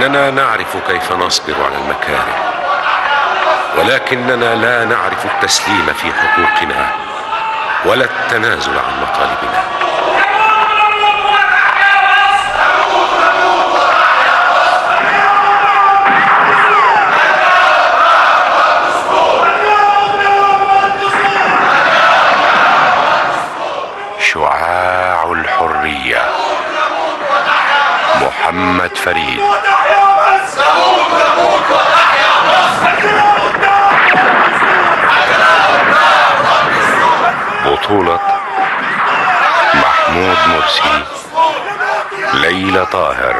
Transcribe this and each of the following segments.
اننا نعرف كيف نصبر على المكاره ولكننا لا نعرف التسليم في حقوقنا ولا التنازل عن مطالبنا شعاع الحريه محمد فريد بطولة محمود مرسي ليلى طاهر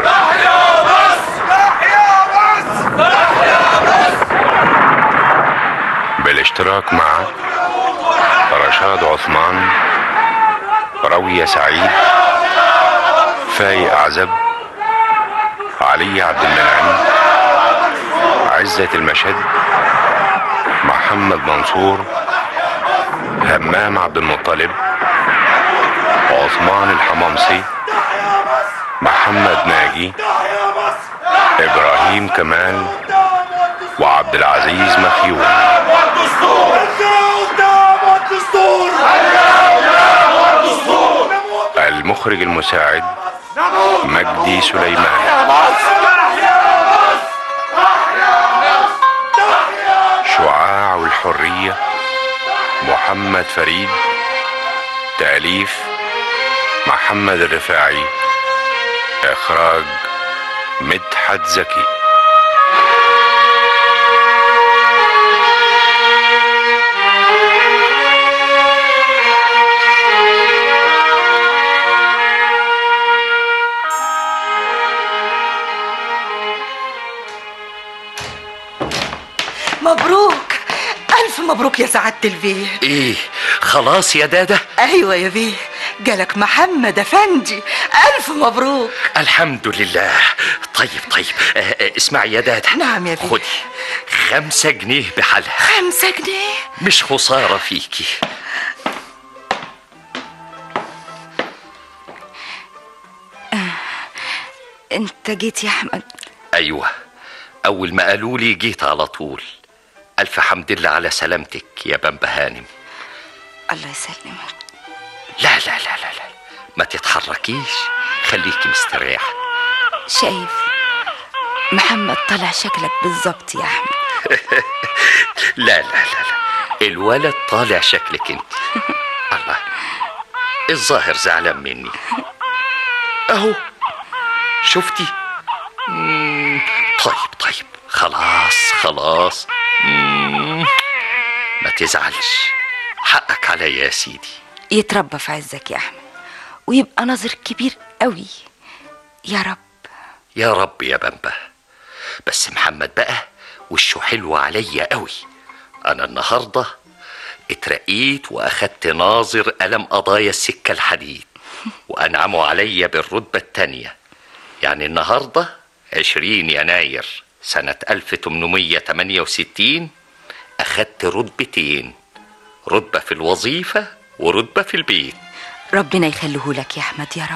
بالاشتراك مع رشاد عثمان روية سعيد فايق أعزب علي عبد المنعم عزة المشد محمد منصور همام عبد المطلب عثمان الحمامسي محمد ناجي ابراهيم كمال وعبد العزيز مخيون المخرج المساعد مجدي سليمان شعاع الحرية محمد فريد تأليف محمد الرفاعي إخراج مدحت زكي مبروك ألف مبروك يا سعادة البيه ايه خلاص يا دادا أيوة يا بيه جالك محمد أفندي ألف مبروك الحمد لله طيب طيب آه، آه، اسمعي يا دادا نعم يا بيه. خدي خمسة جنيه بحالها خمسة جنيه مش خسارة فيكي أنت جيت يا أحمد أيوة أول ما قالوا لي جيت على طول ألف حمد لله على سلامتك يا بنبة هانم الله يسلمك لا لا لا لا لا ما تتحركيش خليكي مستريحة شايف محمد طلع شكلك بالظبط يا أحمد لا لا لا لا الولد طالع شكلك انت الله الظاهر زعلان مني اهو شفتي مم، طيب طيب خلاص خلاص مم، ما تزعلش حقك عليا يا سيدي يتربى في عزك يا أحمد ويبقى ناظر كبير قوي يا رب يا رب يا بنبه بس محمد بقى وشه حلو عليا قوي انا النهارده اترقيت واخدت ناظر قلم قضايا السكه الحديد وانعموا عليا بالرتبه التانيه يعني النهارده 20 يناير سنه 1868 اخدت رتبتين رتبه في الوظيفه ورتبه في البيت ربنا يخليه لك يا أحمد يا رب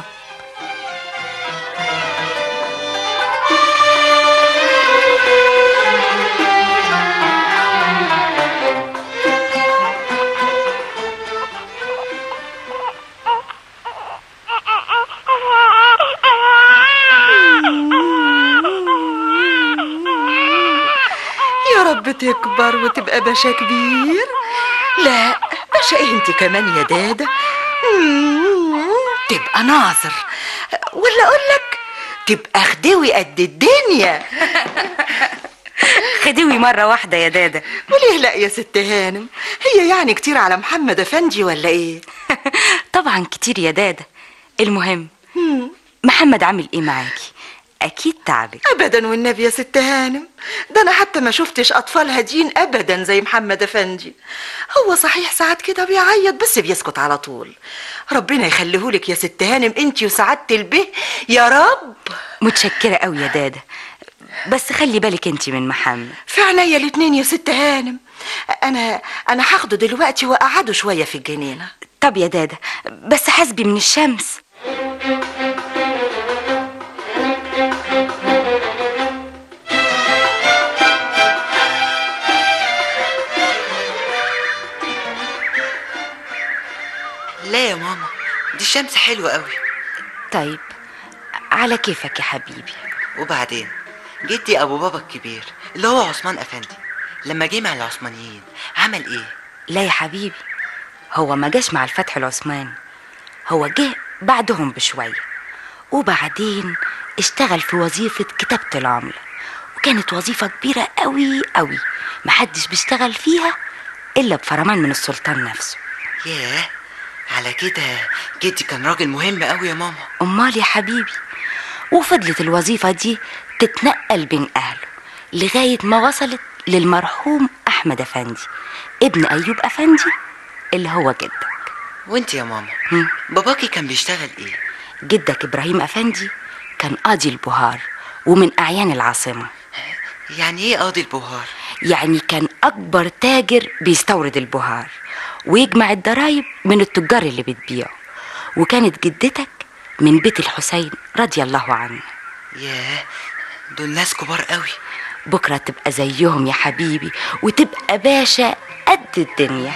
يا رب تكبر وتبقى باشا كبير لا باشا ايه انت كمان يا دادا مم، تبقى ناظر ولا اقول لك تبقى خدوي قد الدنيا خدوي مرة واحدة يا دادا وليه لا يا ست هانم هي يعني كتير على محمد افندي ولا ايه طبعا كتير يا دادا المهم محمد عامل ايه معاكي اكيد تعبك ابدا والنبي يا ست هانم ده انا حتى ما شفتش اطفال هادين ابدا زي محمد افندي هو صحيح ساعات كده بيعيط بس بيسكت على طول ربنا يخليهولك يا ست هانم انتي وسعادة البه يا رب متشكرة قوي يا دادا بس خلي بالك انت من محمد في عينيا الاتنين يا ست هانم انا انا هاخده دلوقتي واقعده شويه في الجنينه طب يا دادا بس حاسبي من الشمس الشمس حلوة قوي طيب على كيفك يا حبيبي وبعدين جدي ابو بابا الكبير اللي هو عثمان افندي لما جه مع العثمانيين عمل ايه لا يا حبيبي هو ما جاش مع الفتح العثماني هو جه بعدهم بشوية وبعدين اشتغل في وظيفة كتابة العملة وكانت وظيفة كبيرة قوي قوي محدش بيشتغل فيها إلا بفرمان من السلطان نفسه ياه على كده جدي كان راجل مهم قوي يا ماما أمال يا حبيبي وفضلت الوظيفة دي تتنقل بين أهله لغاية ما وصلت للمرحوم أحمد أفندي ابن أيوب أفندي اللي هو جدك وانت يا ماما هم. باباكي كان بيشتغل ايه جدك إبراهيم أفندي كان قاضي البهار ومن أعيان العاصمة يعني ايه قاضي البهار يعني كان أكبر تاجر بيستورد البهار ويجمع الضرايب من التجار اللي بتبيعه وكانت جدتك من بيت الحسين رضي الله عنه ياه دول ناس كبار قوي بكرة تبقى زيهم يا حبيبي وتبقى باشا قد الدنيا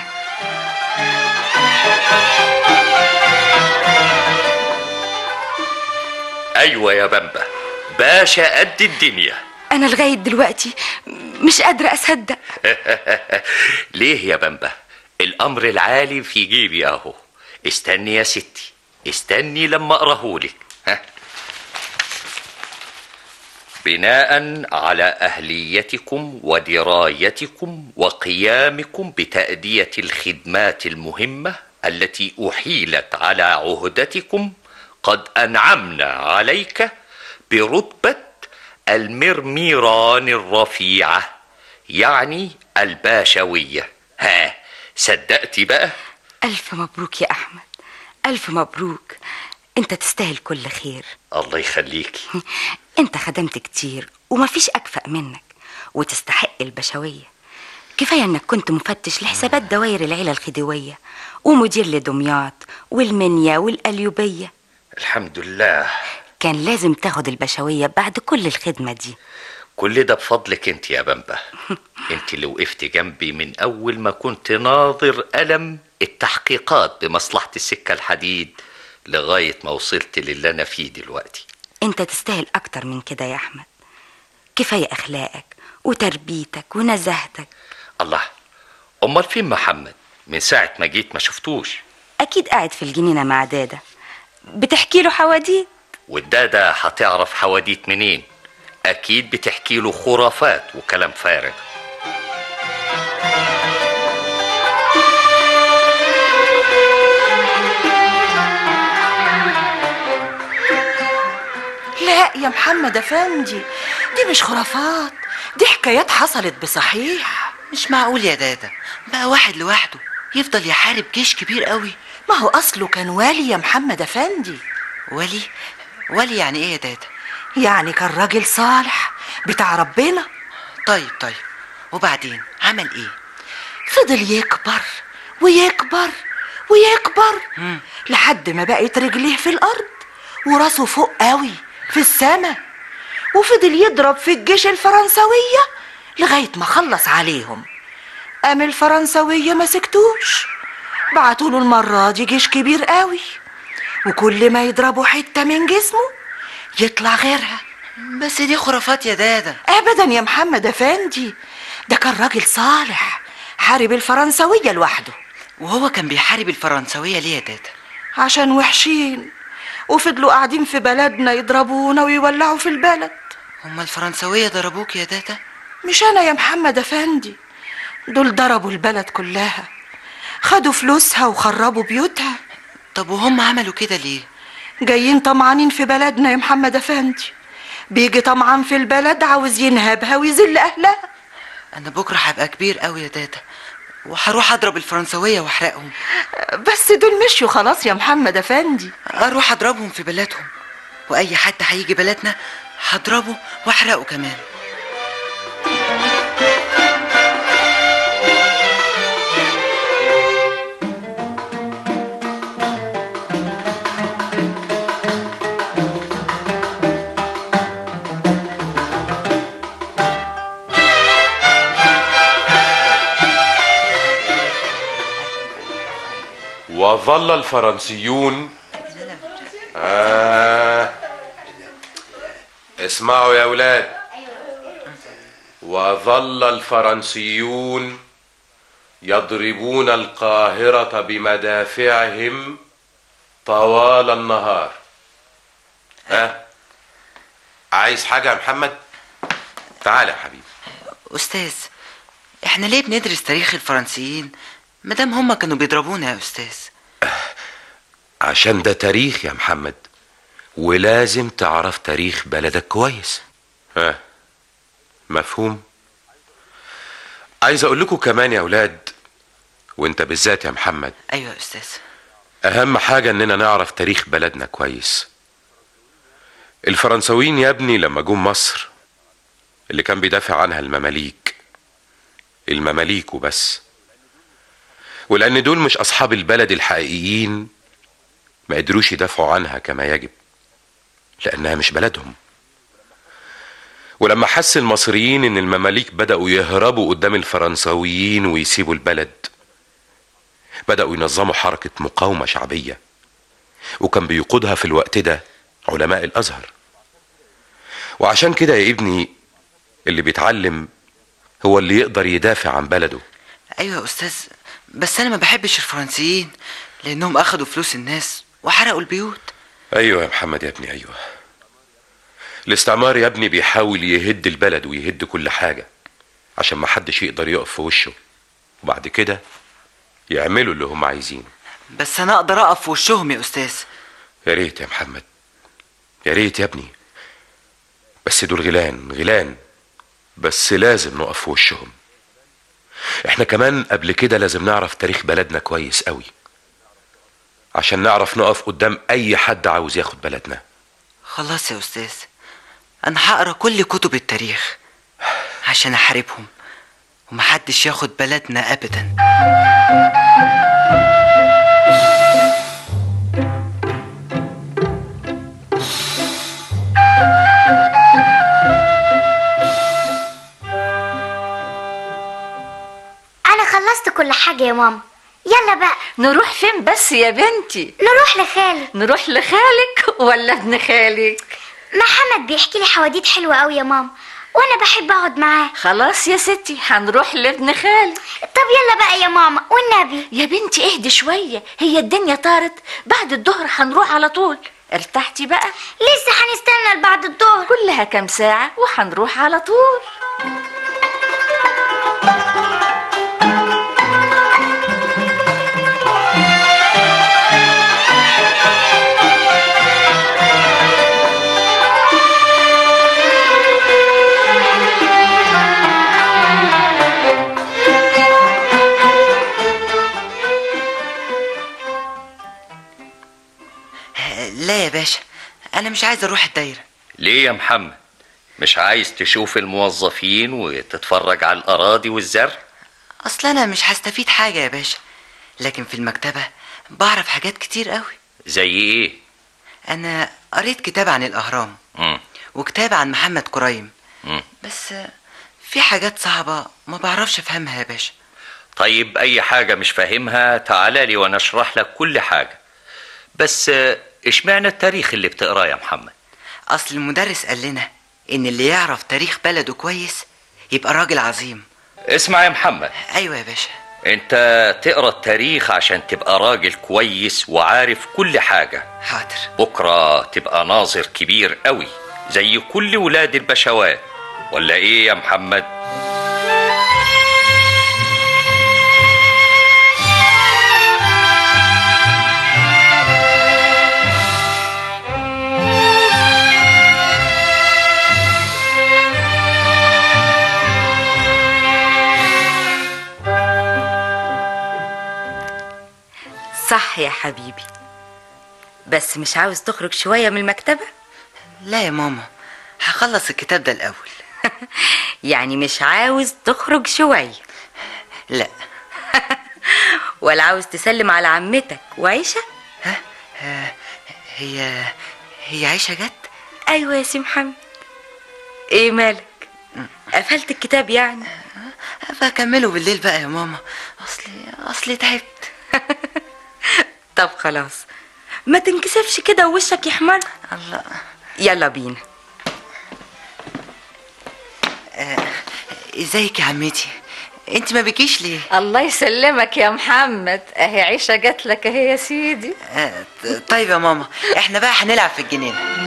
ايوه يا بامبا باشا قد الدنيا أنا لغاية دلوقتي مش قادرة أصدق ليه يا بامبا الامر العالي في جيبي اهو استني يا ستي استني لما اقراهولك ها بناء على اهليتكم ودرايتكم وقيامكم بتاديه الخدمات المهمه التي احيلت على عهدتكم قد انعمنا عليك برتبه المرميران الرفيعه يعني الباشويه ها صدقتي بقى ألف مبروك يا أحمد ألف مبروك أنت تستاهل كل خير الله يخليكي أنت خدمت كتير ومفيش أكفأ منك وتستحق البشوية كفاية أنك كنت مفتش لحسابات دوائر العيلة الخديوية ومدير لدمياط والمنيا والقليوبية الحمد لله كان لازم تاخد البشوية بعد كل الخدمة دي كل ده بفضلك انت يا بامبا انت اللي وقفت جنبي من اول ما كنت ناظر ألم التحقيقات بمصلحة السكة الحديد لغاية ما وصلت للي أنا فيه دلوقتي أنت تستاهل أكتر من كده يا أحمد كفاية أخلاقك وتربيتك ونزاهتك الله أمال فين محمد من ساعة ما جيت ما شفتوش أكيد قاعد في الجنينة مع دادا بتحكي له حواديت والدادة هتعرف حواديت منين أكيد بتحكي له خرافات وكلام فارغ لا يا محمد أفندي دي مش خرافات دي حكايات حصلت بصحيح مش معقول يا دادا بقى واحد لوحده يفضل يحارب جيش كبير قوي ما هو أصله كان والي يا محمد أفندي ولي ولي يعني ايه يا دادا يعني كان راجل صالح بتاع ربنا طيب طيب وبعدين عمل ايه فضل يكبر ويكبر ويكبر مم. لحد ما بقت رجليه في الأرض وراسه فوق قوي في السماء وفضل يضرب في الجيش الفرنسوية لغاية ما خلص عليهم قام الفرنسوية ما سكتوش بعتوله المرة دي جيش كبير قوي وكل ما يضربوا حتة من جسمه يطلع غيرها بس دي خرافات يا دادا ابدا يا محمد افندي ده كان راجل صالح حارب الفرنسوية لوحده وهو كان بيحارب الفرنسوية ليه يا دادا عشان وحشين وفضلوا قاعدين في بلدنا يضربونا ويولعوا في البلد هما الفرنسوية ضربوك يا دادا مش انا يا محمد افندي دول ضربوا البلد كلها خدوا فلوسها وخربوا بيوتها طب وهم عملوا كده ليه جايين طمعانين في بلدنا يا محمد افندي بيجي طمعان في البلد عاوز ينهبها ويذل اهلها انا بكره هبقى كبير قوي يا دادا وهروح اضرب الفرنسوية واحرقهم بس دول مشيوا خلاص يا محمد افندي اروح اضربهم في بلادهم واي حد هيجي بلدنا هضربه واحرقه كمان وظل الفرنسيون آه. اسمعوا يا أولاد وظل الفرنسيون يضربون القاهرة بمدافعهم طوال النهار ها عايز حاجة يا محمد تعال يا حبيبي استاذ احنا ليه بندرس تاريخ الفرنسيين مادام هما كانوا بيضربونا يا استاذ عشان ده تاريخ يا محمد ولازم تعرف تاريخ بلدك كويس ها مفهوم عايز اقول لكم كمان يا اولاد وانت بالذات يا محمد ايوه يا استاذ اهم حاجة اننا نعرف تاريخ بلدنا كويس الفرنساويين يا ابني لما جم مصر اللي كان بيدافع عنها المماليك المماليك وبس ولان دول مش اصحاب البلد الحقيقيين ما قدروش يدافعوا عنها كما يجب لانها مش بلدهم ولما حس المصريين ان المماليك بدأوا يهربوا قدام الفرنساويين ويسيبوا البلد بدأوا ينظموا حركة مقاومة شعبية وكان بيقودها في الوقت ده علماء الأزهر وعشان كده يا ابني اللي بيتعلم هو اللي يقدر يدافع عن بلده ايوه يا استاذ بس انا ما بحبش الفرنسيين لانهم اخدوا فلوس الناس وحرقوا البيوت ايوه يا محمد يا ابني ايوه الاستعمار يا ابني بيحاول يهد البلد ويهد كل حاجة عشان ما حدش يقدر يقف في وشه وبعد كده يعملوا اللي هم عايزينه بس انا اقدر اقف في وشهم يا استاذ يا ريت يا محمد يا ريت يا ابني بس دول غلان غلان بس لازم نقف في وشهم احنا كمان قبل كده لازم نعرف تاريخ بلدنا كويس قوي عشان نعرف نقف قدام اي حد عاوز ياخد بلدنا خلاص يا استاذ انا هقرا كل كتب التاريخ عشان احاربهم ومحدش ياخد بلدنا ابدا انا خلصت كل حاجه يا ماما يلا بقى نروح فين بس يا بنتي نروح لخالي نروح لخالك ولا ابن خالك محمد بيحكي لي حواديت حلوه قوي يا ماما وانا بحب اقعد معاه خلاص يا ستي هنروح لابن خالك طب يلا بقى يا ماما والنبي يا بنتي اهدي شوية هي الدنيا طارت بعد الظهر هنروح على طول ارتحتي بقى لسه هنستنى لبعد الظهر كلها كام ساعة وهنروح على طول لا يا باشا انا مش عايز اروح الدايره ليه يا محمد مش عايز تشوف الموظفين وتتفرج على الأراضي والزرع اصل انا مش هستفيد حاجه يا باشا لكن في المكتبه بعرف حاجات كتير قوي زي ايه انا قريت كتاب عن الاهرام مم. وكتاب عن محمد كريم مم. بس في حاجات صعبه ما بعرفش افهمها يا باشا طيب أي حاجة مش فاهمها تعالى لي وأنا أشرح لك كل حاجة بس آه، اشمعنى التاريخ اللي بتقراه يا محمد اصل المدرس قال لنا ان اللي يعرف تاريخ بلده كويس يبقى راجل عظيم اسمع يا محمد ايوه يا باشا انت تقرا التاريخ عشان تبقى راجل كويس وعارف كل حاجة حاضر بكرة تبقى ناظر كبير قوي زي كل ولاد البشوات ولا ايه يا محمد صح يا حبيبي بس مش عاوز تخرج شوية من المكتبة لا يا ماما هخلص الكتاب ده الاول يعني مش عاوز تخرج شوية لا ولا عاوز تسلم على عمتك وعيشة ها ها، هي هي عايشه جت أيوة يا سي محمد إيه مالك قفلت الكتاب يعني بكمله بالليل بقى يا ماما اصلي اصلي تعبت طب خلاص ما تنكسفش كده ووشك يحمر الله يلا بينا ازيك يا عمتي انت ما بكيش ليه الله يسلمك يا محمد اهي عيشه جات لك اهي يا سيدي آه، ط- طيب يا ماما احنا بقى هنلعب في الجنينه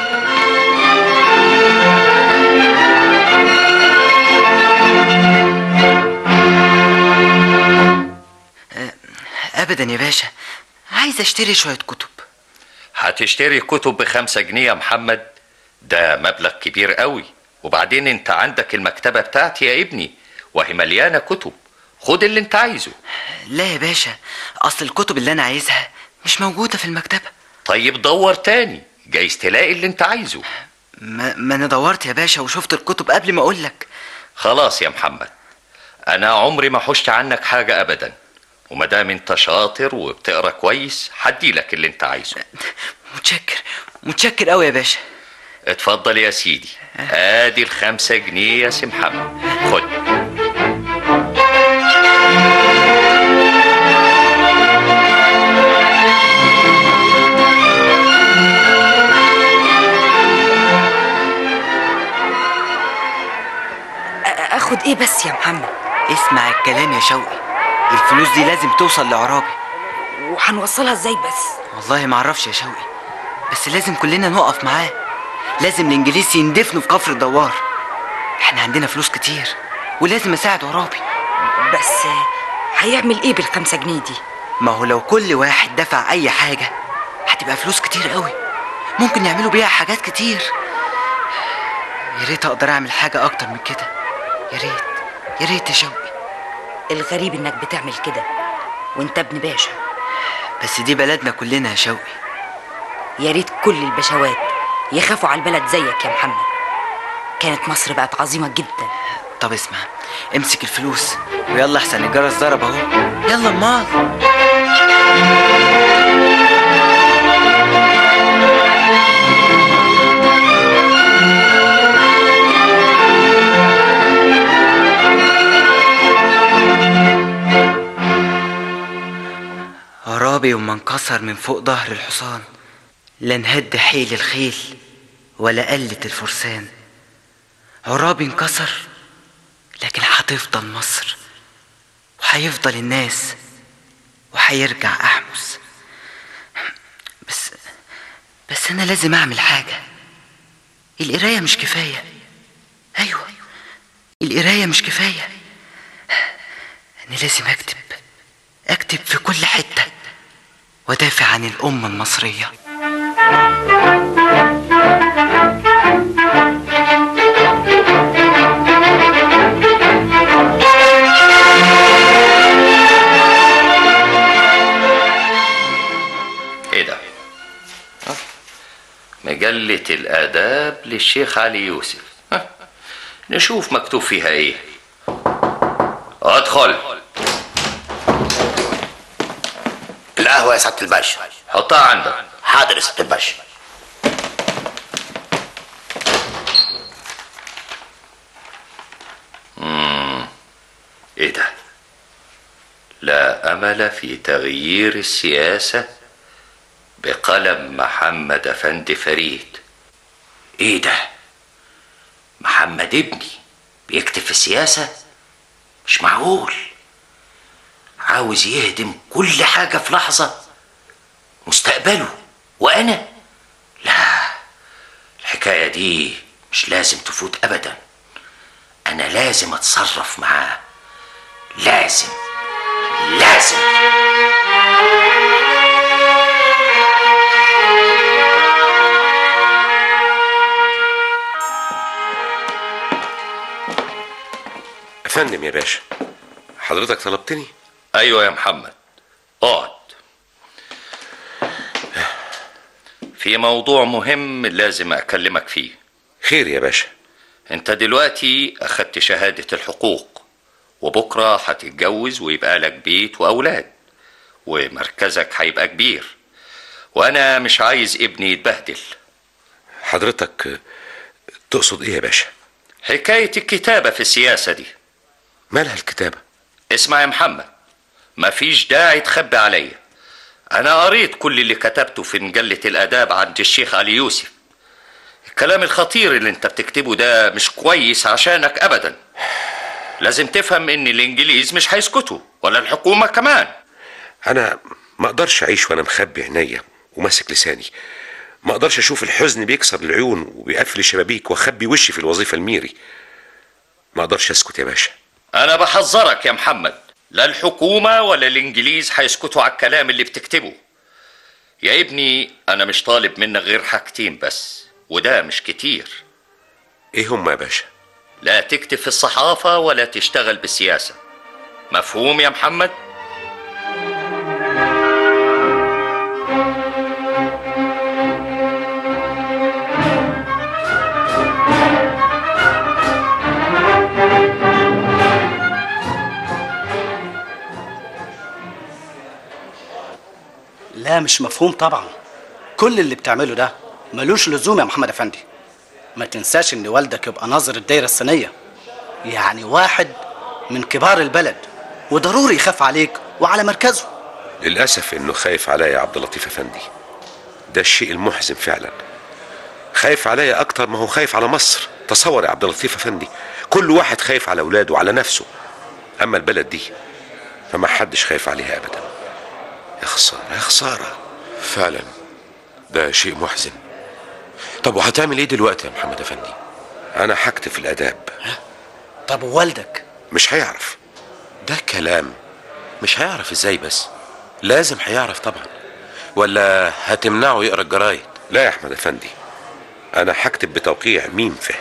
آه، ابدا يا باشا عايز اشتري شويه كتب هتشتري كتب بخمسة جنيه يا محمد ده مبلغ كبير قوي وبعدين انت عندك المكتبة بتاعتي يا ابني وهي مليانة كتب خد اللي انت عايزه لا يا باشا اصل الكتب اللي انا عايزها مش موجوده في المكتبه طيب دور تاني جايز تلاقي اللي انت عايزه ما, ما انا دورت يا باشا وشفت الكتب قبل ما اقول لك خلاص يا محمد انا عمري ما حشت عنك حاجة ابدا ومادام انت شاطر وبتقرا كويس هديلك اللي انت عايزه متشكر متشكر قوي يا باشا اتفضل يا سيدي ادي الخمسة جنيه يا سي محمد خد أ- اخد ايه بس يا محمد اسمع الكلام يا شوقي الفلوس دي لازم توصل لعرابي وهنوصلها ازاي بس والله ما اعرفش يا شوقي بس لازم كلنا نقف معاه لازم الانجليز يندفنوا في كفر الدوار احنا عندنا فلوس كتير ولازم اساعد عرابي بس هيعمل ايه بالخمسة جنيه دي ما هو لو كل واحد دفع اي حاجة هتبقى فلوس كتير قوي ممكن يعملوا بيها حاجات كتير يا ريت اقدر اعمل حاجة اكتر من كده يا ريت يا ريت يا شوقي الغريب انك بتعمل كده وانت ابن باشا بس دي بلدنا كلنا يا شوقي يا ريت كل البشوات يخافوا على البلد زيك يا محمد كانت مصر بقت عظيمة جدا طب اسمع امسك الفلوس ويلا احسن الجرس ضرب اهو يلا امال عرابي وما انكسر من فوق ظهر الحصان لا انهد حيل الخيل ولا قلت الفرسان عرابي انكسر لكن هتفضل مصر وهيفضل الناس وهيرجع أحمس بس بس أنا لازم أعمل حاجة القراية مش كفاية أيوة القراية مش كفاية أنا لازم أكتب أكتب في كل حتة وأدافع عن الأمة المصرية ايه ده ها؟ مجلة الآداب للشيخ علي يوسف ها؟ نشوف مكتوب فيها ايه ادخل القهوة يا سعادة الباشا حطها عندك حاضر يا سعادة الباشا ايه ده لا امل في تغيير السياسه بقلم محمد افندي فريد ايه ده محمد ابني بيكتب في السياسه مش معقول عاوز يهدم كل حاجه في لحظه مستقبله وانا لا الحكايه دي مش لازم تفوت ابدا انا لازم اتصرف معاه لازم لازم افندم يا باشا حضرتك طلبتني ايوه يا محمد اقعد في موضوع مهم لازم اكلمك فيه خير يا باشا انت دلوقتي اخدت شهادة الحقوق وبكرة هتتجوز ويبقى لك بيت واولاد ومركزك هيبقى كبير وانا مش عايز ابني يتبهدل حضرتك آه، تقصد ايه يا باشا حكاية الكتابة في السياسة دي مالها الكتابة اسمع يا محمد مفيش داعي تخبي عليا أنا قريت كل اللي كتبته في مجلة الآداب عند الشيخ علي يوسف الكلام الخطير اللي انت بتكتبه ده مش كويس عشانك أبدا لازم تفهم إن الإنجليز مش هيسكتوا ولا الحكومة كمان انا ما اقدرش اعيش وانا مخبي عينيا وماسك لساني ما اقدرش اشوف الحزن بيكسر العيون وبيقفل الشبابيك واخبي وشي في الوظيفه الميري ما اقدرش اسكت يا باشا أنا بحذرك يا محمد لا الحكومة ولا الإنجليز هيسكتوا على الكلام اللي بتكتبه يا ابني أنا مش طالب منك غير حاجتين بس وده مش كتير ايه هم يا باشا لا تكتب في الصحافة ولا تشتغل بالسياسة مفهوم يا محمد؟ لا مش مفهوم طبعا كل اللي بتعمله ده ملوش لزوم يا محمد افندي ما تنساش ان والدك يبقى ناظر الدايره السنيه يعني واحد من كبار البلد وضروري يخاف عليك وعلى مركزه للاسف انه خايف عليا يا عبد اللطيف افندي ده الشيء المحزن فعلا خايف عليا اكتر ما هو خايف على مصر تصور يا عبد اللطيف افندي كل واحد خايف على اولاده وعلى نفسه اما البلد دي فما حدش خايف عليها ابدا يا خساره يا خساره فعلا ده شيء محزن طب وهتعمل ايه دلوقتي يا محمد افندي انا هكتب في الاداب طب ووالدك مش هيعرف ده كلام مش هيعرف ازاي بس لازم هيعرف طبعا ولا هتمنعه يقرا الجرايد لا يا احمد افندي انا هكتب بتوقيع ميم فه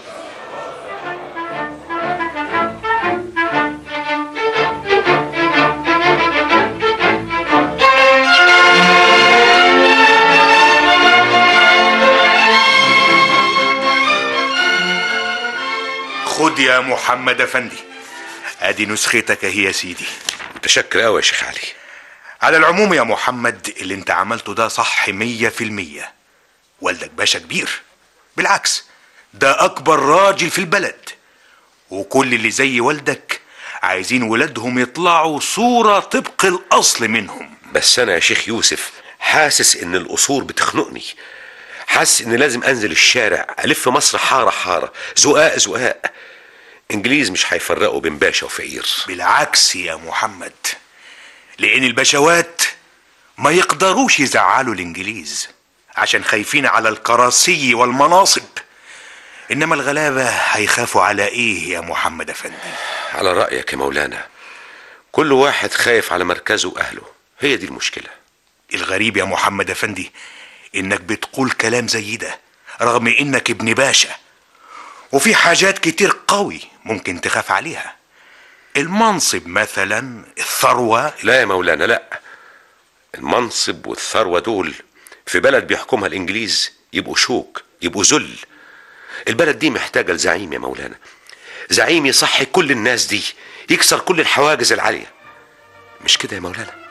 خد يا محمد افندي ادي نسختك اهي يا سيدي متشكر قوي يا شيخ علي على العموم يا محمد اللي انت عملته ده صح مية في المية والدك باشا كبير بالعكس ده اكبر راجل في البلد وكل اللي زي والدك عايزين ولادهم يطلعوا صورة طبق الاصل منهم بس انا يا شيخ يوسف حاسس ان الاصول بتخنقني حاسس ان لازم انزل الشارع الف مصر حاره حاره زقاق زقاق انجليز مش هيفرقوا بين باشا وفقير بالعكس يا محمد لان البشوات ما يقدروش يزعلوا الانجليز عشان خايفين على الكراسي والمناصب انما الغلابه هيخافوا على ايه يا محمد افندي على رايك يا مولانا كل واحد خايف على مركزه واهله هي دي المشكله الغريب يا محمد افندي انك بتقول كلام زي ده رغم انك ابن باشا وفي حاجات كتير قوي ممكن تخاف عليها المنصب مثلا الثروة لا يا مولانا لا المنصب والثروة دول في بلد بيحكمها الإنجليز يبقوا شوك يبقوا ذل البلد دي محتاجة لزعيم يا مولانا زعيم يصحي كل الناس دي يكسر كل الحواجز العالية مش كده يا مولانا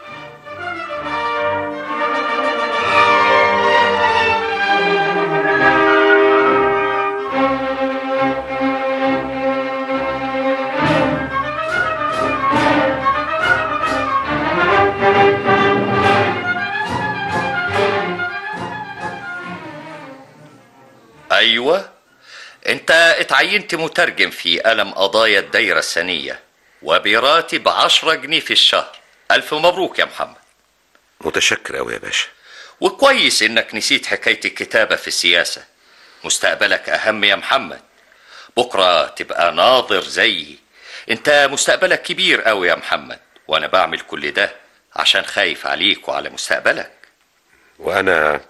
أيوة أنت اتعينت مترجم في ألم قضايا الدايرة السنية وبراتب عشرة جنيه في الشهر ألف مبروك يا محمد متشكر أوي يا باشا وكويس إنك نسيت حكاية الكتابة في السياسة مستقبلك أهم يا محمد بكرة تبقى ناظر زيي أنت مستقبلك كبير أوي يا محمد وأنا بعمل كل ده عشان خايف عليك وعلى مستقبلك وأنا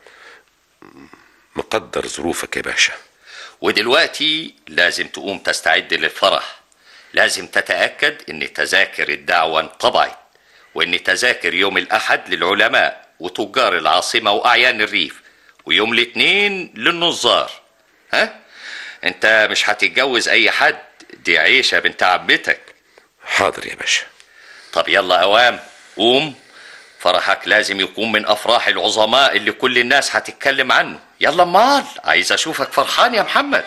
مقدر ظروفك يا باشا ودلوقتي لازم تقوم تستعد للفرح لازم تتأكد ان تذاكر الدعوة انطبعت وان تذاكر يوم الأحد للعلماء وتجار العاصمة وأعيان الريف ويوم الاثنين للنظار ها انت مش هتتجوز اي حد دي عيشة بنت عمتك حاضر يا باشا طب يلا اوام قوم فرحك لازم يكون من افراح العظماء اللي كل الناس هتتكلم عنه يلا مال عايز اشوفك فرحان يا محمد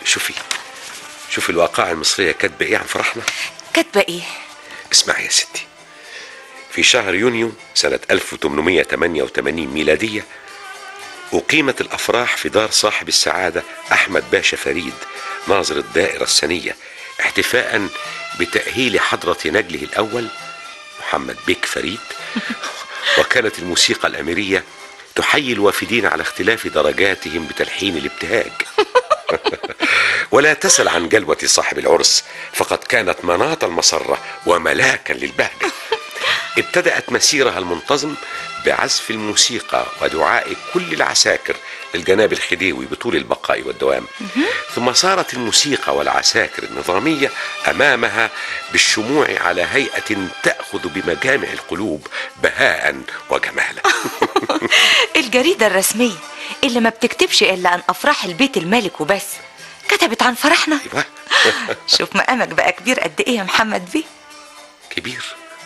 شوفي شوفي الواقعة المصرية كاتبة ايه عن فرحنا كاتبه ايه اسمعي يا ستي في شهر يونيو سنة 1888 ميلادية أقيمت الأفراح في دار صاحب السعادة أحمد باشا فريد ناظر الدائرة السنية احتفاء بتأهيل حضرة نجله الأول محمد بيك فريد وكانت الموسيقى الأميرية تحيي الوافدين على اختلاف درجاتهم بتلحين الابتهاج ولا تسل عن جلوة صاحب العرس فقد كانت مناط المسرة وملاكا للبهجة ابتدأت مسيرها المنتظم بعزف الموسيقى ودعاء كل العساكر للجناب الخديوي بطول البقاء والدوام ثم صارت الموسيقى والعساكر النظامية أمامها بالشموع على هيئة تأخذ بمجامع القلوب بهاء وجمالا الجريده الرسميه اللي ما بتكتبش الا عن افراح البيت الملك وبس كتبت عن فرحنا أيوة شوف مقامك بقى كبير قد ايه يا محمد بيه كبير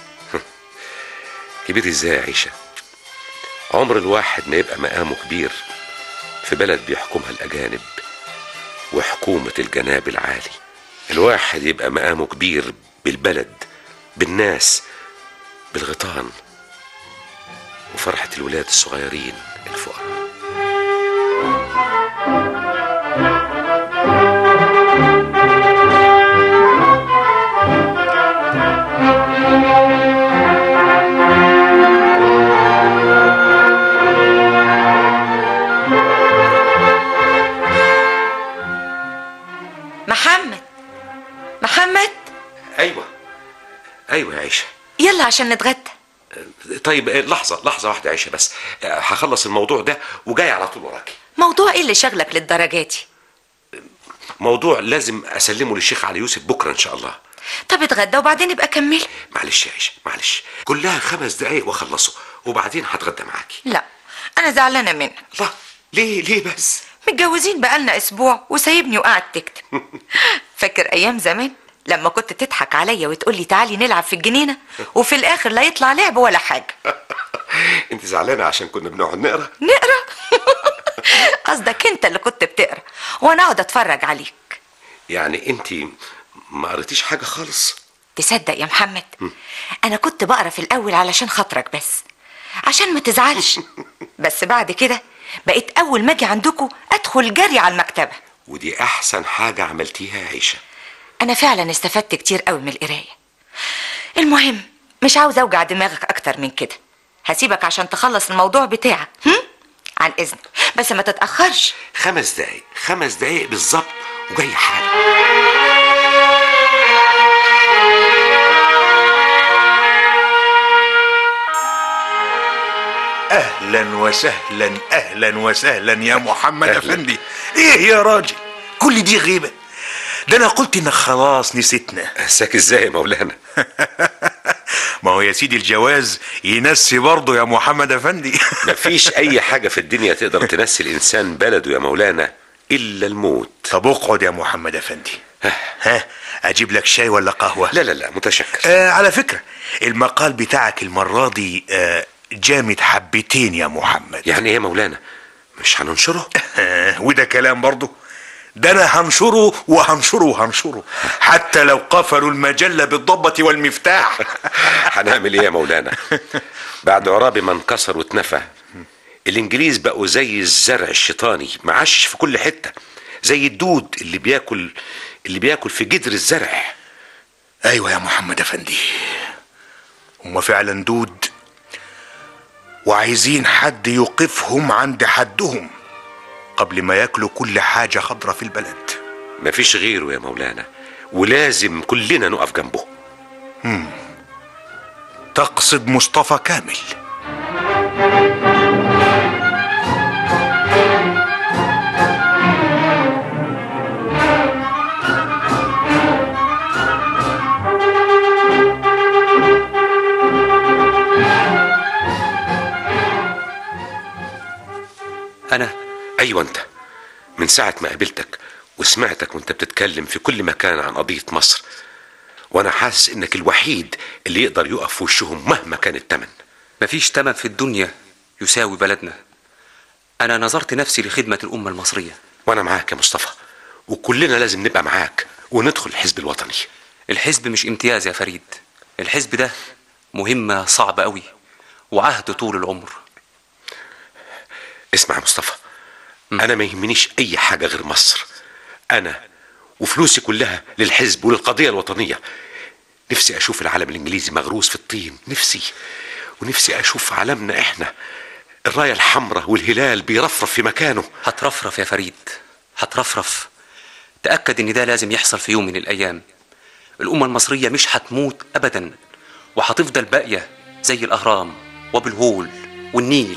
كبير ازاي يا عيشة عمر الواحد ما يبقى مقامه كبير في بلد بيحكمها الأجانب وحكومة الجناب العالي الواحد يبقى مقامه كبير بالبلد بالناس بالغيطان وفرحة الولاد الصغيرين الفقراء محمد محمد أيوة أيوة يا عيشة يلا عشان نتغدى طيب آه، لحظة لحظة واحدة يا عيشة بس آه، هخلص الموضوع ده وجاي على طول وراكي موضوع ايه اللي شغلك للدرجات دي موضوع لازم أسلمه للشيخ علي يوسف بكرة إن شاء الله طب اتغدى وبعدين ابقى كمل معلش يا عيشة معلش كلها خمس دقايق واخلصه وبعدين هتغدى معاكي لا انا زعلانه منك الله ليه ليه بس متجوزين بقالنا اسبوع وسايبني وقاعد تكتب فاكر ايام زمان لما كنت تضحك عليا وتقولي تعالي نلعب في الجنينه وفي الاخر لا يطلع لعب ولا حاجه انت زعلانة عشان كنا بنقعد نقرا نقرا قصدك انت اللي كنت بتقرا وانا اقعد اتفرج عليك يعني انت ما قريتيش حاجة خالص تصدق يا محمد انا كنت بقرا في الاول علشان خاطرك بس عشان ما تزعلش بس بعد كده بقيت اول ما اجي عندكم ادخل جري على المكتبه ودي احسن حاجة عملتيها يا عيشة انا فعلا استفدت كتير قوي من القرايه المهم مش عاوز اوجع دماغك اكتر من كده هسيبك عشان تخلص الموضوع بتاعك هم؟ عن اذنك بس ما تتاخرش خمس دقايق خمس دقايق بالظبط وجاي حالا اهلا وسهلا اهلا وسهلا يا محمد افندي ايه يا راجل كل دي غيبه ده انا قلت انك خلاص نسيتنا انساك ازاي يا مولانا ما هو يا سيدي الجواز ينسي برضه يا محمد افندي مفيش اي حاجة في الدنيا تقدر تنسي الانسان بلده يا مولانا الا الموت طب اقعد يا محمد افندي ها اجيب لك شاي ولا قهوه لا لا لا متشكر آه على فكره المقال بتاعك المره دي آه جامد حبتين يا محمد يعني ايه يا مولانا مش هننشره آه وده كلام برضه ده انا هنشره وهنشره وهنشره حتى لو قفلوا المجله بالضبه والمفتاح هنعمل ايه يا مولانا بعد عرابي ما انكسر واتنفى الانجليز بقوا زي الزرع الشيطاني معشش في كل حته زي الدود اللي بياكل اللي بياكل في جدر الزرع ايوه يا محمد افندي هما فعلا دود وعايزين حد يوقفهم عند حدهم قبل ما ياكلوا كل حاجه خضرة في البلد مفيش غيره يا مولانا ولازم كلنا نقف جنبه تقصد مصطفى كامل أنا ايوه انت من ساعه ما قابلتك وسمعتك وانت بتتكلم في كل مكان عن قضيه مصر وانا حاسس انك الوحيد اللي يقدر يقف في وشهم مهما كان التمن مفيش تمن في الدنيا يساوي بلدنا أنا نظرت نفسي لخدمة الأمة المصرية وانا معاك يا مصطفى وكلنا لازم نبقى معاك وندخل الحزب الوطني الحزب مش امتياز يا فريد الحزب ده مهمة صعبة قوي وعهد طول العمر اسمع يا مصطفى انا ما يهمنيش اي حاجه غير مصر انا وفلوسي كلها للحزب وللقضيه الوطنيه نفسي اشوف العلم الانجليزي مغروس في الطين نفسي ونفسي اشوف علمنا احنا الرايه الحمراء والهلال بيرفرف في مكانه هترفرف يا فريد هترفرف تأكد ان ده لازم يحصل في يوم من الايام الامة المصرية مش هتموت ابدا وهتفضل باقية زي الاهرام وبالهول والنيل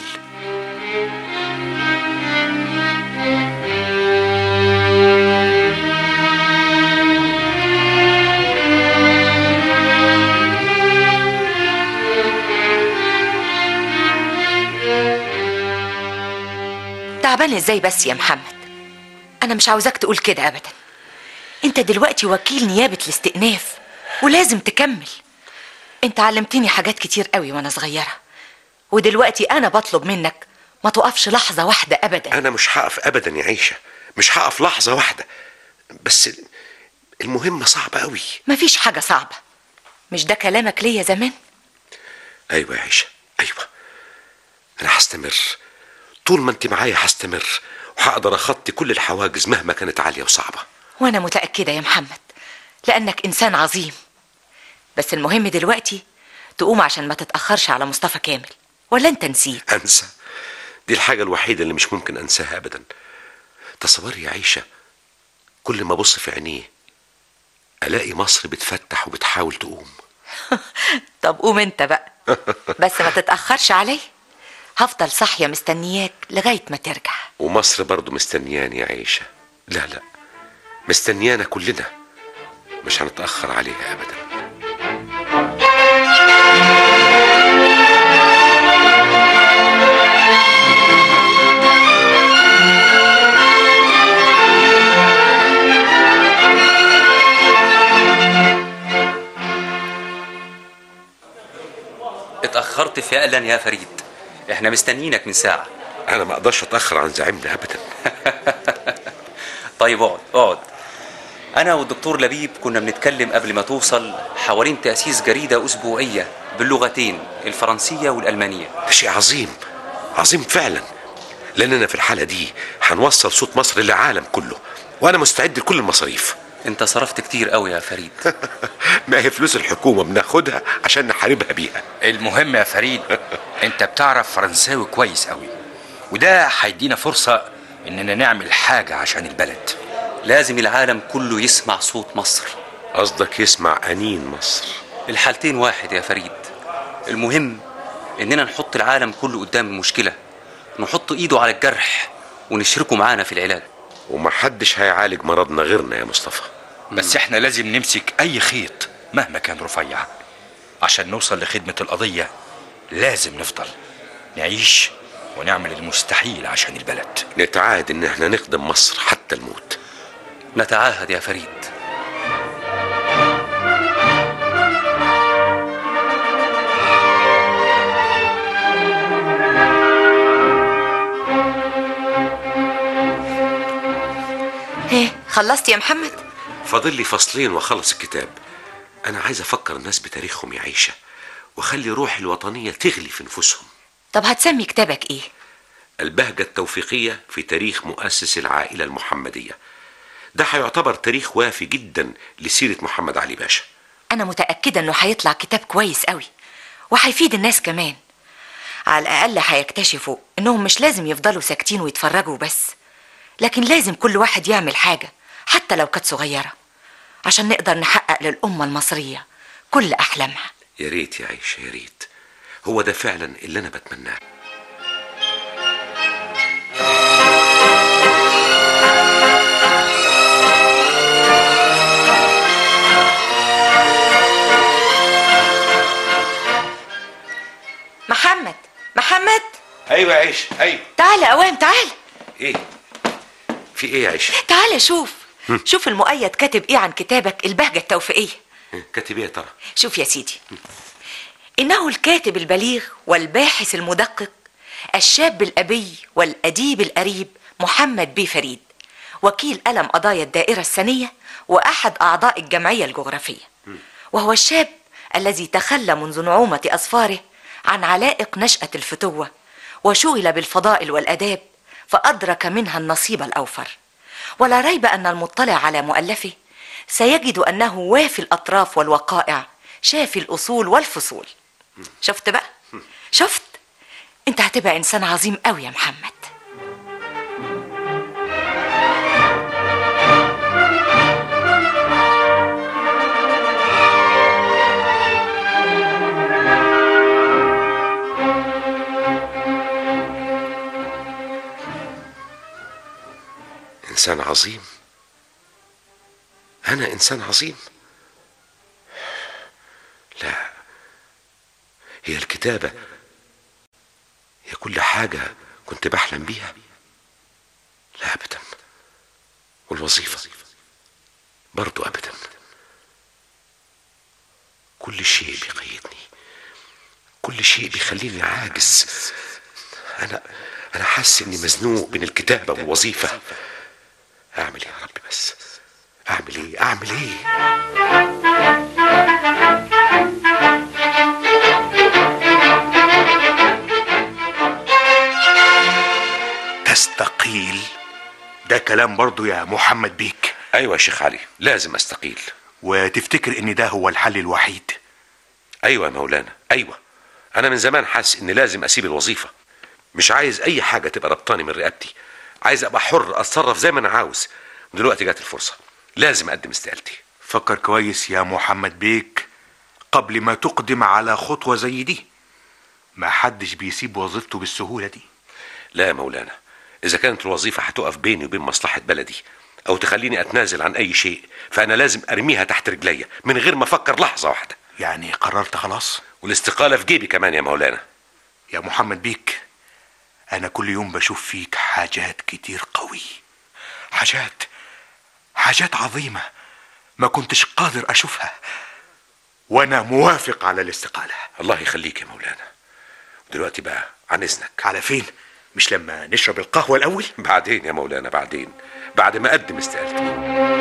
تعبان ازاي بس يا محمد انا مش عاوزاك تقول كده ابدا انت دلوقتي وكيل نيابة الاستئناف ولازم تكمل انت علمتني حاجات كتير قوي وانا صغيرة ودلوقتي انا بطلب منك ما تقفش لحظة واحدة ابدا انا مش هقف ابدا يا عيشه مش هقف لحظه واحده بس المهمه صعبه قوي مفيش حاجة صعبة مش ده كلامك ليا زمان ايوه يا عيشه ايوه انا هستمر طول ما انت معايا هستمر وهقدر اخطي كل الحواجز مهما كانت عاليه وصعبه وانا متأكدة يا محمد لانك انسان عظيم بس المهم دلوقتي تقوم عشان ما تتأخرش على مصطفى كامل ولا انت نسيت انسى دي الحاجه الوحيده اللي مش ممكن انساها ابدا تصوري يا عيشه كل ما ابص في عينيه الاقي مصر بتفتح وبتحاول تقوم طب قوم انت بقى بس ما تتأخرش علي هفضل صاحية مستنياك لغاية ما ترجع ومصر برضو مستنياني يا عيشه لا لا مستنيانا كلنا مش هنتاخر عليها ابدا اتأخرت فعلا يا فريد احنا مستنيينك من ساعة انا ما اقدرش اتاخر عن زعيمنا ابدا طيب اقعد اقعد انا والدكتور لبيب كنا بنتكلم قبل ما توصل حوالين تأسيس جريدة أسبوعية باللغتين الفرنسية والألمانية ده شيء عظيم عظيم فعلا لاننا في الحاله دي هنوصل صوت مصر للعالم كله وانا مستعد لكل المصاريف انت صرفت كتير قوي يا فريد ما هي فلوس الحكومه بناخدها عشان نحاربها بيها المهم يا فريد انت بتعرف فرنساوي كويس قوي وده هيدينا فرصة اننا نعمل حاجة عشان البلد لازم العالم كله يسمع صوت مصر قصدك يسمع انين مصر الحالتين واحد يا فريد المهم اننا نحط العالم كله قدام المشكلة نحط ايده على الجرح ونشركه معانا في العلاج ومحدش هيعالج مرضنا غيرنا يا مصطفى بس احنا لازم نمسك اي خيط مهما كان رفيع عشان نوصل لخدمة القضية لازم نفضل نعيش ونعمل المستحيل عشان البلد نتعاهد ان احنا نخدم مصر حتى الموت نتعاهد يا فريد ايه خلصت يا محمد فاضل لي فصلين واخلص الكتاب انا عايز افكر الناس بتاريخهم يا عيشه واخلي روح الوطنيه تغلي في نفوسهم طب هتسمي كتابك ايه البهجه التوفيقيه في تاريخ مؤسس العائله المحمديه ده هيعتبر تاريخ وافي جدا لسيره محمد علي باشا انا متأكدة انه هيطلع كتاب كويس قوي وهيفيد الناس كمان على الاقل هيكتشفوا انهم مش لازم يفضلوا ساكتين ويتفرجوا بس لكن لازم كل واحد يعمل حاجة حتى لو كانت صغيرة عشان نقدر نحقق للأمة المصرية كل أحلامها يا ريت يا عيشه يا ريت هو ده فعلا اللي انا بتمناه محمد محمد ايوه يا عيشه ايوه تعال أوام تعال ايه في ايه يا عيشه تعال شوف شوف المؤيد كاتب ايه عن كتابك البهجة التوفيقية كاتب ايه يا ترى شوف يا سيدي إنه الكاتب البليغ والباحث المدقق الشاب الأبي والأديب القريب محمد بيه فريد وكيل ألم قضايا الدائرة السنية وأحد أعضاء الجمعية الجغرافية وهو الشاب الذي تخلى منذ نعومة أظفاره عن علائق نشأة الفتوة وشغل بالفضائل والآداب فأدرك منها النصيب الأوفر ولا ريب أن المطلع على مؤلفه سيجد أنه وافي الأطراف والوقائع شافي الأصول والفصول شفت بقى شفت انت هتبقى إنسان عظيم قوي يا محمد إنسان عظيم أنا إنسان عظيم لا هي الكتابة هي كل حاجة كنت بحلم بيها لا أبدا والوظيفة برضو أبدا كل شيء بيقيدني كل شيء بيخليني عاجز أنا أنا حاسس إني مزنوق بين الكتابة والوظيفة أعمل إيه يا رب بس أعمل إيه أعمل إيه تستقيل ده كلام برضو يا محمد بيك أيوة يا شيخ علي لازم أستقيل وتفتكر ان ده هو الحل الوحيد أيوة يا مولانا أيوة أنا من زمان حاسس إني لازم أسيب الوظيفة مش عايز أي حاجة تبقى ربطاني من رقبتي عايز أبقى حر أتصرف زي ما أنا عاوز ودلوقتي جات الفرصة لازم أقدم استقالتي فكر كويس يا محمد بيك قبل ما تقدم على خطوة زي دي ما حدش بيسيب وظيفته بالسهولة دي لا يا مولانا إذا كانت الوظيفة هتقف بيني وبين مصلحة بلدي أو تخليني أتنازل عن أي شيء فأنا لازم أرميها تحت رجليا من غير ما أفكر لحظة واحدة يعني قررت خلاص والاستقالة في جيبي كمان يا مولانا يا محمد بيك أنا كل يوم بشوف فيك حاجات كتير قوي حاجات حاجات عظيمة ما كنتش قادر أشوفها وأنا موافق على الاستقالة الله يخليك يا مولانا دلوقتي بقى عن إذنك على فين؟ مش لما نشرب القهوة الأول؟ بعدين يا مولانا بعدين بعد ما أقدم استقالتي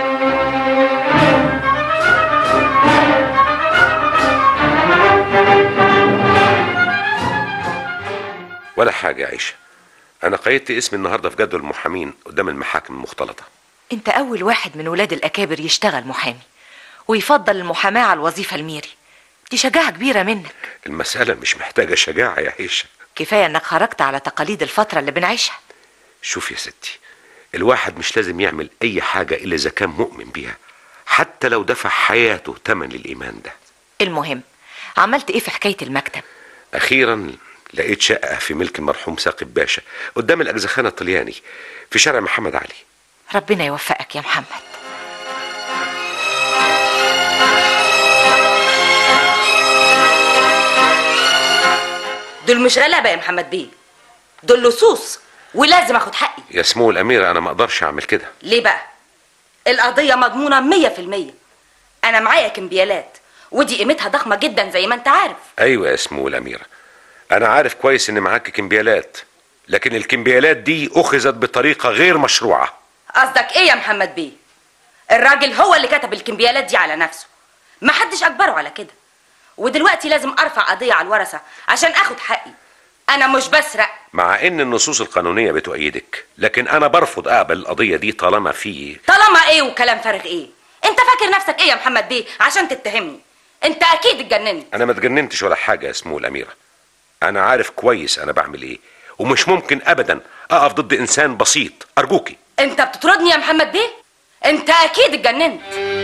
ولا حاجة يا عيشة أنا قيدت اسمي النهاردة في جدول المحامين قدام المحاكم المختلطة انت أول واحد من ولاد الأكابر يشتغل محامي ويفضل المحاماة على الوظيفة الميري دي شجاعة كبيرة منك المسألة مش محتاجة شجاعة يا عيشة كفاية انك خرجت على تقاليد الفترة اللي بنعيشها شوف يا ستي الواحد مش لازم يعمل أي حاجة إلا إذا كان مؤمن بيها حتى لو دفع حياته تمن للإيمان ده المهم عملت ايه في حكاية المكتب أخيرا لقيت شقة في ملك المرحوم ساقب باشا قدام الأجزخانة الطلياني في شارع محمد علي ربنا يوفقك يا محمد دول مش غلابه يا محمد بيه دول لصوص ولازم اخد حقي يا سمو الأميرة أنا ما أقدرش أعمل كده ليه بقى القضيه مضمونه مية في المية انا معايا كمبيالات ودي قيمتها ضخمه جدا زي ما انت عارف أيوة يا سمو الأميرة أنا عارف كويس إن معاك كمبيالات لكن الكمبيالات دي أخذت بطريقة غير مشروعة قصدك ايه يا محمد بيه الراجل هو اللي كتب الكمبيالات دي على نفسه ما حدش اجبره على كده ودلوقتي لازم ارفع قضيه على الورثه عشان اخد حقي انا مش بسرق مع إن النصوص القانونية بتؤيدك لكن أنا برفض أقبل القضية دي طالما في طالما ايه وكلام فارغ ايه انت فاكر نفسك ايه يا محمد بيه عشان تتهمني انت اكيد اتجننت أنا ما اتجننتش ولا حاجة يا سمو الأميرة أنا عارف كويس أنا بعمل إيه ومش ممكن أبدا أقف ضد إنسان بسيط أرجوكي انت بتطردني يا محمد بيه انت اكيد اتجننت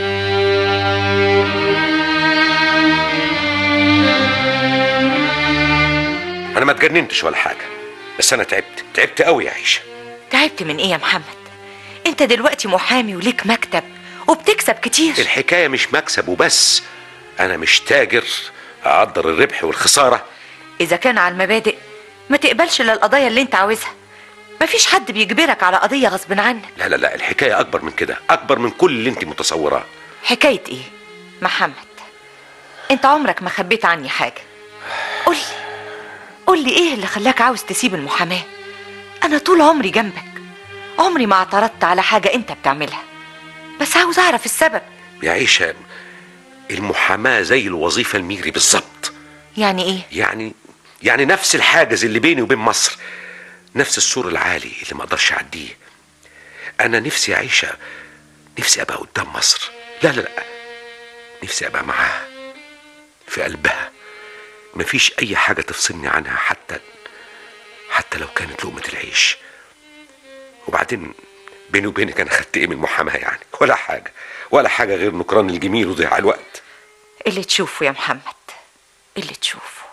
أنا ما اتجننتش ولا حاجة بس أنا تعبت تعبت قوي يا عيشة تعبت من ايه يا محمد انت دلوقتي محامي وليك مكتب وبتكسب كتير الحكاية مش مكسب وبس أنا مش تاجر أقدر الربح والخسارة اذا كان على المبادئ ما تقبلش الا القضايا اللي انت عاوزها مفيش حد بيجبرك على قضية غصب عنك لا لا لا الحكاية أكبر من كده أكبر من كل اللي أنت متصوراه حكاية ايه محمد انت عمرك ما خبيت عني حاجة قولي قولي ايه اللي خلاك عاوز تسيب المحاماة انا طول عمري جنبك عمري ما اعترضت على حاجة انت بتعملها بس عاوز اعرف السبب يا عيشه المحاماه زي الوظيفه الميري بالظبط يعني ايه يعني يعني نفس الحاجز اللي بيني وبين مصر نفس السور العالي اللي ما اقدرش اعديه انا نفسي عيشه نفسي ابقى قدام مصر لا لا لا نفسي ابقى معاها في قلبها مفيش اي حاجه تفصلني عنها حتى حتى لو كانت لقمه العيش وبعدين بيني وبينك انا خدت ايه من المحاماه يعني ولا حاجه ولا حاجه غير نكران الجميل وضياع الوقت اللي تشوفه يا محمد اللي تشوفه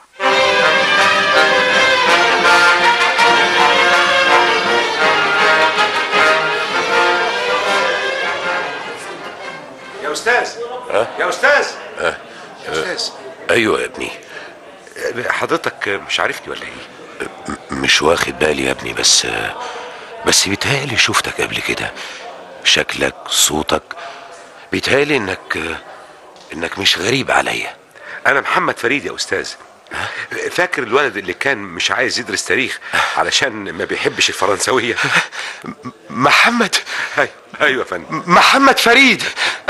يا استاذ ها؟ يا استاذ أه؟ يا استاذ ايوه يا ابني حضرتك مش عارفني ولا ايه مش واخد بالي يا ابني بس بس بيتهيألي شفتك قبل كده شكلك صوتك بيتهيألي انك انك مش غريب عليا انا محمد فريد يا استاذ فاكر الولد اللي كان مش عايز يدرس تاريخ علشان ما بيحبش الفرنسويه محمد ايوه ايوه يا فندم محمد فريد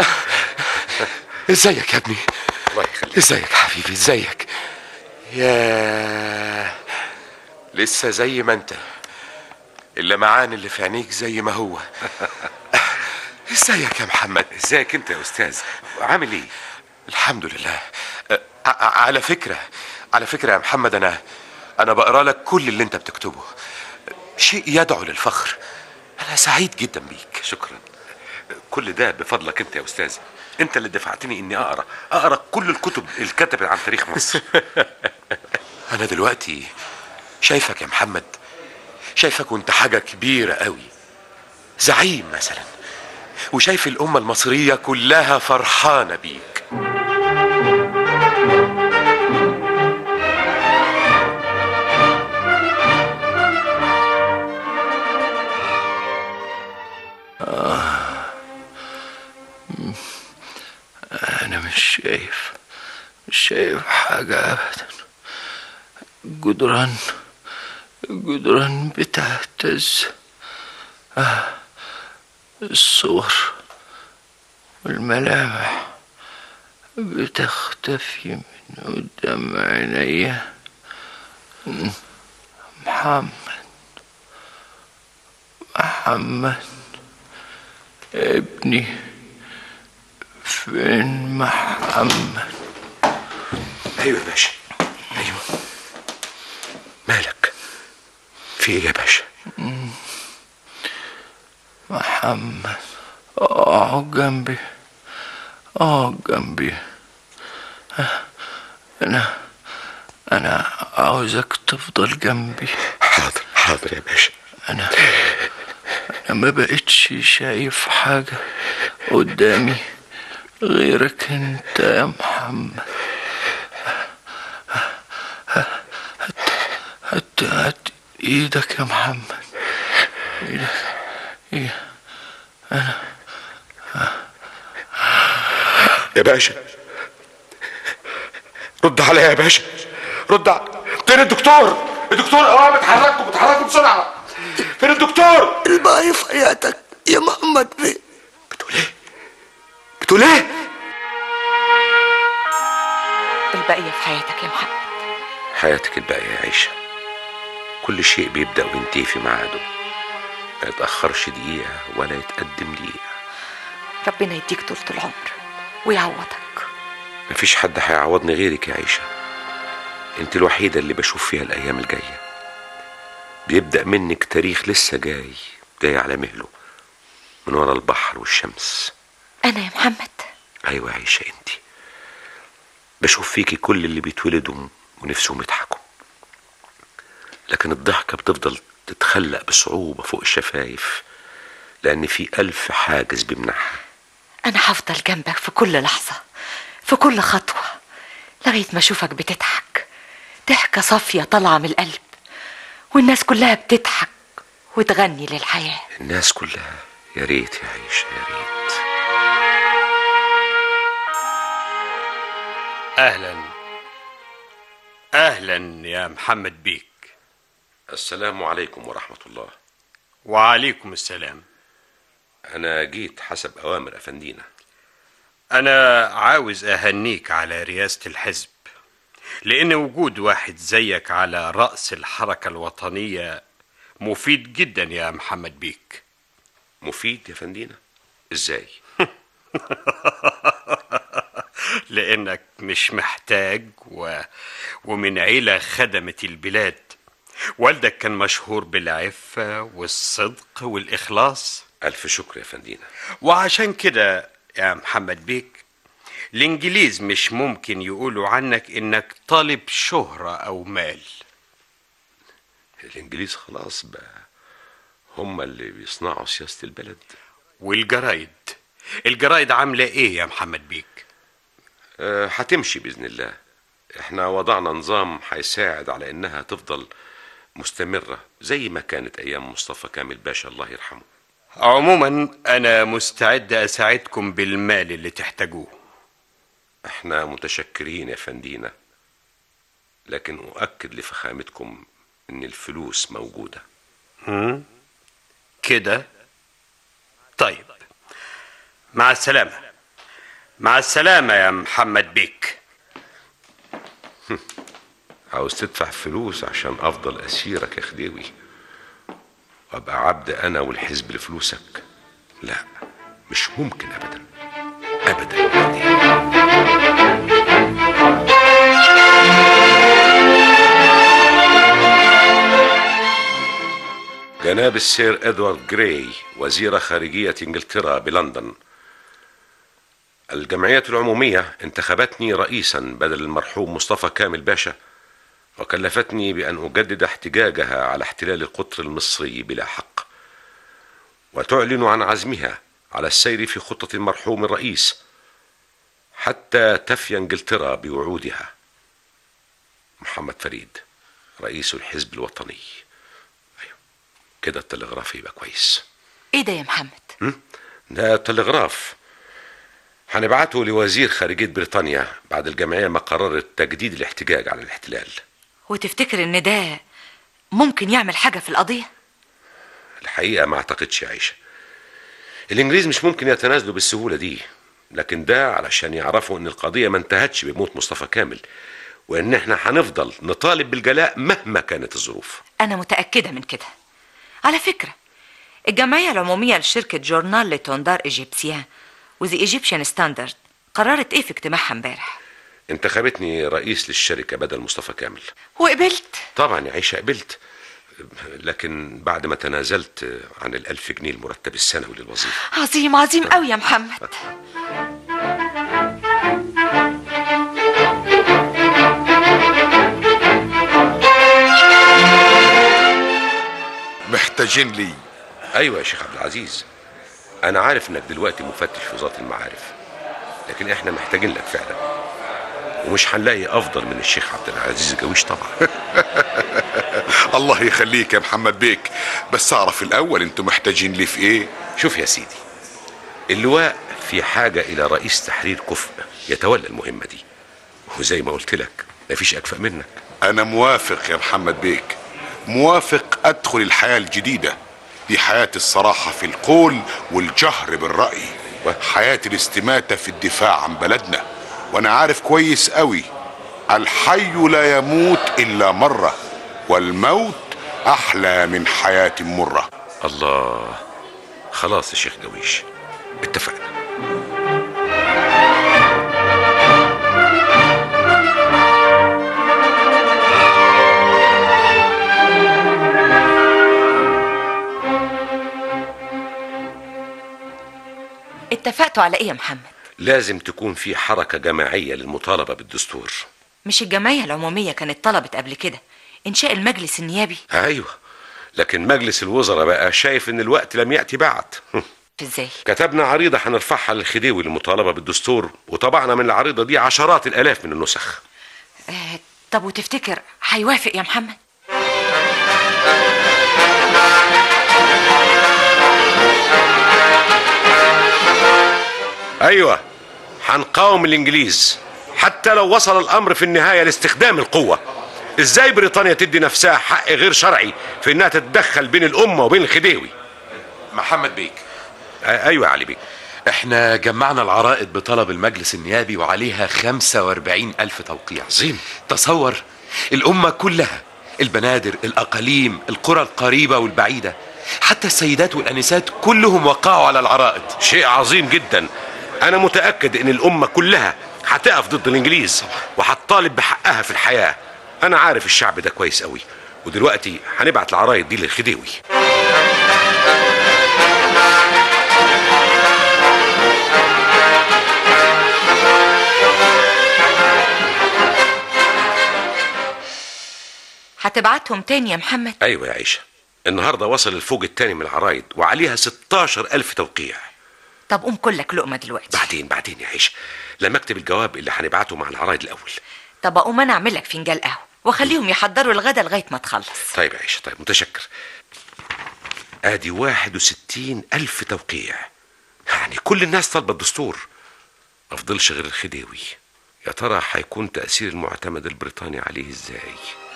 ازيك يا ابني الله يخليك ازيك يا حبيبي ازيك يا لسه زي ما انت اللمعان اللي في عينيك زي ما هو ازيك يا محمد ازيك انت يا استاذ عامل ايه الحمد لله أ- ع- على فكرة على فكرة يا محمد أنا أنا بقرا لك كل اللي أنت بتكتبه شيء يدعو للفخر أنا سعيد جدا بيك شكرا كل ده بفضلك انت يا استاذ انت اللي دفعتني اني اقرا اقرا كل الكتب اللي اتكتبت عن تاريخ مصر أنا دلوقتي شايفك يا محمد شايفك وأنت حاجة كبيرة قوي زعيم مثلا وشايف الأمة المصرية كلها فرحانة بيك أنا مش شايف مش شايف حاجة أبدا جدران جدران بتهتز آه. الصور والملامح بتختفي من قدام عينيا محمد محمد ابني فين محمد أيوة يا باشا أيوة مالك في إيه يا باشا محمد اقعد جنبي اقعد جنبي انا انا عاوزك تفضل جنبي حاضر حاضر يا باشا انا انا ما بقتش شايف حاجة قدامي غيرك انت يا محمد هات هات هات ايدك يا محمد ايدك ايه انا يا باشا رد عليا يا باشا رد ع... فين الدكتور الدكتور اه بتحركوا بتحركوا بسرعه فين الدكتور الباقي في حياتك يا محمد بيه بتقول ايه البقية في حياتك يا محمد حياتك الباقيه يا عيشه كل شيء بيبدا وينتهي في ميعاده ما يتاخرش دقيقه ولا يتقدم دقيقه ربنا يديك طولة العمر ويعوضك مفيش حد هيعوضني غيرك يا عيشه انت الوحيده اللي بشوف فيها الايام الجايه بيبدا منك تاريخ لسه جاي جاي على مهله من ورا البحر والشمس أنا يا محمد ايوه يا عيشه انت بشوف فيكي كل اللي بيتولدوا ونفسهم يضحكوا لكن الضحكه بتفضل تتخلق بصعوبه فوق الشفايف لان في الف حاجز بيمنعها أنا هفضل جنبك في كل لحظة في كل خطوة لغاية ما أشوفك بتضحك ضحكة صافية طالعة من القلب والناس كلها بتضحك وتغني للحياة الناس كلها يا ريت يا عيشه يا ريت اهلا اهلا يا محمد بيك السلام عليكم ورحمه الله وعليكم السلام انا جيت حسب اوامر افندينا أنا عاوز أهنيك على رئاسة الحزب لأن وجود واحد زيك على رأس الحركة الوطنية مفيد جدا يا محمد بيك مفيد يا فندينا ازاي لأنك مش محتاج و... ومن عيلة خدمت البلاد والدك كان مشهور بالعفة والصدق والإخلاص الف شكر يا فندينا وعشان كده يا محمد بيك الإنجليز مش ممكن يقولوا عنك إنك طالب شهرة أو مال الانجليز خلاص بقى هم اللي بيصنعوا سياسة البلد والجرايد الجرايد عاملة إيه يا محمد بيك أه، هتمشي بإذن الله احنا وضعنا نظام هيساعد على انها تفضل مستمرة زي ما كانت ايام مصطفى كامل باشا الله يرحمه عموما أنا مستعد أساعدكم بالمال اللي تحتاجوه احنا متشكرين يا فندينا لكن اؤكد لفخامتكم ان الفلوس موجودة هم؟ كده طيب مع السلامة مع السلامة يا محمد بيك عاوز تدفع فلوس عشان افضل اسيرك يا خديوي وابقى عبد انا والحزب لفلوسك لا مش ممكن ابدا ابدا يا خديوي. جناب السير ادوارد جراي وزير خارجية انجلترا بلندن الجمعية العمومية انتخبتني رئيسا بدل المرحوم مصطفى كامل باشا وكلفتني بأن أجدد احتجاجها على احتلال القطر المصري بلا حق وتعلن عن عزمها على السير في خطة المرحوم الرئيس حتى تفي انجلترا بوعودها محمد فريد رئيس الحزب الوطني أيوة. كده التلغراف يبقى كويس ايه ده يا محمد ده تلغراف هنبعته لوزير خارجية بريطانيا بعد الجمعية ما قررت تجديد الاحتجاج على الاحتلال وتفتكر ان ده ممكن يعمل حاجة في القضية الحقيقة ما اعتقدش يا عيشة الانجليز مش ممكن يتنازلوا بالسهولة دي لكن ده علشان يعرفوا ان القضية ما انتهتش بموت مصطفى كامل وان احنا هنفضل نطالب بالجلاء مهما كانت الظروف انا متأكدة من كده على فكرة الجمعية العمومية لشركة جورنال لتوندار ايجيبسيان وذا ايجيبشن ستاندرد قررت ايه في اجتماعها امبارح انتخبتني رئيس للشركة بدل مصطفى كامل وقبلت طبعا يا عيشة قبلت لكن بعد ما تنازلت عن الألف جنيه المرتب السنوي للوظيفة عظيم عظيم قوي يا محمد محتاجين لي أيوة يا شيخ عبد العزيز أنا عارف إنك دلوقتي مفتش في وزارة المعارف لكن إحنا محتاجين لك فعلا ومش هنلاقي أفضل من الشيخ عبد العزيز جويش طبعا الله يخليك يا محمد بيك بس اعرف الاول انتوا محتاجين لي في ايه شوف يا سيدي اللواء في حاجة إلى رئيس تحرير كفء يتولى المهمة دي وزي ما قلت لك مفيش أكفأ منك انا موافق يا محمد بيك موافق ادخل الحياة الجديدة دي حياة الصراحة في القول والجهر بالرأي حياة الاستماتة في الدفاع عن بلدنا وانا عارف كويس قوي الحي لا يموت الا مرة والموت احلى من حياة مرة الله خلاص يا شيخ جويش اتفقنا اتفقتوا على ايه يا محمد لازم تكون في حركة جماعية للمطالبة بالدستور مش الجمعية العمومية كانت طلبت قبل كده انشاء المجلس النيابي أيوة لكن مجلس الوزراء بقى شايف إن الوقت لم يأتي بعد ازاي كتبنا عريضة هنرفعها للخديوي للمطالبة بالدستور وطبعنا من العريضة دي عشرات الآلاف من النسخ آه طب وتفتكر هيوافق يا محمد أيوة هنقاوم الإنجليز حتى لو وصل الأمر في النهاية لاستخدام القوة ازاي بريطانيا تدي نفسها حق غير شرعي في انها تتدخل بين الامه وبين الخديوي محمد بيك ايوه يا علي بيك احنا جمعنا العرائض بطلب المجلس النيابي وعليها 45 ألف توقيع عظيم تصور الأمة كلها البنادر الأقاليم القرى القريبة والبعيدة حتى السيدات والأنسات كلهم وقعوا على العرائض شيء عظيم جدا انا متاكد ان الامه كلها هتقف ضد الانجليز وهتطالب بحقها في الحياه انا عارف الشعب ده كويس قوي ودلوقتي هنبعت العرايض دي للخديوي هتبعتهم تاني يا محمد ايوه يا عيشه النهارده وصل الفوج التاني من العرايض وعليها 16 ألف توقيع طب قوم كلك لقمة دلوقتي بعدين بعدين يا عيشه لما اكتب الجواب اللي هنبعته مع العرايض الاول طب اقوم انا اعمل لك فنجان قهوة واخليهم يحضروا الغدا لغاية ما تخلص طيب يا عيشه طيب متشكر ادي 61 ألف توقيع يعني كل الناس طالبه الدستور ما فضلش غير الخديوي يا ترى هيكون تأثير المعتمد البريطاني عليه ازاي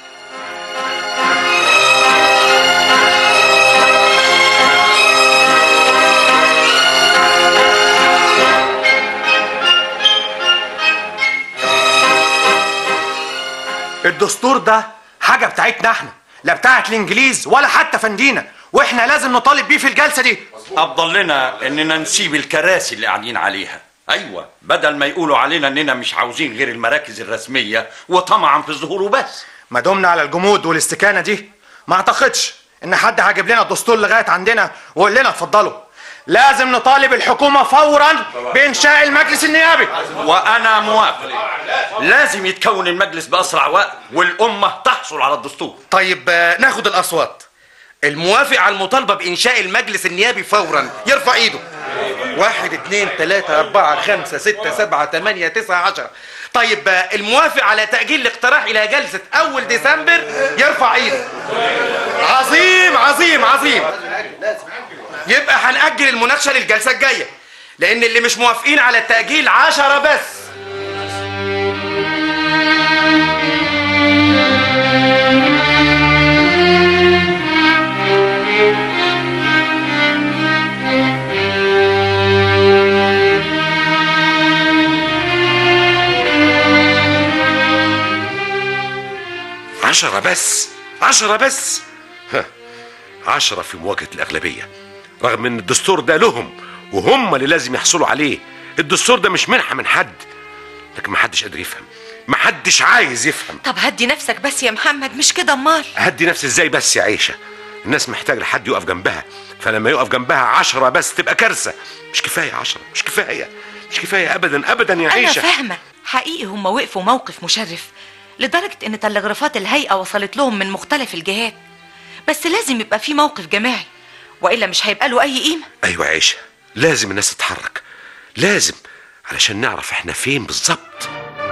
الدستور ده حاجة بتاعتنا احنا لا بتاعت الانجليز ولا حتى فندينا واحنا لازم نطالب بيه في الجلسة دي افضل لنا اننا نسيب الكراسي اللي قاعدين عليها ايوه بدل ما يقولوا علينا اننا مش عاوزين غير المراكز الرسميه وطمعا في الظهور وبس ما دمنا على الجمود والاستكانة دي ما اعتقدش ان حد هيجيب لنا الدستور لغاية عندنا ويقول لنا اتفضلوا لازم نطالب الحكومة فورا بإنشاء المجلس النيابي وانا موافق لازم يتكون المجلس باسرع وقت والامه تحصل على الدستور طيب آه، ناخد الأصوات الموافق على المطالبة بإنشاء المجلس النيابي فورا يرفع إيده واحد اتنين تلاتة أربعة خمسة ستة سبعة تمانية تسعة عشرة طيب آه، الموافق على تأجيل الاقتراح إلى جلسة أول ديسمبر يرفع إيده عظيم عظيم عظيم يبقى هنأجل المناقشة للجلسة الجاية لأن اللي مش موافقين على التأجيل عشرة بس عشرة بس عشرة بس ها عشرة في مواجهة الأغلبية رغم إن الدستور ده لهم وهم اللي لازم يحصلوا عليه الدستور ده مش منحة من حد لكن محدش قادر يفهم محدش عايز يفهم طب هدي نفسك بس يا محمد مش كده امال هدي نفسي ازاي بس يا عيشة الناس محتاجة لحد يقف جنبها فلما يقف جنبها عشرة بس تبقى كارثة مش كفاية عشرة مش كفاية مش كفاية أبدا أبدا يا انا عيشة فاهمة حقيقي هم وقفوا موقف مشرف لدرجة ان تلغرافات الهيئة وصلت لهم من مختلف الجهات بس لازم يبقى في موقف جماعي والا مش هيبقى له اي قيمة أيوة يا عيشة لازم الناس تتحرك لازم علشان نعرف احنا فين بالظبط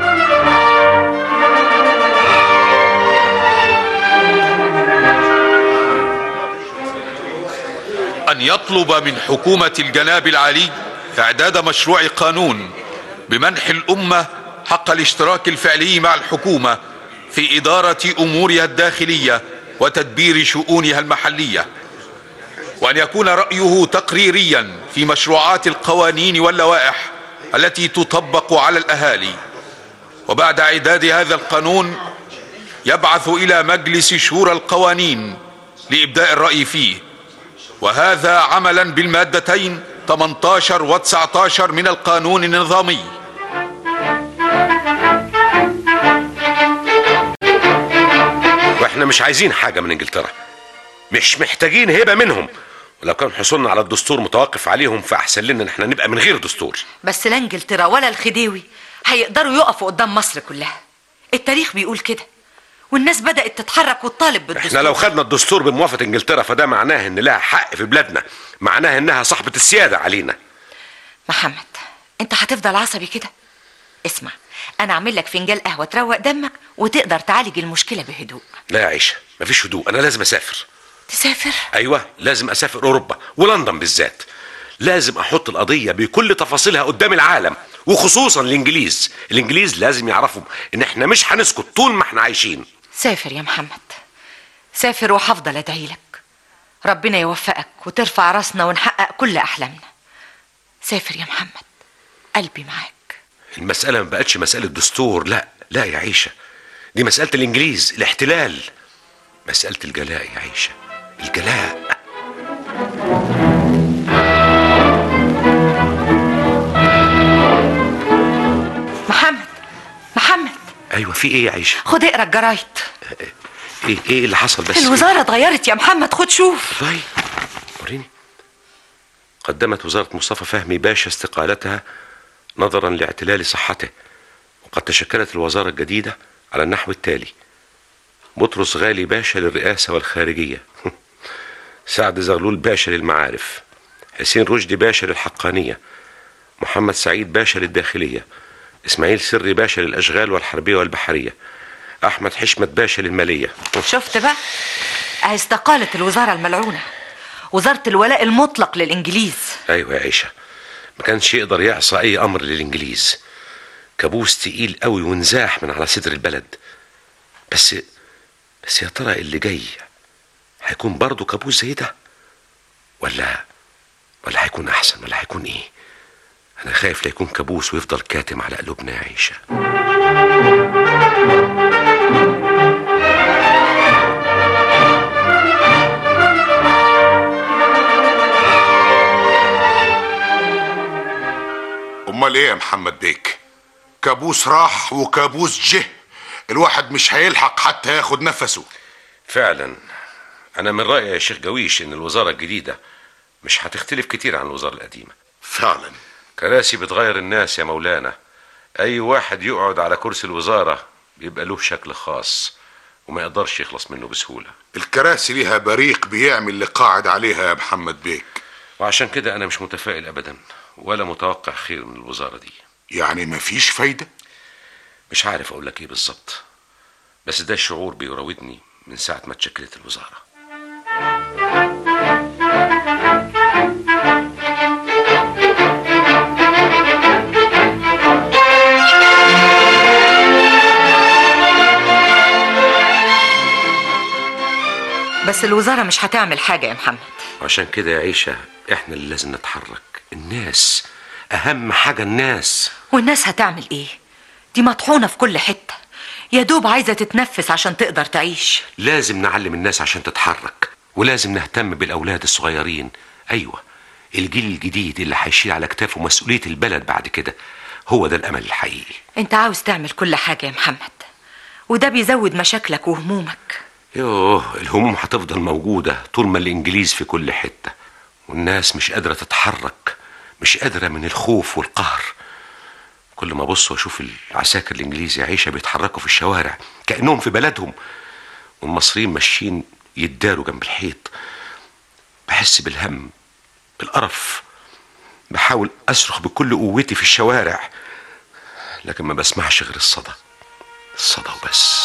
أن يطلب من حكومة الجناب العلي إعداد مشروع قانون بمنح الأمة حق الاشتراك الفعلي مع الحكومة في إدارة أمورها الداخلية وتدبير شؤونها المحلية وأن يكون رأيه تقريريا في مشروعات القوانين واللوائح التي تطبق على الأهالي وبعد إعداد هذا القانون يبعث إلى مجلس شورى القوانين لإبداء الرأي فيه وهذا عملا بالمادتين 18 و 19 من القانون النظامي واحنا مش عايزين حاجة من انجلترا مش محتاجين هبة منهم ولو كان حصولنا على الدستور متوقف عليهم فأحسن لنا ان احنا نبقى من غير دستور بس لا انجلترا ولا الخديوي هيقدروا يقفوا قدام مصر كلها التاريخ بيقول كده والناس بدأت تتحرك وتطالب بالدستور احنا لو خدنا الدستور بموافقة انجلترا فده معناه ان لها حق في بلادنا معناه انها صاحبة السيادة علينا محمد انت هتفضل عصبي كده اسمع انا اعمل لك فنجان قهوه تروق دمك وتقدر تعالج المشكله بهدوء لا يا عيشة مفيش هدوء انا لازم اسافر تسافر ايوه لازم اسافر اوروبا ولندن بالذات لازم احط القضية بكل تفاصيلها قدام العالم وخصوصا الانجليز الانجليز لازم يعرفوا ان احنا مش هنسكت طول ما احنا عايشين سافر يا محمد سافر وهفضل ادعي لك ربنا يوفقك وترفع راسنا ونحقق كل احلامنا سافر يا محمد قلبي معاك المسألة ما بقتش مسألة دستور لا لا يا عيشة دي مسألة الإنجليز الاحتلال مسألة الجلاء يا عيشة الجلاء محمد محمد أيوة في إيه يا عيشة خد اقرا الجرايد إيه إيه اللي حصل بس الوزاره اتغيرت يا محمد خد شوف طيب وريني قدمت وزارة مصطفى فهمي باشا استقالتها نظرا لاعتلال صحته وقد تشكلت الوزارة الجديدة على النحو التالي بطرس غالي باشا للرئاسة والخارجية سعد زغلول باشا للمعارف حسين رشدي باشا للحقانية محمد سعيد باشا للداخلية إسماعيل سري باشا للأشغال والحربية والبحرية أحمد حشمت باشا للمالية شفت بقى اهي استقالت الوزاره الملعونه وزاره الولاء المطلق للانجليز أيوة يا عيشة ما كانش يقدر يعصى أي أمر للإنجليز كابوس تقيل قوي ونزاح من على صدر البلد بس بس يا ترى اللي جاي هيكون برضه كابوس زي ده ولا ولا هيكون أحسن ولا هيكون إيه أنا خايف لا يكون كابوس ويفضل كاتم على قلوبنا يا عيشة امال ايه يا محمد بيك كابوس راح وكابوس جه الواحد مش هيلحق حتى ياخد نفسه فعلا أنا من رأيي يا شيخ جويش إن الوزارة الجديدة مش هتختلف كتير عن الوزارة القديمة فعلا كراسي بتغير الناس يا مولانا أي واحد يقعد على كرسي الوزارة بيبقى له شكل خاص وما يقدرش يخلص منه بسهولة الكراسي ليها بريق بيعمل اللي قاعد عليها يا محمد بيك وعشان كده أنا مش متفائل أبدا ولا متوقع خير من الوزارة دي يعني مفيش فايدة مش عارف أقول لك إيه بالظبط بس ده الشعور بيراودني من ساعة ما اتشكلت الوزارة بس الوزاره مش هتعمل حاجه يا محمد وعشان كده يا عيشة احنا اللي لازم نتحرك الناس أهم حاجة الناس والناس هتعمل ايه دي مطحونه في كل حته يا دوب عايزه تتنفس عشان تقدر تعيش لازم نعلم الناس عشان تتحرك ولازم نهتم بالأولاد الصغيرين أيوة الجيل الجديد اللي هيشيل على كتافه مسؤولية البلد بعد كده هو ده الأمل الحقيقي انت عاوز تعمل كل حاجه يا محمد وده بيزود مشاكلك وهمومك يوه الهموم هتفضل موجودة طول ما الإنجليز في كل حتة والناس مش قادرة تتحرك مش قادرة من الخوف والقهر كل ما أبص وأشوف العساكر الإنجليز يا عيشة بيتحركوا في الشوارع كأنهم في بلدهم والمصريين ماشيين يتداروا جنب الحيط بحس بالهم بالقرف بحاول أصرخ بكل قوتي في الشوارع لكن ما بسمعش غير الصدى الصدى وبس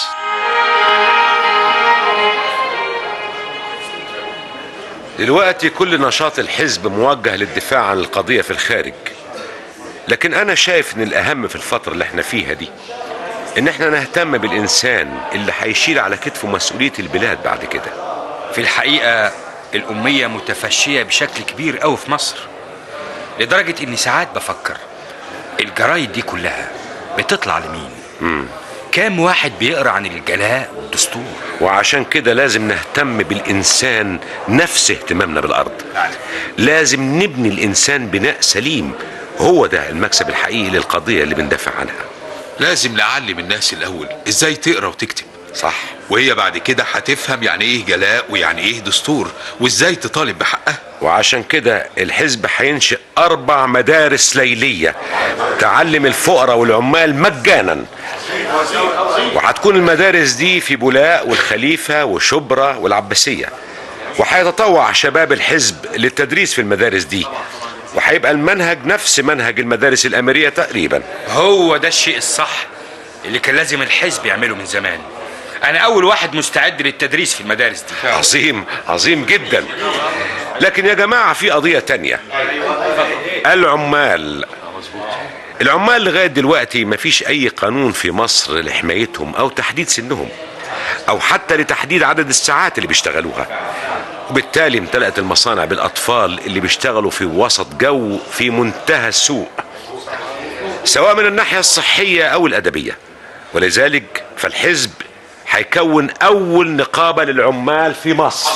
دلوقتي كل نشاط الحزب موجه للدفاع عن القضية في الخارج لكن أنا شايف إن الأهم في الفترة اللي احنا فيها دي إن احنا نهتم بالإنسان اللي هيشيل على كتفه مسؤولية البلاد بعد كده في الحقيقة الأمية متفشية بشكل كبير أوي في مصر لدرجة إني ساعات بفكر الجرايد دي كلها بتطلع لمين؟ مم. كام واحد بيقرا عن الجلاء والدستور وعشان كده لازم نهتم بالإنسان نفس اهتمامنا بالأرض لازم نبني الإنسان بناء سليم هو ده المكسب الحقيقي للقضية اللي بندافع عنها لازم نعلم الناس الأول إزاي تقرأ وتكتب صح وهي بعد كده هتفهم يعني إيه جلاء ويعني إيه دستور وإزاي تطالب بحقها وعشان كده الحزب هينشئ أربع مدارس ليلية تعلم الفقراء والعمال مجانا وهتكون المدارس دي في بولاق والخليفة وشبرا والعباسية وهيتطوع شباب الحزب للتدريس في المدارس دي وهيبقى المنهج نفس منهج المدارس الأميرية تقريبا هو ده الشيء الصح اللي كان لازم الحزب يعمله من زمان أنا أول واحد مستعد للتدريس في المدارس دي عظيم عظيم جدا لكن يا جماعة في قضية تانية العمال العمال لغاية دلوقتي مفيش أي قانون في مصر لحمايتهم أو تحديد سنهم او حتى لتحديد عدد الساعات اللي بيشتغلوها وبالتالي امتلأت المصانع بالاطفال اللي بيشتغلوا في وسط جو في منتهى السوء سواء من الناحيه الصحيه او الادبيه ولذلك فالحزب هيكون اول نقابه للعمال في مصر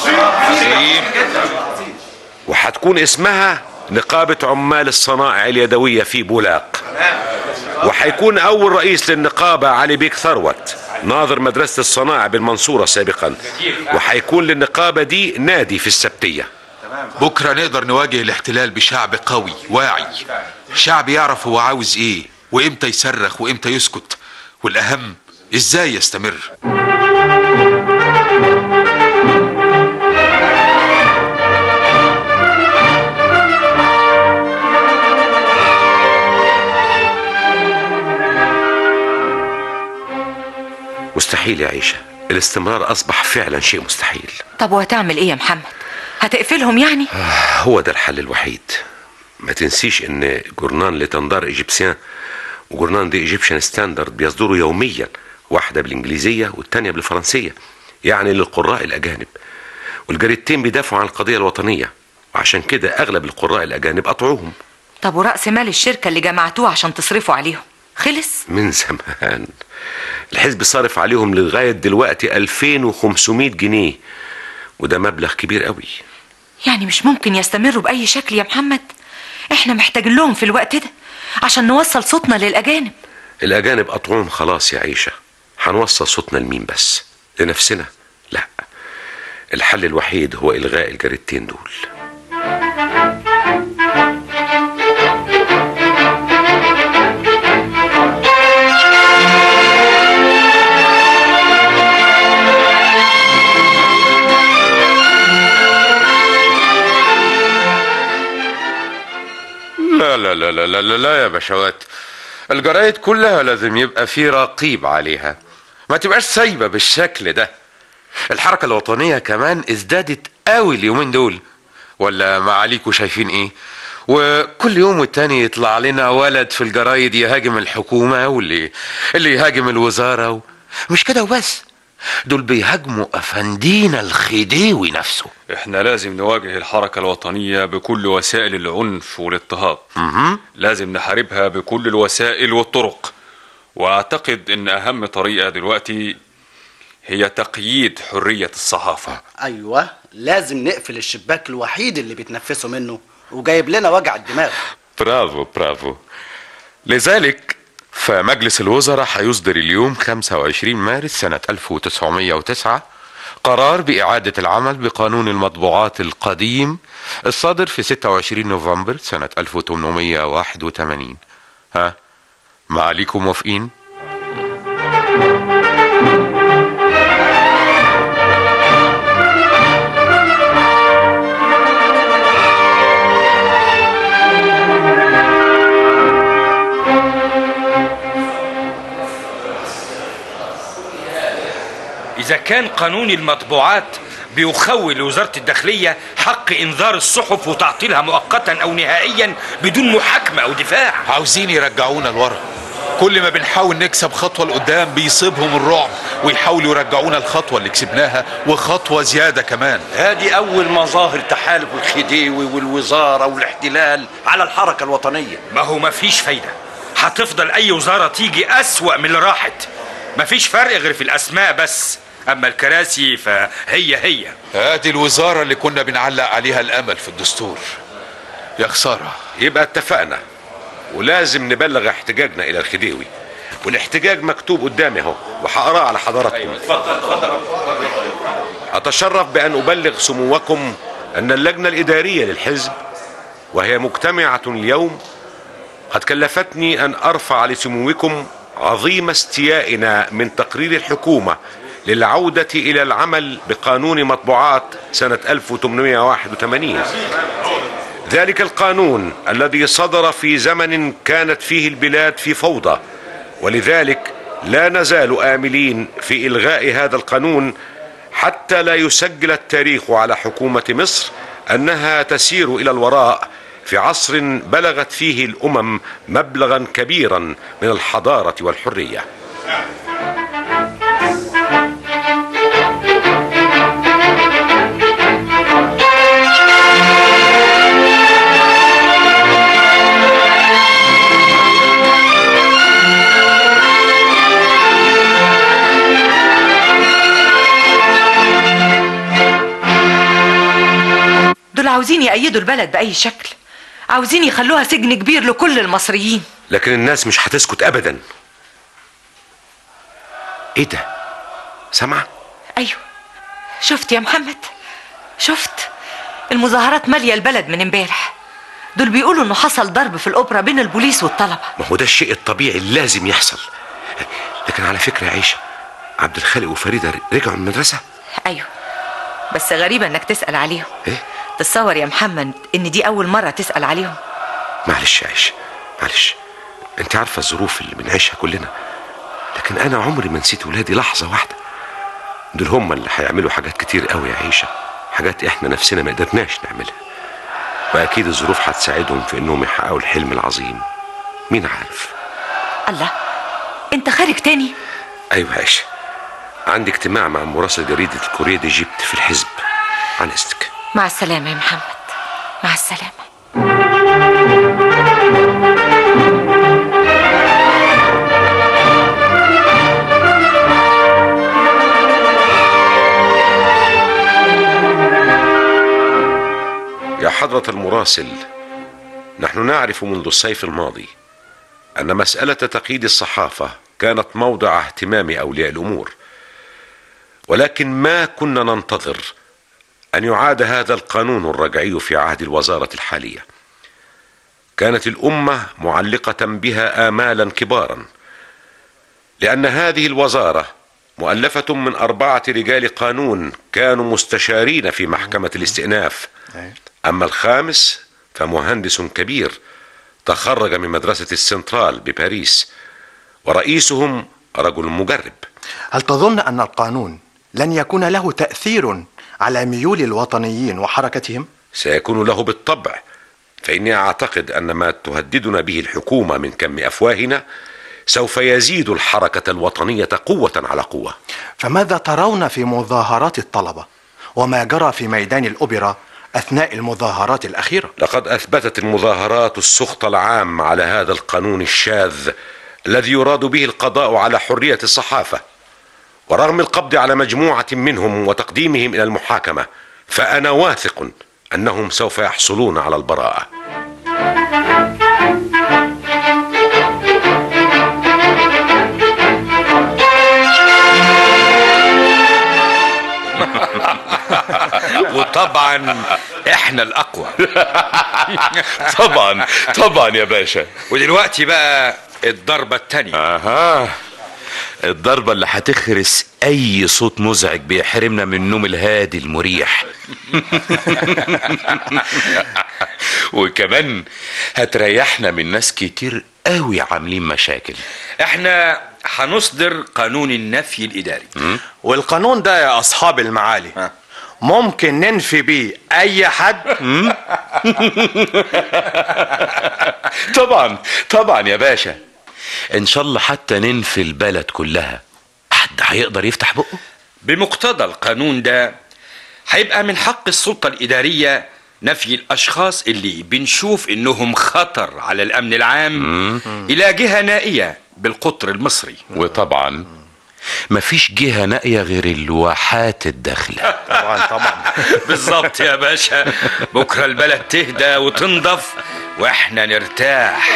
وهتكون اسمها نقابه عمال الصنائع اليدويه في بولاق وهيكون اول رئيس للنقابه علي بيك ثروت ناظر مدرسه الصناعه بالمنصوره سابقا وهيكون للنقابه دي نادي في السبتيه بكرة نقدر نواجه الاحتلال بشعب قوي واعي شعب يعرف هو عاوز ايه وامتى يصرخ وامتى يسكت والاهم ازاي يستمر مستحيل يا عيشه الاستمرار اصبح فعلا شيء مستحيل طب وهتعمل ايه يا محمد هتقفلهم يعني هو ده الحل الوحيد ما تنسيش ان جورنان لتندار ايجيبسيان وجورنان دي ايجيبشن ستاندرد بيصدروا يوميا واحده بالانجليزيه والتانيه بالفرنسيه يعني للقراء الاجانب والجريدتين بيدافعوا عن القضيه الوطنيه وعشان كده اغلب القراء الاجانب قطعوهم طب ورأس مال الشركة اللي جمعتوه عشان تصرفوا عليهم خلص من زمان الحزب صارف عليهم لغايه دلوقتي 2500 جنيه وده مبلغ كبير قوي يعني مش ممكن يستمروا بأي شكل يا محمد احنا محتاجين لهم في الوقت ده عشان نوصل صوتنا للأجانب الاجانب قطعوهم خلاص يا عيشه هنوصل صوتنا لمين بس لنفسنا لا الحل الوحيد هو الغاء الجريدتين دول لا لا لا لا لا لا, لا يا بشوات الجرايد كلها لازم يبقى في رقيب عليها ما تبقاش سايبه بالشكل ده الحركه الوطنيه كمان ازدادت قوي اليومين دول ولا معاليكوا شايفين ايه وكل يوم والتاني يطلع لنا ولد في الجرايد يهاجم الحكومه واللي اللي يهاجم الوزاره و... مش كده وبس دول بيهاجموا افندينا الخديوي نفسه احنا لازم نواجه الحركة الوطنية بكل وسائل العنف والاضطهاد لازم نحاربها بكل الوسائل والطرق واعتقد ان اهم طريقة دلوقتي هي تقييد حرية الصحافة ايوه لازم نقفل الشباك الوحيد اللي بيتنفسوا منه وجايب لنا وجع الدماغ برافو برافو لذلك فمجلس الوزراء هيصدر اليوم 25 مارس سنة 1909 قرار بإعادة العمل بقانون المطبوعات القديم الصادر في 26 نوفمبر سنة 1881 ها معاليكم موافقين؟ إذا كان قانون المطبوعات بيخول وزارة الداخلية حق إنذار الصحف وتعطيلها مؤقتا أو نهائيا بدون محاكمة أو دفاع عاوزين يرجعونا لورا كل ما بنحاول نكسب خطوة لقدام بيصيبهم الرعب ويحاولوا يرجعونا الخطوة اللي كسبناها وخطوة زيادة كمان هذه أول مظاهر تحالف الخديوي والوزارة والاحتلال على الحركة الوطنية ما هو مفيش فايدة هتفضل أي وزارة تيجي أسوأ من اللي راحت مفيش فرق غير في الأسماء بس أما الكراسي فهي هي ادي الوزارة اللي كنا بنعلق عليها الامل في الدستور يا خسارة يبقى اتفقنا ولازم نبلغ احتجاجنا الى الخديوي والاحتجاج مكتوب قدامي اهو وهقراه على حضراتكم اتشرف بان ابلغ سموكم ان اللجنه الاداريه للحزب وهي مجتمعه اليوم قد كلفتني ان ارفع لسموكم عظيم استيائنا من تقرير الحكومه للعوده الى العمل بقانون مطبوعات سنه 1881 ذلك القانون الذي صدر في زمن كانت فيه البلاد في فوضى ولذلك لا نزال املين في الغاء هذا القانون حتى لا يسجل التاريخ على حكومه مصر انها تسير الى الوراء في عصر بلغت فيه الامم مبلغا كبيرا من الحضاره والحريه عاوزين يأيدوا البلد بأي شكل عاوزين يخلوها سجن كبير لكل المصريين لكن الناس مش هتسكت ابدا ايه ده سامعه أيوة شفت يا محمد شفت المظاهرات مالية البلد من امبارح دول بيقولوا انه حصل ضرب في الأوبرا بين البوليس والطلبة ما هو ده الشيء الطبيعي اللي لازم يحصل لكن على فكره يا عيشه عبد الخالق وفريده رجعوا من المدرسه أيوة بس غريبة انك تسأل عليهم إيه؟ تتصور يا محمد ان دي أول مرة تسأل عليهم معلش يا عيشه معلش انت عارفه الظروف اللي بنعيشها كلنا لكن انا عمري ما نسيت ولادي لحظه واحده دول هم اللي هيعملوا حاجات كتير قوي يا عيشه حاجات احنا نفسنا ما قدرناش نعملها واكيد الظروف هتساعدهم في انهم يحققوا الحلم العظيم مين عارف الله انت خارج تاني ايوه يا عيشه عندي اجتماع مع مراسل جريده الكوريه دي جبت في الحزب عن اذنك مع السلامة يا محمد مع السلامة يا حضرة المراسل نحن نعرف منذ الصيف الماضي أن مسألة تقييد الصحافة كانت موضع اهتمام أولياء الأمور ولكن ما كنا ننتظر أن يعاد هذا القانون الرجعي في عهد الوزارة الحالية كانت الأمة معلقة بها آمالا كبارا لأن هذه الوزارة مؤلفة من أربعة رجال قانون كانوا مستشارين في محكمة الاستئناف أما الخامس فمهندس كبير تخرج من مدرسة السنترال بباريس ورئيسهم رجل مجرب هل تظن أن القانون لن يكون له تأثير على ميول الوطنيين وحركتهم؟ سيكون له بالطبع فإني أعتقد أن ما تهددنا به الحكومة من كم أفواهنا سوف يزيد الحركة الوطنية قوة على قوة فماذا ترون في مظاهرات الطلبة وما جرى في ميدان الأوبرا أثناء المظاهرات الأخيرة؟ لقد أثبتت المظاهرات السخط العام على هذا القانون الشاذ الذي يراد به القضاء على حرية الصحافة ورغم القبض على مجموعة منهم وتقديمهم إلى المحاكمة فأنا واثق أنهم سوف يحصلون على البراءة وطبعا احنا الاقوى طبعا طبعا يا باشا ودلوقتي بقى الضربة التانية اها الضربة اللي هتخرس أي صوت مزعج بيحرمنا من النوم الهادي المريح وكمان هتريحنا من ناس كتير قوي عاملين مشاكل احنا هنصدر قانون النفي الاداري والقانون ده يا أصحاب المعالي ممكن ننفي بيه أي حد طبعا طبعا يا باشا ان شاء الله حتى ننفي البلد كلها حد هيقدر يفتح بقه بمقتضى القانون ده هيبقى من حق السلطة الإدارية نفي الأشخاص اللي بنشوف إنهم خطر على الأمن العام إلى جهة نائية بالقطر المصري وطبعا مفيش جهة نائية غير الواحات الداخلة طبعا طبعا بالظبط يا باشا بكرة البلد تهدى وتنضف واحنا نرتاح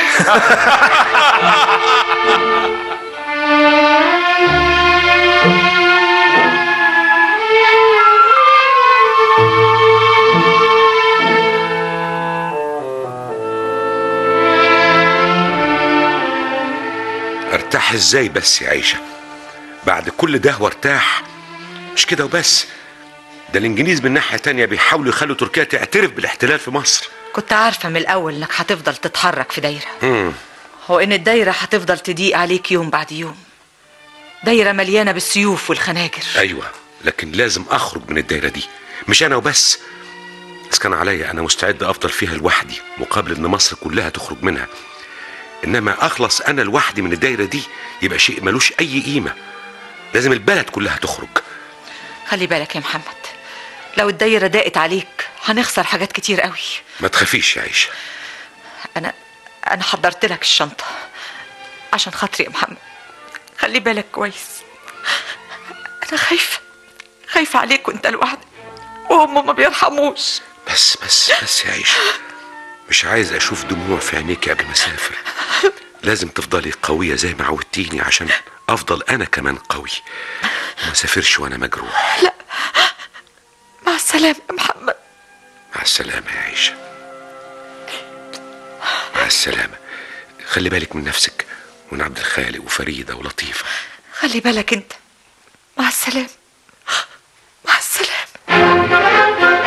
ارتاح ازاي بس يا عيشة بعد كل ده وارتاح مش كده وبس ده الانجليز من ناحية تانية بيحاولوا يخلوا تركيا تعترف بالاحتلال في مصر كنت عارفة من الأول إنك هتفضل تتحرك في دايرة مم. وإن الدايرة هتفضل تضيق عليك يوم بعد يوم دايرة مليانة بالسيوف والخناجر ايوه لكن لازم اخرج من الدايرة دي مش انا وبس بس كان عليا انا مستعد افضل فيها لوحدي مقابل ان مصر كلها تخرج منها انما اخلص انا لوحدي من الدايرة دي يبقى شيء ملوش اي قيمة لازم البلد كلها تخرج خلي بالك يا محمد لو الدايرة ضاقت عليك هنخسر حاجات كتير قوي ما تخافيش يا عيشة أنا أنا حضرت لك الشنطة عشان خاطري يا محمد خلي بالك كويس أنا خايفة خايفة عليك وأنت لوحدك وهم ما بيرحموش بس بس بس يا عيشه مش عايز اشوف دموع في عينيك قبل ما اسافر لازم تفضلي قويه زي ما عودتيني عشان افضل انا كمان قوي وما سافرش وانا مجروح مع السلامة يا محمد مع السلامه يا عيشه مع السلامه خلي بالك من نفسك ومن عبد الخالق وفريده ولطيفه خلي بالك انت مع السلامة مع السلامة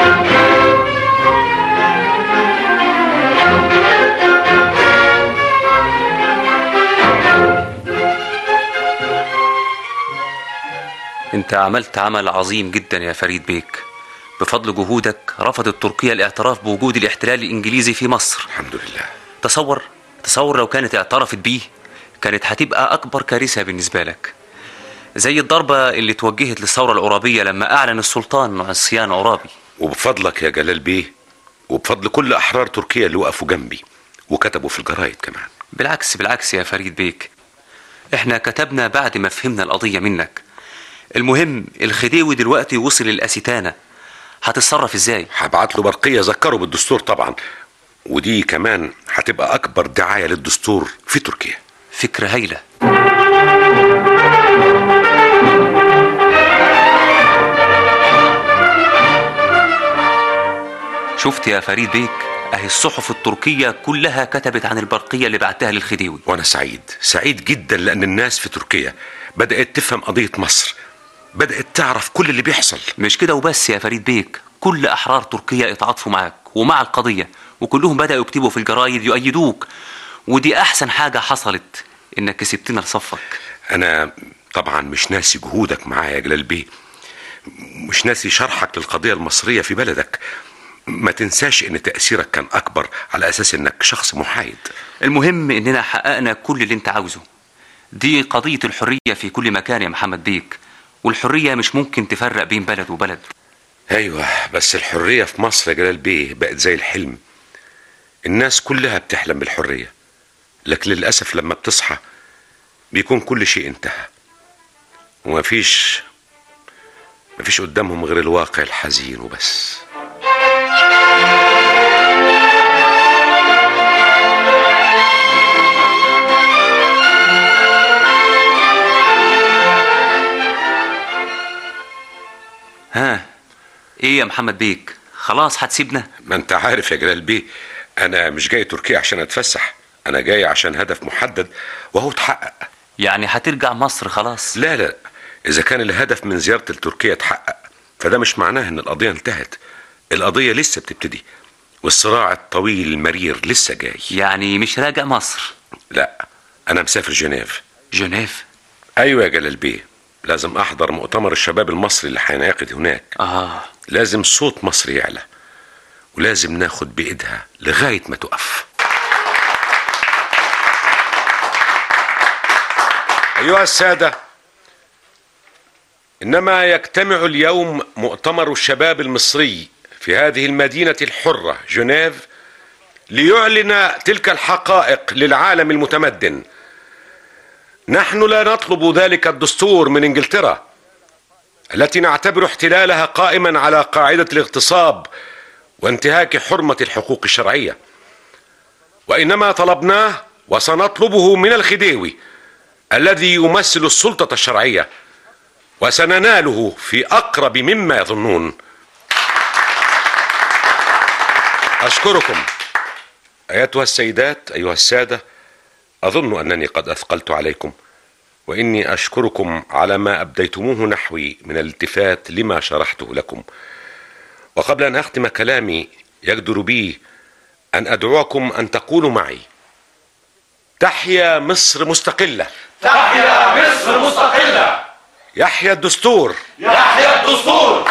انت عملت عمل عظيم جدا يا فريد بيك بفضل جهودك رفضت تركيا الاعتراف بوجود الاحتلال الانجليزي في مصر الحمد لله تصور تصور لو كانت اعترفت بيه كانت هتبقى اكبر كارثه بالنسبه لك زي الضربه اللي توجهت للثوره العرابيه لما اعلن السلطان عصيان عرابي وبفضلك يا جلال بيه وبفضل كل احرار تركيا اللي وقفوا جنبي وكتبوا في الجرايد كمان بالعكس بالعكس يا فريد بيك احنا كتبنا بعد ما فهمنا القضيه منك المهم الخديوي دلوقتي وصل الاسيتانه هتتصرف ازاي هبعت له برقيه ذكره بالدستور طبعا ودي كمان هتبقى اكبر دعايه للدستور في تركيا فكره هايله شفت يا فريد بيك اهي الصحف التركية كلها كتبت عن البرقية اللي بعتها للخديوي وانا سعيد سعيد جدا لان الناس في تركيا بدأت تفهم قضية مصر بدأت تعرف كل اللي بيحصل مش كده وبس يا فريد بيك كل احرار تركيا اتعاطفوا معاك ومع القضية وكلهم بدأوا يكتبوا في الجرايد يؤيدوك ودي احسن حاجة حصلت انك كسبتنا لصفك انا طبعا مش ناسي جهودك معايا يا جلال بيه مش ناسي شرحك للقضية المصرية في بلدك ما تنساش ان تأثيرك كان اكبر على اساس انك شخص محايد المهم اننا حققنا كل اللي انت عاوزه دي قضية الحرية في كل مكان يا محمد بيك والحرية مش ممكن تفرق بين بلد وبلد ايوه بس الحرية في مصر يا جلال بيه بقت زي الحلم الناس كلها بتحلم بالحرية لكن للأسف لما بتصحى بيكون كل شيء انتهى ومفيش مفيش قدامهم غير الواقع الحزين وبس ها ايه يا محمد بيك خلاص هتسيبنا ما انت عارف يا جلال بيه انا مش جاي تركيا عشان اتفسح انا جاي عشان هدف محدد وهو اتحقق يعني هترجع مصر خلاص لا لا اذا كان الهدف من زيارة لتركيا اتحقق فده مش معناه ان القضية انتهت القضية لسه بتبتدي والصراع الطويل المرير لسه جاي يعني مش راجع مصر لا انا مسافر جنيف جنيف ايوه يا جلال بيه لازم احضر مؤتمر الشباب المصري اللي هينعقد هناك اه لازم صوت مصر يعلى ولازم ناخد بايدها لغايه ما تقف ايها الساده انما يجتمع اليوم مؤتمر الشباب المصري في هذه المدينه الحره جنيف ليعلن تلك الحقائق للعالم المتمدن نحن لا نطلب ذلك الدستور من انجلترا التي نعتبر احتلالها قائما على قاعده الاغتصاب وانتهاك حرمه الحقوق الشرعيه وانما طلبناه وسنطلبه من الخديوي الذي يمثل السلطه الشرعيه وسنناله في اقرب مما يظنون اشكركم ايتها السيدات ايها الساده اظن انني قد اثقلت عليكم واني اشكركم على ما ابديتموه نحوي من الالتفات لما شرحته لكم وقبل ان اختم كلامي يجدر بي ان ادعوكم ان تقولوا معي تحيا مصر مستقله تحيا مصر مستقلة يحيا الدستور يحيا الدستور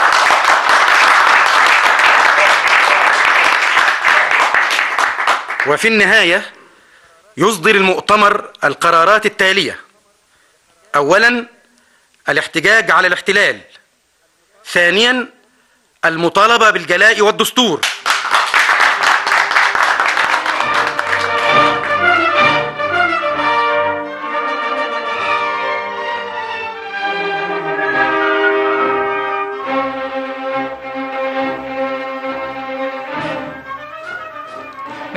وفي النهاية يصدر المؤتمر القرارات التالية أولا الاحتجاج على الاحتلال ثانيا المطالبة بالجلاء والدستور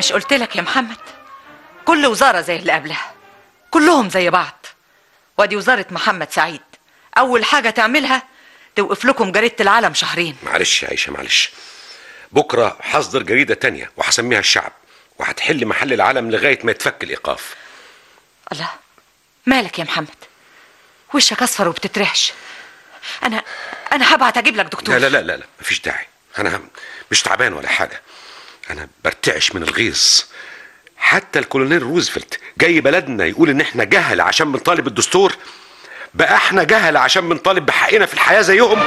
مش قلت لك يا محمد كل وزارة زي اللي قبلها كلهم زي بعض وادي وزارة محمد سعيد أول حاجة تعملها توقف لكم جريدة العالم شهرين معلش يا عيشه معلش بكره هصدر جريده تانية وهسميها الشعب وهتحل محل العالم لغايه ما يتفك الايقاف الله مالك يا محمد وشك أصفر وبتترعش أنا أنا هبعت أجيب لك دكتور لا لا لا لا لا مفيش داعي انا مش تعبان ولا حاجه انا برتعش من الغيظ حتى الكولونيل روزفلت جاي بلدنا يقول ان احنا جهل عشان بنطالب الدستور بقى احنا جهل عشان بنطالب بحقنا في الحياه زيهم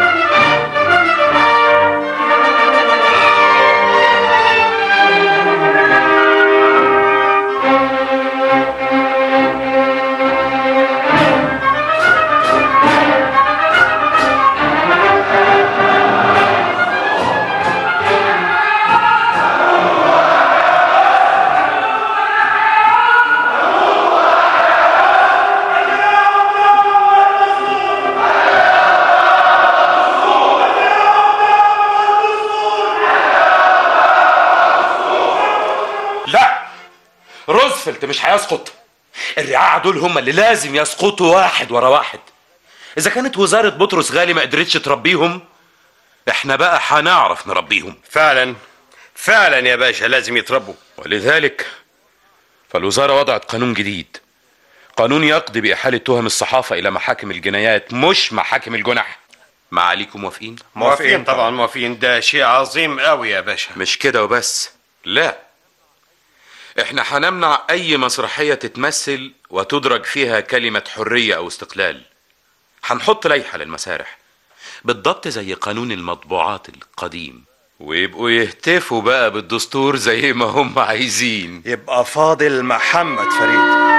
لا روزفلت مش هيسقط الرعاع دول هم اللي لازم يسقطوا واحد ورا واحد اذا كانت وزارة بطرس غالي ما قدرتش تربيهم احنا بقى هنعرف نربيهم فعلا فعلا يا باشا لازم يتربوا ولذلك فالوزارة وضعت قانون جديد قانون يقضي بإحالة تهم الصحافة إلى محاكم الجنايات مش محاكم الجنح معاليكم موافقين؟ موافقين طبعا موافقين ده شيء عظيم قوي يا باشا مش كده وبس لا احنا هنمنع اي مسرحية تتمثل وتدرج فيها كلمة حرية او استقلال هنحط لائحة للمسارح بالضبط زي قانون المطبوعات القديم ويبقوا يهتفوا بقى بالدستور زي ما هم عايزين يبقى فاضل محمد فريد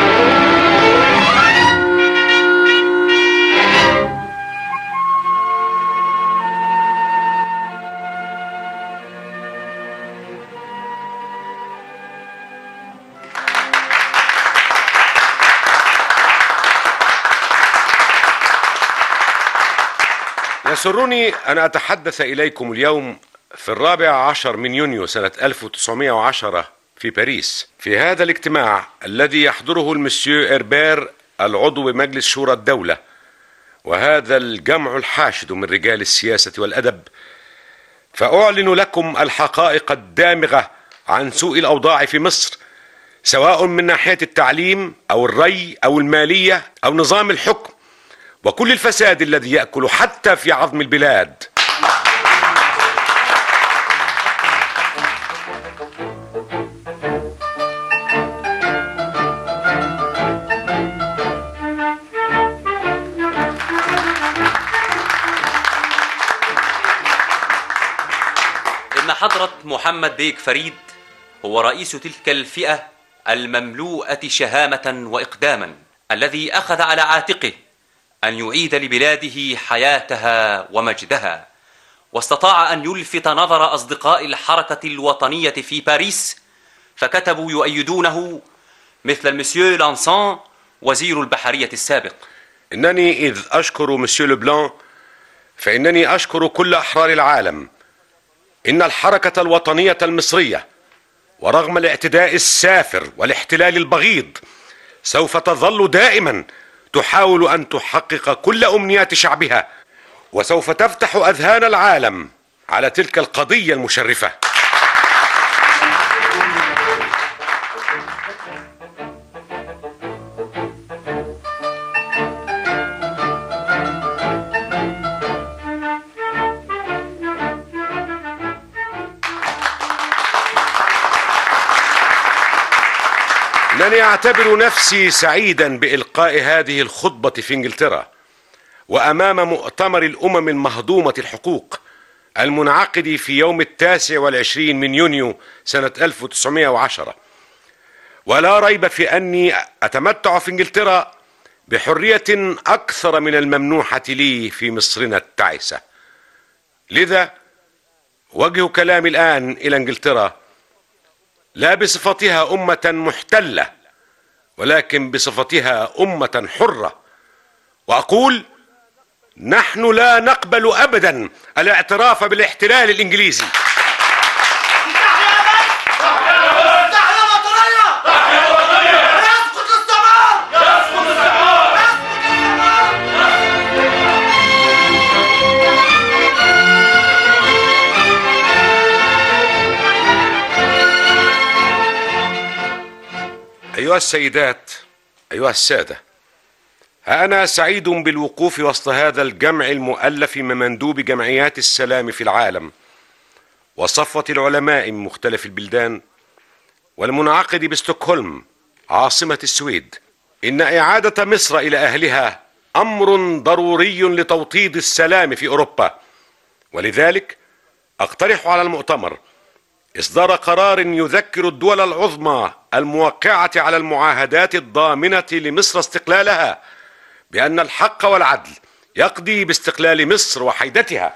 يسرني أن أتحدث إليكم اليوم في الرابع عشر من يونيو سنة 1910 في باريس في هذا الاجتماع الذي يحضره المسيو إربير العضو بمجلس شورى الدولة وهذا الجمع الحاشد من رجال السياسة والأدب فأعلن لكم الحقائق الدامغة عن سوء الأوضاع في مصر سواء من ناحية التعليم أو الري أو المالية أو نظام الحكم وكل الفساد الذي ياكل حتى في عظم البلاد إن حضرة محمد بيك فريد هو رئيس تلك الفئة المملوءة شهامة وإقداما الذي أخذ على عاتقه أن يعيد لبلاده حياتها ومجدها واستطاع أن يلفت نظر أصدقاء الحركة الوطنية في باريس فكتبوا يؤيدونه مثل المسيو لانسان وزير البحرية السابق إنني إذ أشكر مسيو لبلان فإنني أشكر كل أحرار العالم إن الحركة الوطنية المصرية ورغم الاعتداء السافر والاحتلال البغيض سوف تظل دائما تحاول ان تحقق كل امنيات شعبها وسوف تفتح اذهان العالم على تلك القضيه المشرفه انني اعتبر نفسي سعيدا بالقاء هذه الخطبه في انجلترا وامام مؤتمر الامم المهضومه الحقوق المنعقد في يوم التاسع والعشرين من يونيو سنه 1910 ولا ريب في اني اتمتع في انجلترا بحريه اكثر من الممنوحه لي في مصرنا التعسه لذا وجه كلامي الان الى انجلترا لا بصفتها امه محتله ولكن بصفتها امه حره واقول نحن لا نقبل ابدا الاعتراف بالاحتلال الانجليزي تحيا أيها السيدات أيها السادة ها أنا سعيد بالوقوف وسط هذا الجمع المؤلف من مندوب جمعيات السلام في العالم وصفوة العلماء من مختلف البلدان والمنعقد بستوكهولم عاصمة السويد إن إعادة مصر إلى أهلها أمر ضروري لتوطيد السلام في أوروبا ولذلك أقترح على المؤتمر إصدار قرار يذكر الدول العظمى الموقعة على المعاهدات الضامنة لمصر استقلالها بأن الحق والعدل يقضي باستقلال مصر وحيدتها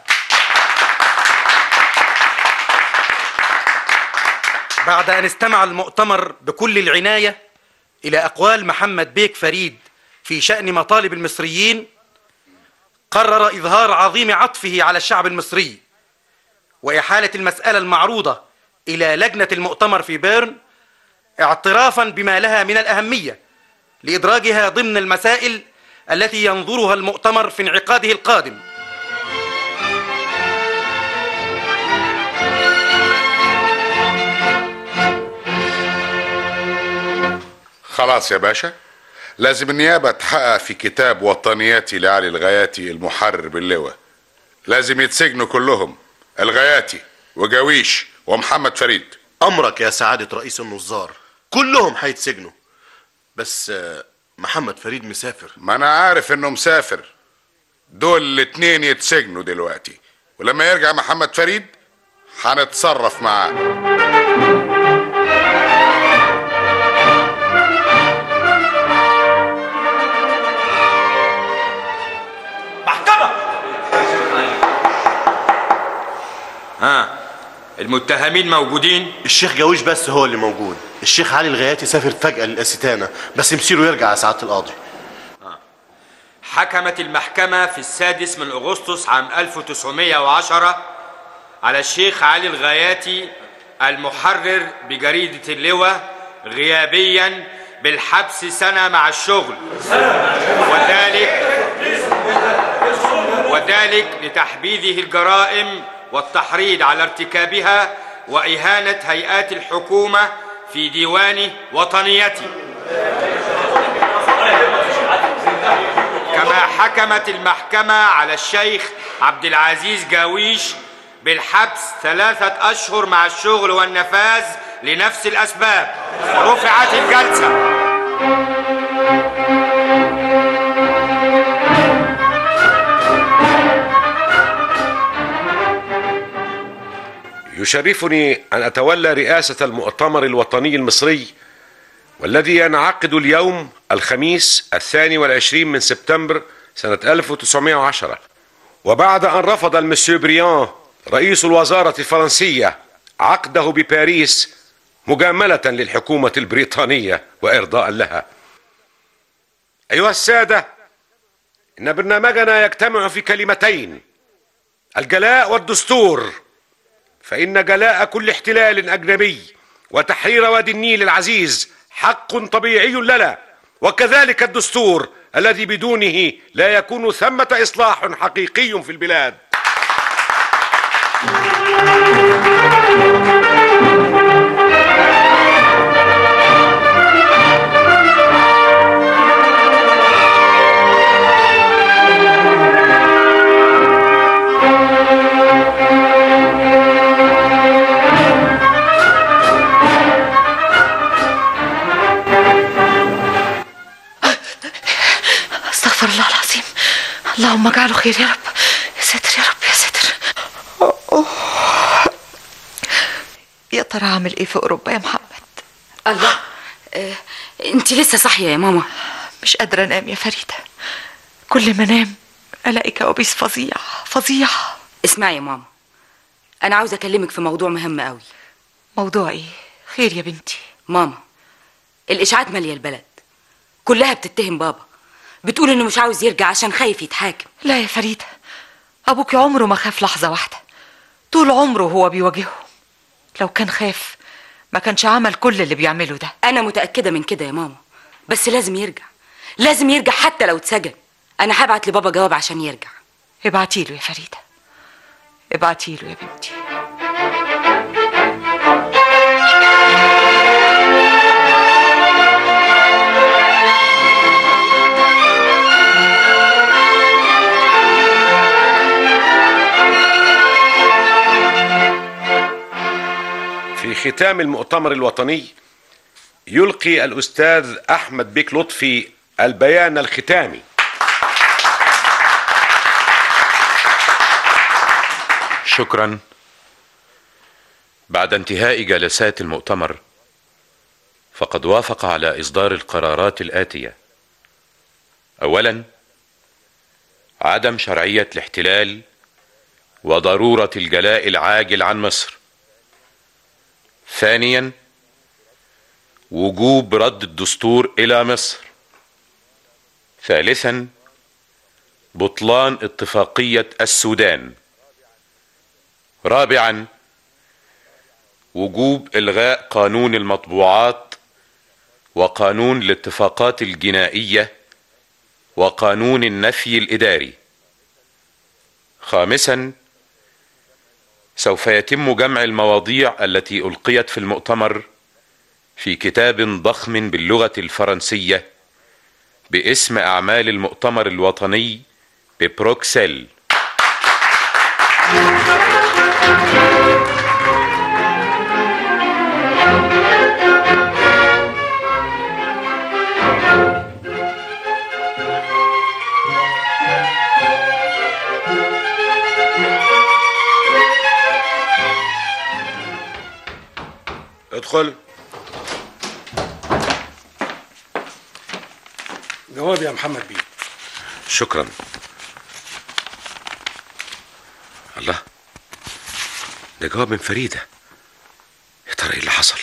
بعد أن استمع المؤتمر بكل العناية إلى أقوال محمد بيك فريد في شأن مطالب المصريين قرر إظهار عظيم عطفه على الشعب المصري وإحالة المسألة المعروضة إلى لجنة المؤتمر في بيرن اعترافا بما لها من الأهمية لإدراجها ضمن المسائل التي ينظرها المؤتمر في انعقاده القادم خلاص يا باشا لازم النيابة تحقق في كتاب وطنياتي لعلي الغياتي المحرر باللواء لازم يتسجنوا كلهم الغياتي وجاويش ومحمد فريد امرك يا سعاده رئيس النظار كلهم هيتسجنوا بس آه، محمد فريد مسافر ما انا عارف انه مسافر دول الاتنين يتسجنوا دلوقتي ولما يرجع محمد فريد هنتصرف معاه ها المتهمين موجودين الشيخ جاويش بس هو اللي موجود الشيخ علي الغياتي سافر فجأة للأستانة بس مصيره يرجع يا سعادة القاضي حكمت المحكمة في السادس من أغسطس عام 1910 على الشيخ علي الغياتي المحرر بجريدة اللواء غيابيا بالحبس سنة مع الشغل وذلك وذلك لتحبيذه الجرائم والتحريض على ارتكابها وإهانة هيئات الحكومة في ديوان وطنيته كما حكمت المحكمة على الشيخ عبد العزيز جاويش بالحبس ثلاثة أشهر مع الشغل والنفاذ لنفس الأسباب رفعت الجلسة يشرفني أن أتولى رئاسة المؤتمر الوطني المصري والذي ينعقد اليوم الخميس الثاني والعشرين من سبتمبر سنة 1910 وبعد أن رفض المسيو بريان رئيس الوزارة الفرنسية عقده بباريس مجاملة للحكومة البريطانية وإرضاء لها أيها السادة إن برنامجنا يجتمع في كلمتين الجلاء والدستور فإن جلاء كل احتلال أجنبي وتحرير وادي النيل العزيز حق طبيعي لنا وكذلك الدستور الذي بدونه لا يكون ثمة إصلاح حقيقي في البلاد استغفر الله العظيم اللهم اجعله خير يا رب يا ساتر يا رب يا ساتر أوه. يا ترى اعمل ايه في اوروبا يا محمد الله آه، انت لسه صاحيه يا ماما مش قادره انام يا فريده كل ما انام الاقي كوابيس فظيع فظيع اسمعي يا ماما انا عاوزه اكلمك في موضوع مهم قوي موضوع ايه خير يا بنتي ماما الاشاعات ماليه البلد كلها بتتهم بابا بتقول انه مش عاوز يرجع عشان خايف يتحاكم لا يا فريده ابوك عمره ما خاف لحظه واحده طول عمره هو بيواجههم لو كان خاف ما كانش عمل كل اللي بيعمله ده انا متاكده من كده يا ماما بس لازم يرجع لازم يرجع حتى لو اتسجن انا هبعت لبابا جواب عشان يرجع ابعتي له يا فريده ابعتي له يا بنتي ختام المؤتمر الوطني يلقي الأستاذ أحمد بيك لطفي البيان الختامي شكرا بعد انتهاء جلسات المؤتمر فقد وافق على اصدار القرارات الاتيه اولا عدم شرعيه الاحتلال وضروره الجلاء العاجل عن مصر ثانيا وجوب رد الدستور الى مصر ثالثا بطلان اتفاقيه السودان رابعا وجوب الغاء قانون المطبوعات وقانون الاتفاقات الجنائيه وقانون النفي الاداري خامسا سوف يتم جمع المواضيع التي القيت في المؤتمر في كتاب ضخم باللغه الفرنسيه باسم اعمال المؤتمر الوطني ببروكسل ادخل جواب يا محمد بيه شكرا الله ده جواب من فريدة يا ترى ايه اللي حصل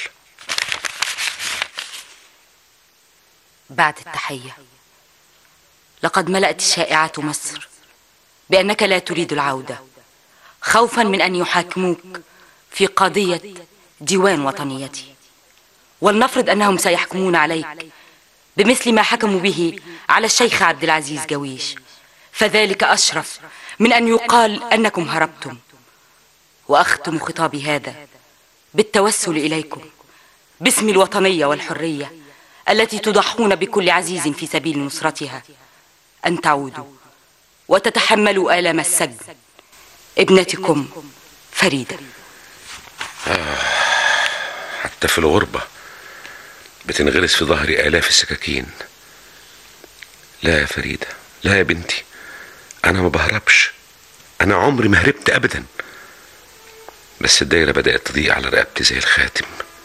بعد التحية لقد ملأت الشائعات مصر بأنك لا تريد العودة خوفا من أن يحاكموك في قضية ديوان وطنيتي ولنفرض أنهم سيحكمون عليك بمثل ما حكموا به على الشيخ عبد العزيز جويش فذلك أشرف من أن يقال أنكم هربتم وأختم خطابي هذا بالتوسل إليكم باسم الوطنية والحرية التي تضحون بكل عزيز في سبيل نصرتها أن تعودوا وتتحملوا آلام السجن ابنتكم فريدة آه حتى في الغربة بتنغرس في ظهري آلاف السكاكين لا يا فريدة لا يا بنتي أنا ما بهربش أنا عمري ما هربت أبدا بس الدايرة بدأت تضيق على رقبتي زي الخاتم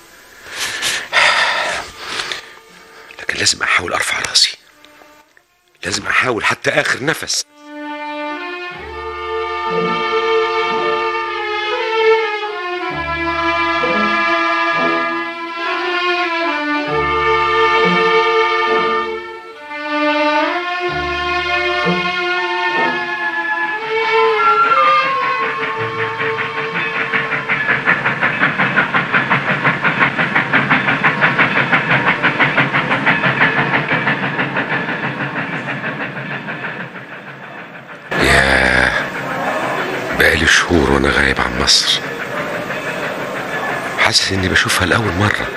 لكن لازم أحاول أرفع راسي لازم أحاول حتى آخر نفس ياه بقالي شهور وانا غايب عن مصر حاسس اني بشوفها لاول مره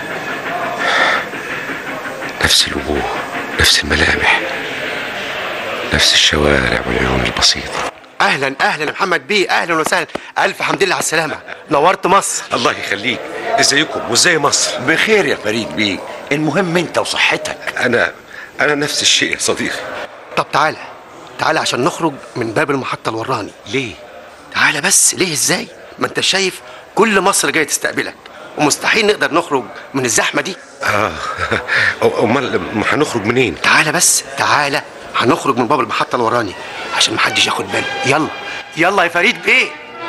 نفس الوجوه نفس الملامح نفس الشوارع والعيون البسيطه اهلا اهلا يا محمد بيه اهلا وسهلا الف حمد لله على السلامه نورت مصر الله يخليك ازيكم وازاي مصر بخير يا فريد بيه المهم انت وصحتك انا انا نفس الشيء يا صديقي طب تعالى تعالى عشان نخرج من باب المحطه الوراني ليه تعالى بس ليه ازاي ما انت شايف كل مصر جايه تستقبلك ومستحيل نقدر نخرج من الزحمه دي اه أو- امال ما هنخرج منين تعالى بس تعالى هنخرج من باب المحطه الوراني عشان محدش ياخد باله يلا يلا يا فريد بيه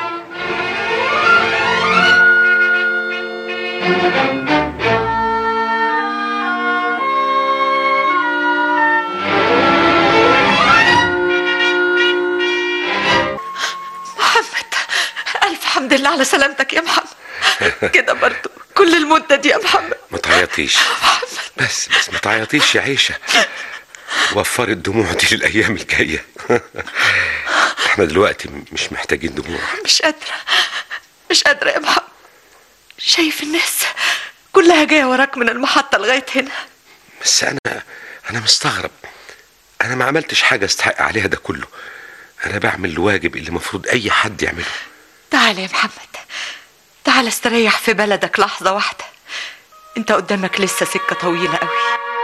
محمد ألف حمد لله على سلامتك يا محمد كده برضو كل المدة دي يا محمد ما تعيطيش بس بس ما تعيطيش يا عيشه وفري الدموع دي للايام الجايه احنا دلوقتي مش محتاجين دموع مش قادرة مش قادرة يا محمد شايف الناس كلها جاية وراك من المحطة لغاية هنا بس انا انا مستغرب انا ما عملتش حاجه استحق عليها ده كله انا بعمل الواجب اللي المفروض اي حد يعمله تعال يا محمد تعال تعال استريح في بلدك لحظة واحدة انت قدامك لسه سكة طويلة قوي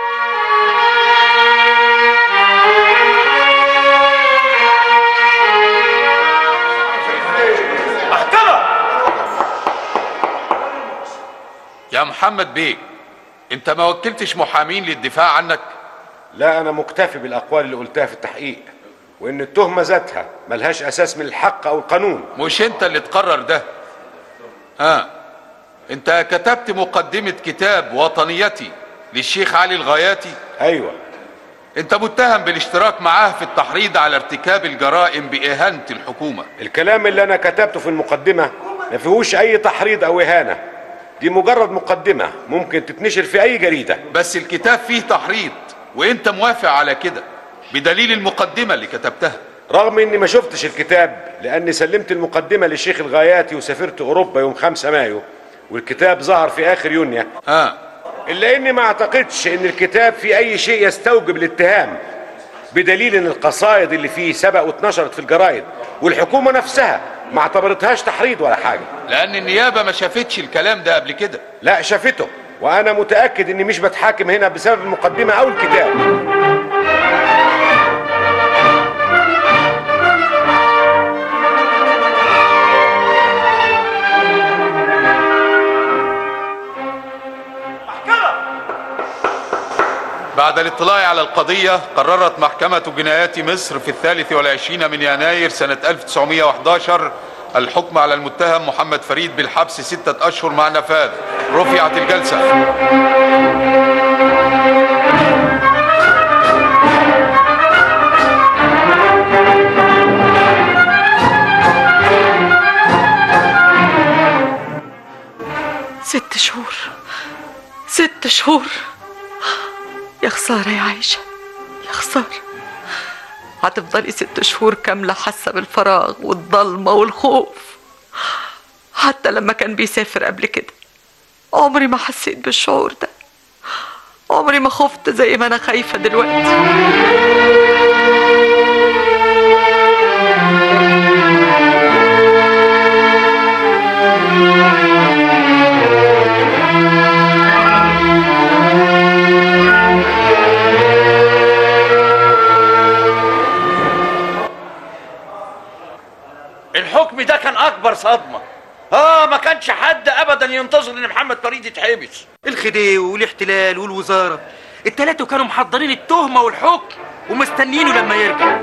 يا محمد بيه انت ما وكلتش محامين للدفاع عنك لا انا مكتفي بالاقوال اللي قلتها في التحقيق وان التهمه ذاتها ملهاش اساس من الحق او القانون مش انت اللي تقرر ده ها انت كتبت مقدمة كتاب وطنيتي للشيخ علي الغاياتي ايوه انت متهم بالاشتراك معاه في التحريض على ارتكاب الجرائم بإهانة الحكومة الكلام اللي انا كتبته في المقدمه ما فيهوش اي تحريض او اهانه دي مجرد مقدمه ممكن تتنشر في اي جريده بس الكتاب فيه تحريض وانت موافق على كده بدليل المقدمة اللي كتبتها رغم اني ما شفتش الكتاب لاني سلمت المقدمه للشيخ الغاياتي وسافرت اوروبا يوم 5 مايو والكتاب ظهر في اخر يونيو ها الا اني ما اعتقدش ان الكتاب فيه اي شيء يستوجب الاتهام بدليل ان القصائد اللي فيه سبق واتنشرت في الجرايد والحكومه نفسها ما اعتبرتهاش تحريض ولا حاجه لان النيابة ما شافتش الكلام ده قبل كده لا شافته وانا متاكد اني مش بتحاكم هنا بسبب المقدمه او الكتاب بعد الاطلاع على القضية قررت محكمة جنايات مصر في الثالث والعشرين من يناير سنة 1911 الحكم على المتهم محمد فريد بالحبس ستة أشهر مع نفاذ رفعت الجلسة ست شهور ست شهور يا خسارة يا عايشة يا خسارة هتفضلي ست شهور كاملة حاسة بالفراغ والضلمة والخوف حتى لما كان بيسافر قبل كده عمري ما حسيت بالشعور ده عمري ما خفت زي ما أنا خايفة دلوقتي الحكم ده كان اكبر صدمه اه ما كانش حد ابدا ينتظر ان محمد فريد يتحبس الخديوي والاحتلال والوزارة التلاتة كانوا محضرين التهمة والحكم ومستنيينه لما يرجع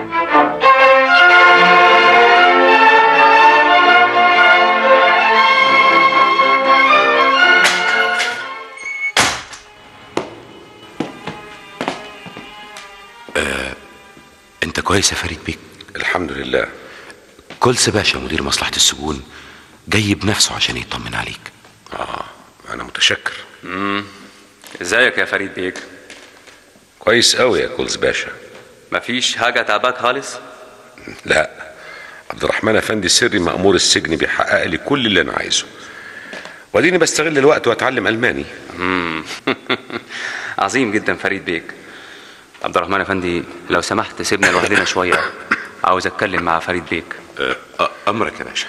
آه، انت كويس يا فريد بيك الحمد لله كولس باشا مدير مصلحة السجون جاي بنفسه عشان يطمن عليك اه انا متشكر امم ازيك يا فريد بيك كويس قوي يا كولز باشا مفيش حاجة تعباك خالص لا عبد الرحمن افندي سري مأمور السجن بيحقق لي كل اللي انا عايزه واديني بستغل الوقت واتعلم الماني مم. عظيم جدا فريد بيك عبد الرحمن افندي لو سمحت سيبنا لوحدنا شوية عاوز اتكلم مع فريد بيك أه امرك يا باشا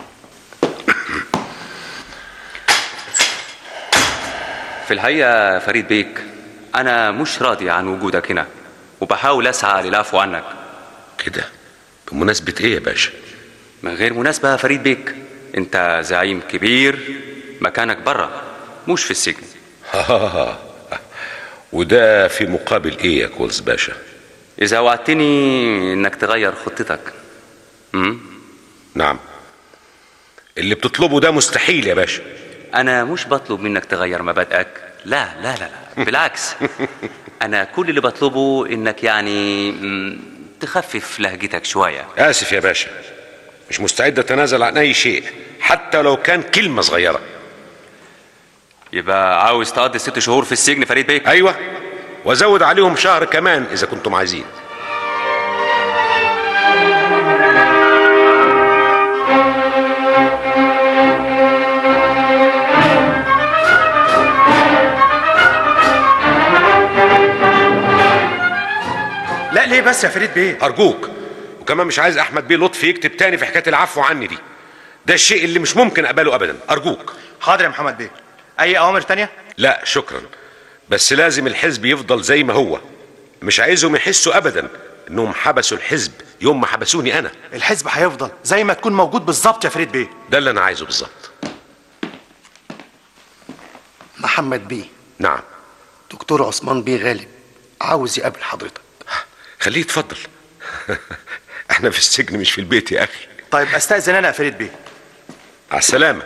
في الحقيقة فريد بيك أنا مش راضي عن وجودك هنا وبحاول أسعى للعفو عنك كده بمناسبة إيه يا باشا؟ من غير مناسبة يا فريد بيك أنت زعيم كبير مكانك برا مش في السجن آه. وده في مقابل ايه يا كولز باشا إذا وعدتني إنك تغير خطتك مم؟ نعم اللي بتطلبه ده مستحيل يا باشا أنا مش بطلب منك تغير مبادئك لا لا لا لا بالعكس أنا كل اللي بطلبه إنك يعني مم، تخفف لهجتك شوية اسف يا باشا مش مستعد اتنازل عن اي شيء حتى لو كان كلمة صغيرة يبقى عاوز تقضي ست شهور في السجن فريد بيك ايوه وازود عليهم شهر كمان اذا كنتم عايزين لا ليه بس يا فريد بيه ارجوك وكمان مش عايز احمد بيه لطفي يكتب تاني في حكايه العفو عني دي ده الشيء اللي مش ممكن اقبله ابدا ارجوك حاضر يا محمد بيه اي اوامر تانية لا شكرا بس لازم الحزب يفضل زي ما هو مش عايزهم يحسوا ابدا انهم حبسوا الحزب يوم ما حبسوني انا الحزب هيفضل زي ما تكون موجود بالظبط يا فريد بيه ده اللي انا عايزه بالظبط محمد بيه نعم دكتور عثمان بيه غالب عاوز يقابل حضرتك خليه يتفضل احنا في السجن مش في البيت يا اخي طيب استاذن انا يا فريد بيه على السلامه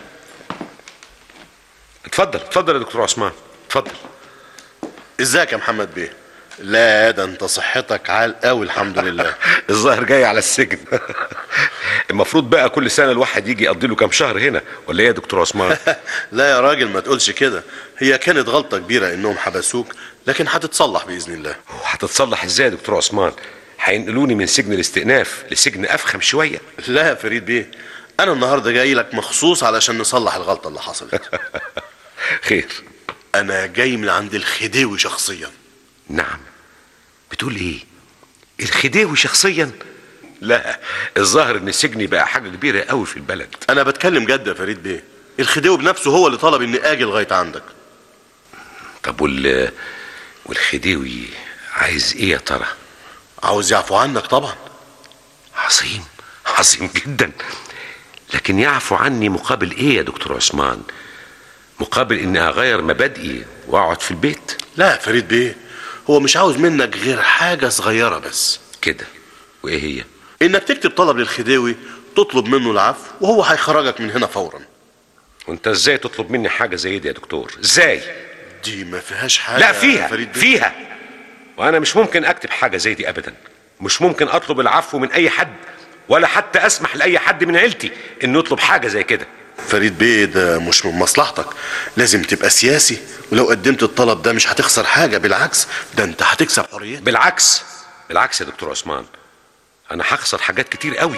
اتفضل اتفضل يا دكتور عثمان اتفضل ازيك يا محمد بيه لا ده انت صحتك عال قوي الحمد لله الظاهر جاي على السجن المفروض بقى كل سنه الواحد يجي يقضي له كام شهر هنا ولا ايه يا دكتور عثمان لا يا راجل ما تقولش كده هي كانت غلطة كبيرة انهم حبسوك لكن هتتصلح بإذن الله هتتصلح ازاي يا دكتور عثمان هينقلوني من سجن الاستئناف لسجن افخم شويه لا يا فريد بيه انا النهارده جاي لك مخصوص علشان نصلح الغلطة اللي حصلت خير انا جاي من عند الخديوي شخصيا نعم بتقول ايه الخديوي شخصيا لا الظاهر ان السجن بقى حاجه كبيره قوي في البلد انا بتكلم جد يا فريد بيه الخديوي بنفسه هو اللي طلب اني اجي لغايه عندك طب وال والخديوي عايز ايه يا ترى عاوز يعفو عنك طبعا عظيم عظيم جدا لكن يعفو عني مقابل ايه يا دكتور عثمان مقابل اني اغير مبادئي واقعد في البيت لا يا فريد بيه هو مش عاوز منك غير حاجه صغيره بس كده وايه هي انك تكتب طلب للخديوي تطلب منه العفو وهو هيخرجك من هنا فورا وانت ازاي تطلب مني حاجه زي دي يا دكتور ازاي دي ما فيهاش حاجه لا يا فيها فريد بيه. فيها وانا مش ممكن اكتب حاجه زي دي ابدا مش ممكن اطلب العفو من اي حد ولا حتى اسمح لاي حد من عيلتي انه يطلب حاجه زي كده فريد بيه ده مش من مصلحتك لازم تبقى سياسي ولو قدمت الطلب ده مش هتخسر حاجه بالعكس ده انت هتكسب حريتك بالعكس بالعكس يا دكتور عثمان انا هخسر حاجات كتير قوي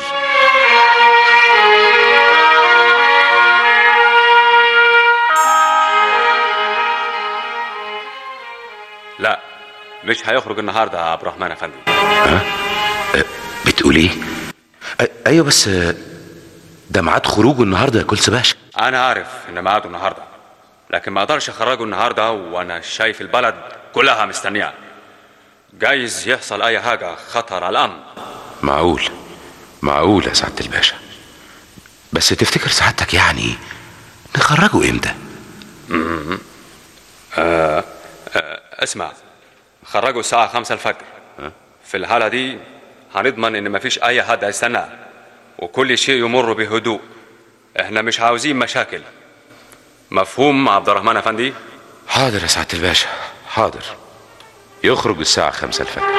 لا مش هيخرج النهارده يا عبد الرحمن افندي بتقول ايه أ- ايوه بس آه، ده ميعاد خروجه النهارده يا كلس باشا انا عارف ان ميعاده النهارده لكن ما اقدرش اخرجه النهارده وانا شايف البلد كلها مستنياه جايز يحصل اي حاجه خطر على الامن معقول معقول يا سعاده الباشا بس تفتكر سعادتك يعني نخرجه امتى مم. آه آه اسمع خرجوا الساعة خمسة الفجر في الحالة دي هنضمن ان مفيش اي حد هيستناه وكل شيء يمر بهدوء احنا مش عاوزين مشاكل مفهوم عبد الرحمن افندي حاضر يا سعاده الباشا حاضر يخرج الساعه خمسة الفجر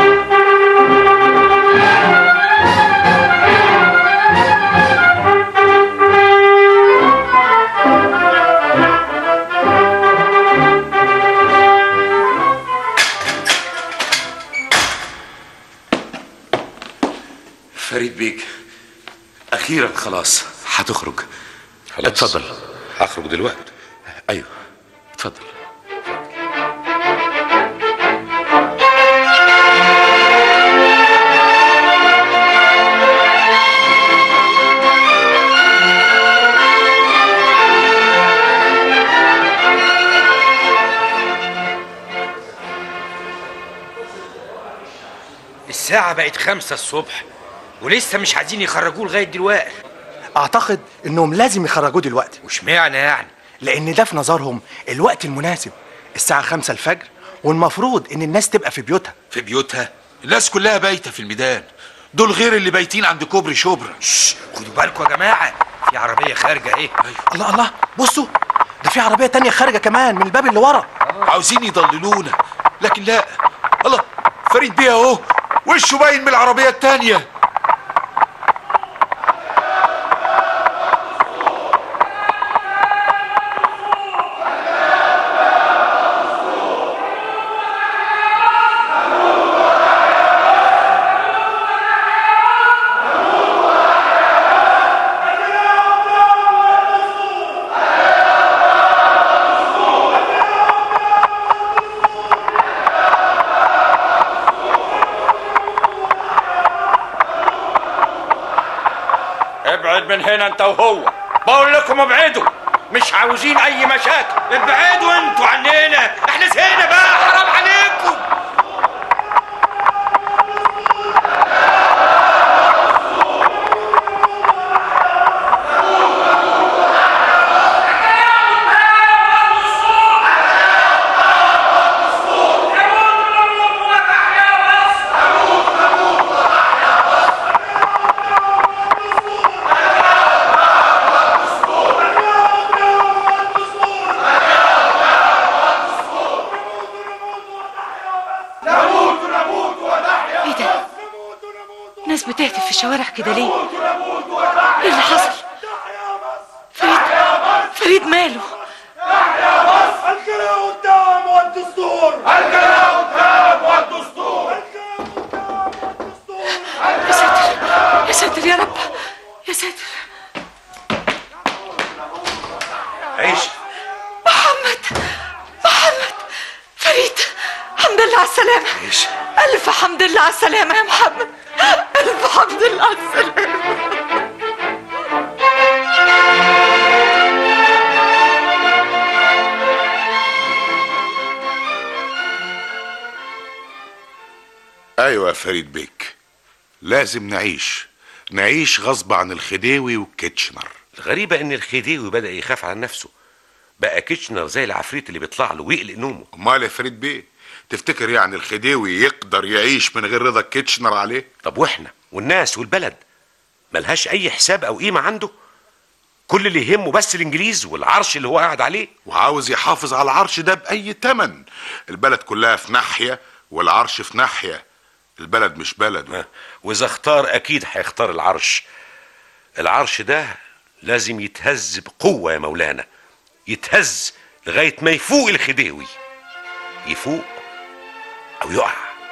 فريد بيك اخيرا خلاص هتخرج خلاص. اتفضل هخرج دلوقتي ايوه اتفضل الساعة بقت خمسة الصبح ولسه مش عايزين يخرجوه لغاية دلوقتي اعتقد انهم لازم يخرجوه دلوقتي واشمعنى يعني لان ده في نظرهم الوقت المناسب الساعه خمسة الفجر والمفروض ان الناس تبقى في بيوتها في بيوتها الناس كلها بايته في الميدان دول غير اللي بايتين عند كوبري شبرا خدوا بالكم يا جماعة في عربية خارجة ايه الله الله بصوا ده في عربيه تانية خارجه كمان من الباب اللي ورا عاوزين يضللونا لكن لا الله فريد بيه اهو وشه باين من العربيه التانيه اخرج من هنا انت وهو بقول لكم ابعدوا مش عاوزين اي مشاكل ابعدوا انتوا عننا احنا زهقنا بقى حرام عليكم ايه ده ناس بتهتف في الشوارع كده ليه ايه اللي حصل فريد فريد ماله الكلام قدام والدستور الكلام قدام والدستور يا ساتر يا ساتر يا رب يا ساتر عيش محمد محمد فريد الحمد لله على السلامة عيش ألف حمد لله على السلامة يا محمد ألف حمد لله على السلامة ايوه يا فريد بيك لازم نعيش نعيش غصب عن الخديوي والكيتشنر الغريبة ان الخديوي بدأ يخاف على نفسه بقى كيتشنر زي العفريت اللي بيطلع له ويقلق نومه امال يا فريد بيه تفتكر يعني الخديوي يقدر يعيش من غير رضا كيتشنر عليه طب واحنا والناس والبلد ملهاش اي حساب او قيمة عنده كل اللي يهمه بس الانجليز والعرش اللي هو قاعد عليه وعاوز يحافظ على العرش ده بأي تمن البلد كلها في ناحية والعرش في ناحية البلد مش بلد واذا اختار اكيد هيختار العرش العرش ده لازم يتهز بقوة يا مولانا يتهز لغاية ما يفوق الخديوي يفوق او يقع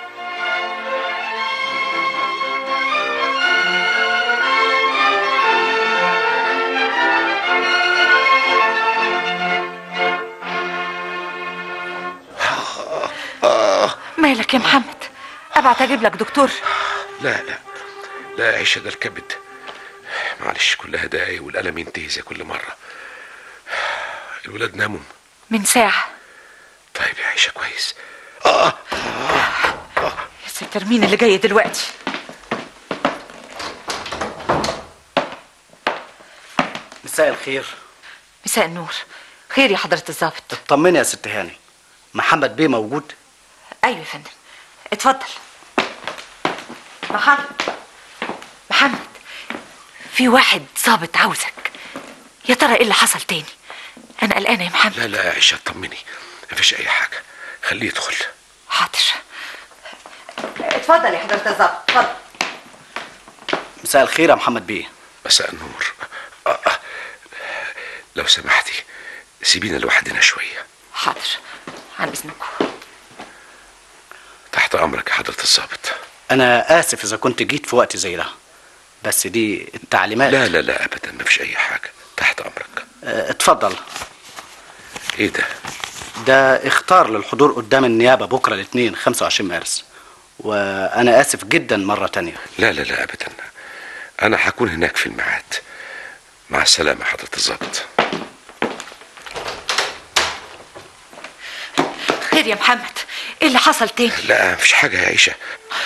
مالك يا محمد أبعت أجيب لك دكتور لا لا لا يا عيشة ده الكبد معلش كلها دقايق والألم ينتهي زي كل مرة الولاد ناموا من ساعة طيب يا عيشة كويس يا ساتر مين اللي جاي دلوقتي مساء الخير مساء النور خير يا حضرة الضابط طمني يا ست هاني محمد بيه موجود أيوة يا فندم اتفضل محمد محمد في واحد ضابط عاوزك يا ترى ايه اللي حصل تاني انا قلقانه يا محمد لا لا يا عيشة طمني مفيش أي حاجة خليه يدخل حاضر اتفضل يا حضرة الضابط اتفضل مساء الخير يا محمد بيه مساء النور آه آه. لو سمحتي سيبينا لوحدنا شوية حاضر عن اذنكم تحت أمرك يا حضرة الضابط انا اسف اذا كنت جيت في وقت زي ده بس دي التعليمات لا لا لا أبدا مفيش أي حاجة تحت أمرك اه، اتفضل إيه ده ده اختار للحضور قدام النيابة بكرة الاثنين 25 مارس وانا اسف جدا مرة تانية لا لا لا أبدا أنا هكون هناك في الميعاد مع السلامة حضرة الضابط خير يا محمد ايه اللي حصل تاني لا مفيش حاجة يا عيشة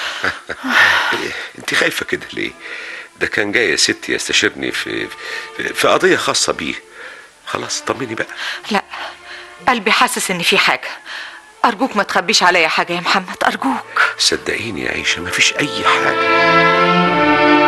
انت خايفة كده ليه ده كان جاي يا ستي يستشيرني في في, في قضية خاصة بيه خلاص طمني بقى لا قلبي حاسس ان في حاجه ارجوك ما تخبيش عليا حاجه يا محمد ارجوك صدقيني يا عيشة مفيش أي حاجة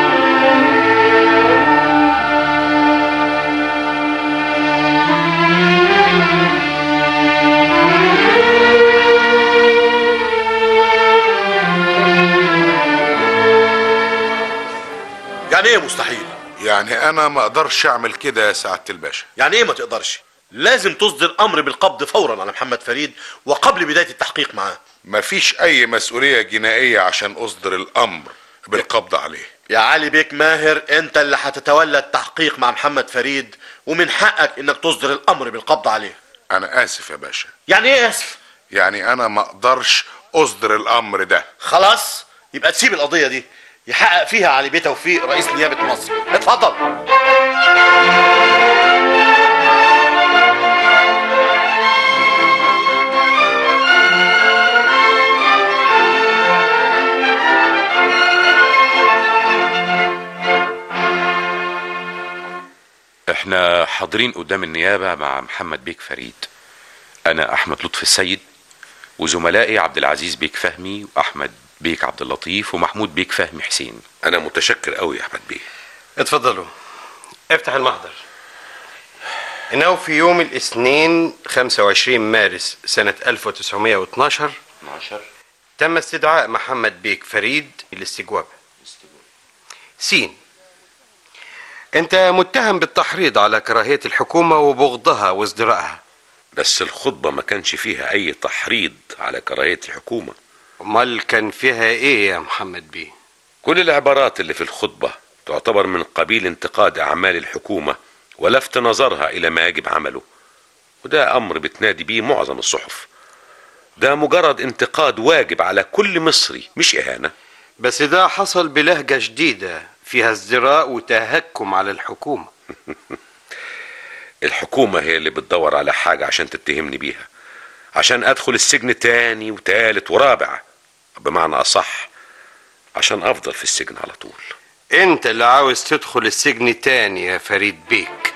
يعني ايه مستحيل يعني انا ما اقدرش اعمل كده يا سعاده الباشا يعني ايه ما تقدرش لازم تصدر امر بالقبض فورا على محمد فريد وقبل بدايه التحقيق معاه مفيش اي مسؤوليه جنائيه عشان اصدر الامر بالقبض عليه يا علي بيك ماهر انت اللي هتتولى التحقيق مع محمد فريد ومن حقك انك تصدر الامر بالقبض عليه انا اسف يا باشا يعني ايه اسف يعني انا ما اقدرش اصدر الامر ده خلاص يبقى تسيب القضيه دي يحقق فيها علي بيه توفيق رئيس نيابه مصر اتفضل احنا حاضرين قدام النيابة مع محمد بيك فريد انا احمد لطفي السيد وزملائي عبد العزيز بيك فهمي واحمد بيك عبد اللطيف ومحمود بيك فهمي حسين انا متشكر قوي يا احمد بيه اتفضلوا افتح المحضر إنه في يوم الاثنين 25 مارس سنة 1912 12 تم استدعاء محمد بيك فريد للاستجواب سين أنت متهم بالتحريض على كراهية الحكومة وبغضها وازدراءها بس الخطبة ما كانش فيها أي تحريض على كراهية الحكومة أمال كان فيها إيه يا محمد بيه؟ كل العبارات اللي في الخطبة تعتبر من قبيل انتقاد أعمال الحكومة ولفت نظرها إلى ما يجب عمله وده أمر بتنادي بيه معظم الصحف ده مجرد انتقاد واجب على كل مصري مش إهانة بس ده حصل بلهجة جديدة فيها ازدراء وتهكم على الحكومة الحكومة هي اللي بتدور على حاجة عشان تتهمني بيها عشان أدخل السجن تاني وتالت ورابع بمعنى أصح عشان أفضل في السجن على طول انت اللي عاوز تدخل السجن تاني يا فريد بيك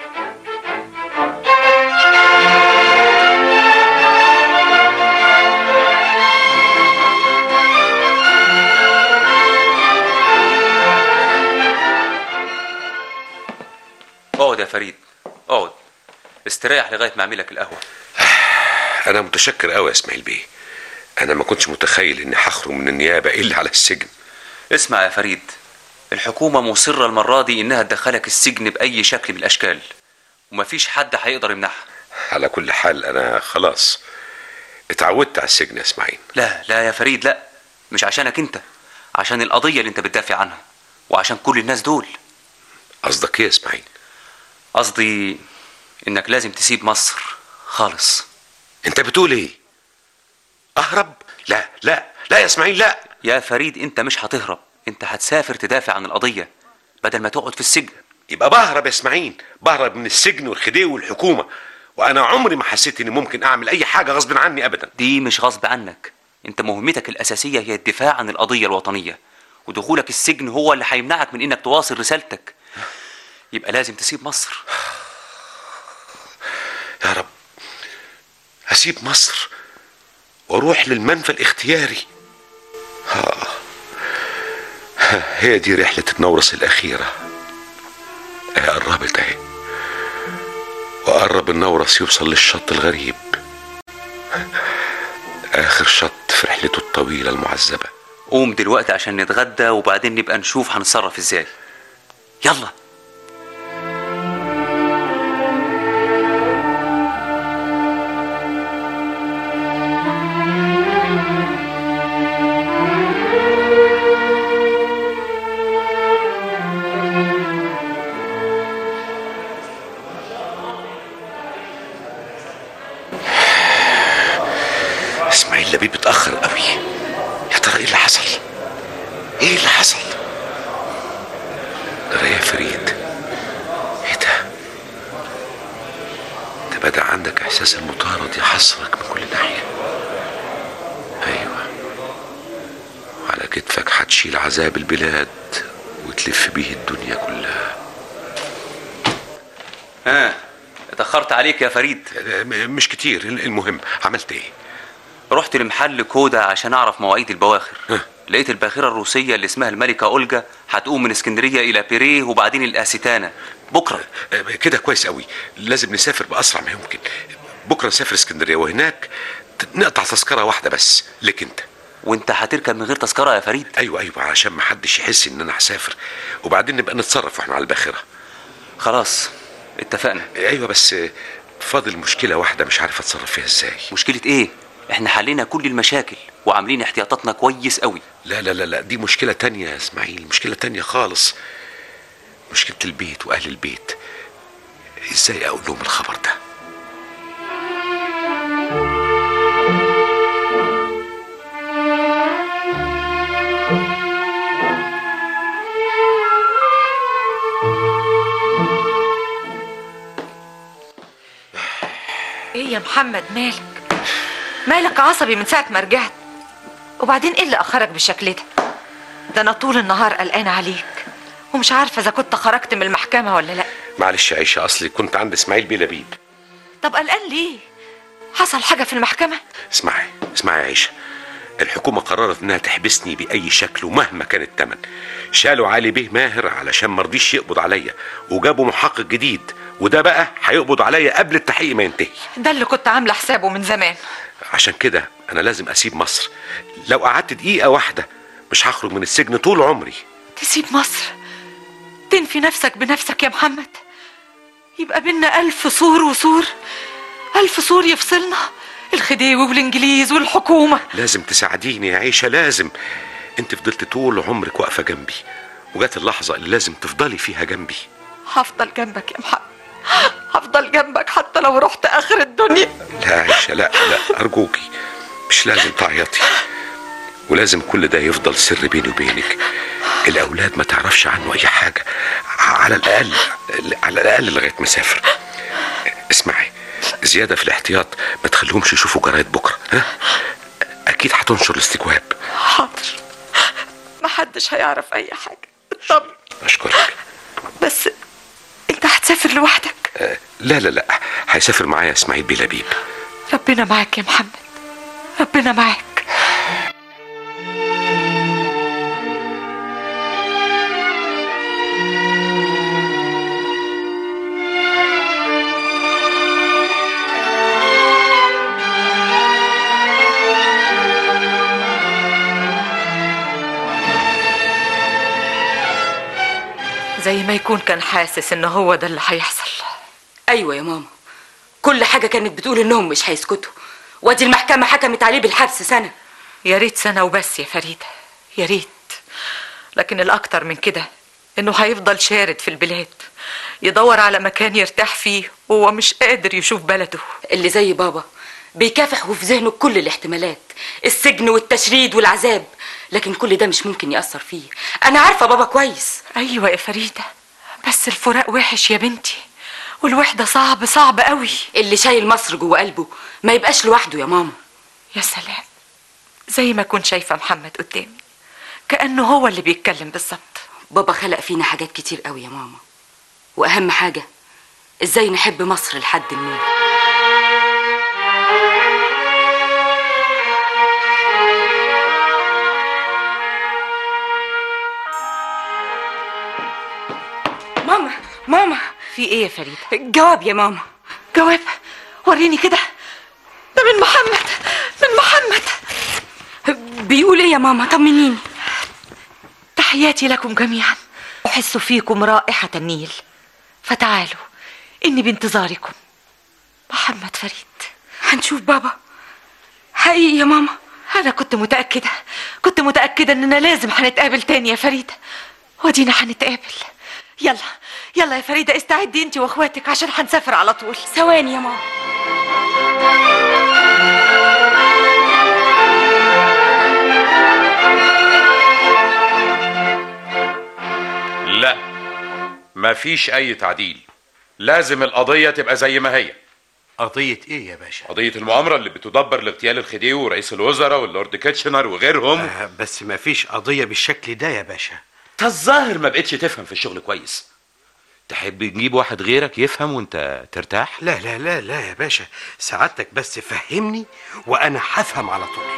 اقعد يا فريد اقعد استريح لغايه ما اعمل لك القهوه أنا متشكر أوي يا إسماعيل بيه أنا ما كنتش متخيل إني هخرج من النيابة إلا على السجن اسمع يا فريد الحكومه مصره المره دي انها تدخلك السجن باي شكل من الاشكال ومفيش حد هيقدر يمنعها على كل حال أنا خلاص اتعودت على السجن يا إسماعيل لا لا يا فريد لا مش عشانك انت عشان القضيه اللي انت بتدافع عنها وعشان كل الناس دول قصدك إيه يا إسماعيل قصدي انك لازم تسيب مصر خالص انت بتقول ايه اهرب لا لا لا يا اسماعيل لا يا فريد انت مش هتهرب انت هتسافر تدافع عن القضيه بدل ما تقعد في السجن يبقى بهرب يا اسماعيل بهرب من السجن والخديوي والحكومه وانا عمري ما حسيت اني ممكن اعمل اي حاجه غصب عني ابدا دي مش غصب عنك انت مهمتك الاساسيه هي الدفاع عن القضيه الوطنيه ودخولك السجن هو اللي هيمنعك من انك تواصل رسالتك يبقى لازم تسيب مصر يا رب هسيب مصر واروح للمنفى الاختياري ها هي دي رحلة النورس الأخيرة هي قربت اهي وقرب النورس يوصل للشط الغريب آخر شط في رحلته الطويلة المعذبة قوم دلوقتي عشان نتغدى وبعدين نبقى نشوف هنتصرف ازاي يلا اسماعيل لبيب اتأخر قوي يا ترى ايه اللي حصل ايه اللي حصل ترى يا فريد ايه ده انت بدأ عندك احساس المطارد يحصرك من كل ناحية ايوه وعلى كتفك هتشيل عذاب البلاد وتلف بيه الدنيا كلها ها اتأخرت عليك يا فريد مش كتير المهم عملت ايه رحت لمحل كودا عشان اعرف مواعيد البواخر لقيت الباخرة الروسية اللي اسمها الملكة أولجا هتقوم من اسكندرية إلى بيريه وبعدين الأستانة بكرة كده كويس قوي لازم نسافر بأسرع ما يمكن بكرة نسافر اسكندرية وهناك نقطع تذكرة واحدة بس لك انت وانت هتركب من غير تذكرة يا فريد ايوه ايوه عشان ما حدش يحس ان انا هسافر وبعدين نبقى نتصرف واحنا على الباخرة خلاص اتفقنا ايوه بس فاضل مشكلة واحدة مش عارف اتصرف فيها ازاي مشكلة ايه احنا حلينا كل المشاكل وعاملين احتياطاتنا كويس قوي لا لا لا لا دي مشكلة تانية يا اسماعيل مشكلة تانية خالص مشكلة البيت وأهل البيت ازاي اقول لهم الخبر ده محمد مالك مالك عصبي من ساعة ما رجعت وبعدين ايه اللي اخرك بالشكل ده ده انا طول النهار قلقانة عليك ومش عارفة اذا كنت خرجت من المحكمة ولا لا معلش يا عيشه اصلي كنت عند اسماعيل بيه لبيب طب قلقان ليه حصل حاجة في المحكمة اسمعي اسمعي يا عيشه الحكومه قررت انها تحبسني باي شكل ومهما كان الثمن شالوا علي بيه ماهر علشان مرضيش يقبض عليا وجابوا محقق جديد وده بقى هيقبض عليا قبل التحقيق ما ينتهي ده اللي كنت عاملة حسابه من زمان عشان كده انا لازم اسيب مصر لو قعدت دقيقه واحده مش هخرج من السجن طول عمري تسيب مصر تنفي نفسك بنفسك يا محمد يبقى بينا ألف سور وسور ألف سور يفصلنا الخديوي والإنجليز والحكومة لازم تساعديني يا عيشه لازم انت فضلت طول عمرك واقفه جنبي وجات اللحظه اللي لازم تفضلي فيها جنبي هفضل جنبك يا محمد هفضل جنبك حتى لو رحت آخر الدنيا لا يا عيشه لا لا ارجوكي مش لازم تعيطي ولازم كل ده يفضل سر بيني وبينك الاولاد ما تعرفش عنه اي حاجه على الاقل على الاقل لغايه ما اسافر اسمعي زياده في الاحتياط ما تخليهمش يشوفوا جرايد بكره ها اكيد هتنشر الاستجواب حاضر محدش هيعرف أي حاجة اطمن اشكرك بس أنت هتسافر لوحدك آه، لا لا لا هيسافر معايا اسماعيل بيه لبيب ربنا معاك يا محمد ربنا معاك زي ما يكون كان حاسس ان هو ده اللي هيحصل ايوه يا ماما كل حاجه كانت بتقول انهم مش هيسكتوا وادي المحكمه حكمت عليه بالحبس سنه يا ريت سنة وبس يا فريدة يا ريت لكن الأكتر من كده إنه هيفضل شارد في البلاد يدور على مكان يرتاح فيه وهو مش قادر يشوف بلده اللي زي بابا بيكافح وفي ذهنه كل الاحتمالات السجن والتشريد والعذاب لكن كل ده مش ممكن يأثر فيه أنا عارفة بابا كويس أيوة يا فريدة بس الفراق وحش يا بنتي والوحدة صعب صعب قوي اللي شايل مصر جوه قلبه ما يبقاش لوحده يا ماما يا سلام زي ما كنت شايفة محمد قدامي كأنه هو اللي بيتكلم بالظبط بابا خلق فينا حاجات كتير قوي يا ماما وأهم حاجة ازاي نحب مصر لحد الموت ماما ماما في ايه يا فريدة جواب يا ماما جواب وريني كده ده من محمد من محمد بيقول ايه يا ماما طمنيني تحياتي لكم جميعا أحس فيكم رائحة النيل فتعالوا إني بانتظاركم محمد فريد هنشوف بابا حقيقي يا ماما أنا كنت متأكدة كنت متأكدة إننا لازم هنتقابل تاني يا فريدة ودينا هنتقابل يلا يلا يا فريدة استعدي انت واخواتك عشان هنسافر على طول ثواني يا ماما لا مفيش اي تعديل لازم القضية تبقى زي ما هي قضية ايه يا باشا؟ قضية المؤامرة اللي بتدبر لاغتيال الخديوي ورئيس الوزراء واللورد كيتشنر وغيرهم آه بس ما فيش قضية بالشكل ده يا باشا انت الظاهر ما بقتش تفهم في الشغل كويس تحب نجيب واحد غيرك يفهم وانت ترتاح لا لا لا لا يا باشا سعادتك بس فهمني وانا هفهم على طول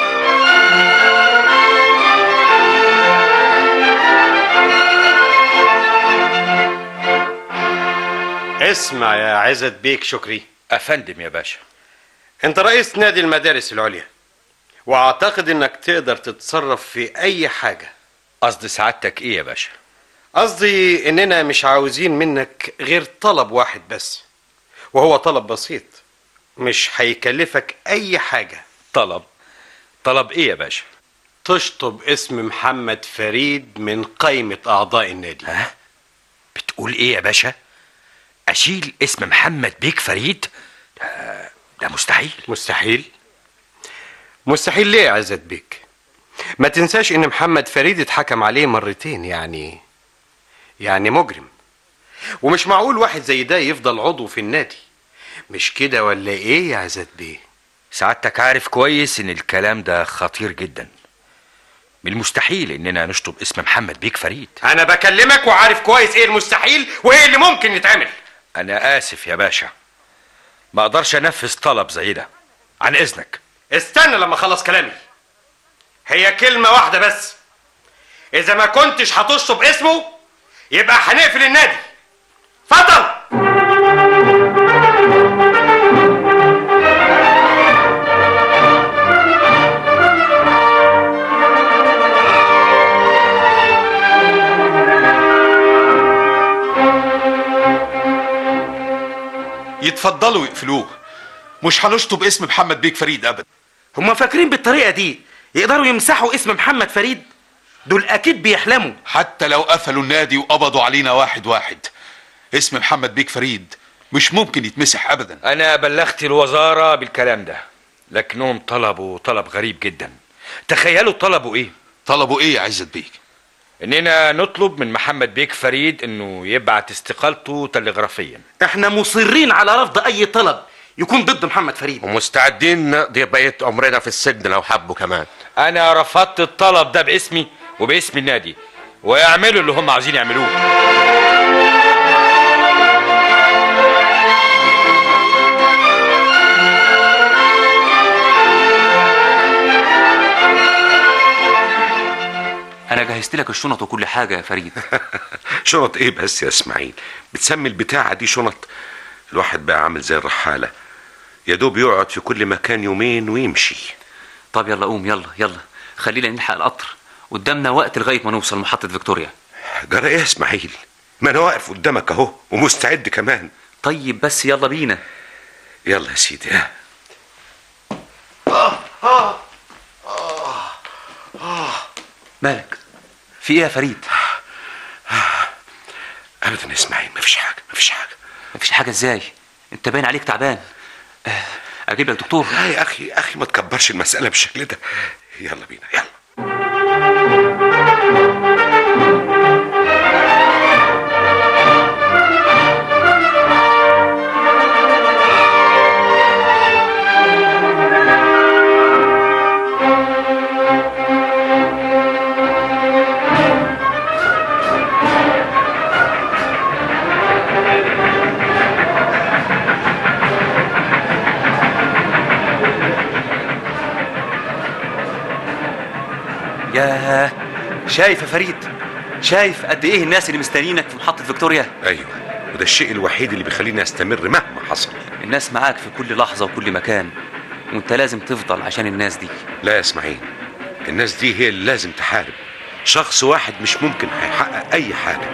اسمع يا عزت بيك شكري افندم يا باشا انت رئيس نادي المدارس العليا واعتقد انك تقدر تتصرف في اي حاجة قصد سعادتك ايه يا باشا قصدي اننا مش عاوزين منك غير طلب واحد بس وهو طلب بسيط مش هيكلفك اي حاجة طلب طلب ايه يا باشا تشطب اسم محمد فريد من قائمة اعضاء النادي ها بتقول ايه يا باشا اشيل اسم محمد بيك فريد ده, ده مستحيل مستحيل مستحيل ليه يا عزت بيك ما تنساش ان محمد فريد اتحكم عليه مرتين يعني يعني مجرم ومش معقول واحد زي ده يفضل عضو في النادي مش كده ولا ايه يا عزت بيه سعادتك عارف كويس ان الكلام ده خطير جدا من المستحيل اننا نشطب اسم محمد بيك فريد انا بكلمك وعارف كويس ايه المستحيل وايه اللي ممكن يتعمل انا اسف يا باشا ما اقدرش انفذ طلب زي ده عن اذنك استنى لما اخلص كلامي هي كلمة واحدة بس إذا ما كنتش هتشطب اسمه يبقى هنقفل النادي اتفضل يتفضلوا يقفلوه مش هنشطب اسم محمد بيك فريد ابدا هما فاكرين بالطريقه دي يقدروا يمسحوا اسم محمد فريد دول اكيد بيحلموا حتى لو قفلوا النادي وقبضوا علينا واحد واحد اسم محمد بيك فريد مش ممكن يتمسح ابدا انا بلغت الوزاره بالكلام ده لكنهم طلبوا طلب غريب جدا تخيلوا طلبوا ايه طلبوا ايه يا عزت بيك اننا نطلب من محمد بيك فريد انه يبعت استقالته تلغرافيا احنا مصرين على رفض اي طلب يكون ضد محمد فريد ومستعدين نقضي بقية عمرنا في السجن لو حبوا كمان انا رفضت الطلب ده باسمي وباسم النادي ويعملوا اللي هم عاوزين يعملوه انا جهزت لك الشنط وكل حاجه يا فريد شنط ايه بس يا اسماعيل بتسمي البتاعة دي شنط الواحد بقى عامل زي الرحالة يا دوب يقعد في كل مكان يومين ويمشي طب يلا قوم يلا يلا خلينا نلحق القطر قدامنا وقت لغايه ما نوصل محطه فيكتوريا جرى ايه يا اسماعيل ما انا واقف قدامك اهو ومستعد كمان طيب بس يلا بينا يلا يا سيدي ها مالك في ايه يا فريد ابدا يا اسماعيل مفيش حاجه مفيش حاجه مفيش حاجه ازاي انت باين عليك تعبان آه، اجيب لك دكتور لا يا اخي يا اخي ما تكبرش المساله بالشكل ده يلا بينا يلا ياه شايف يا فريد شايف قد ايه الناس اللي مستنيينك في محطه فيكتوريا ايوه وده الشيء الوحيد اللي بيخليني استمر مهما حصل الناس معاك في كل لحظه وكل مكان وانت لازم تفضل عشان الناس دي لا يا اسماعيل الناس دي هي اللي لازم تحارب شخص واحد مش ممكن هيحقق اي حاجه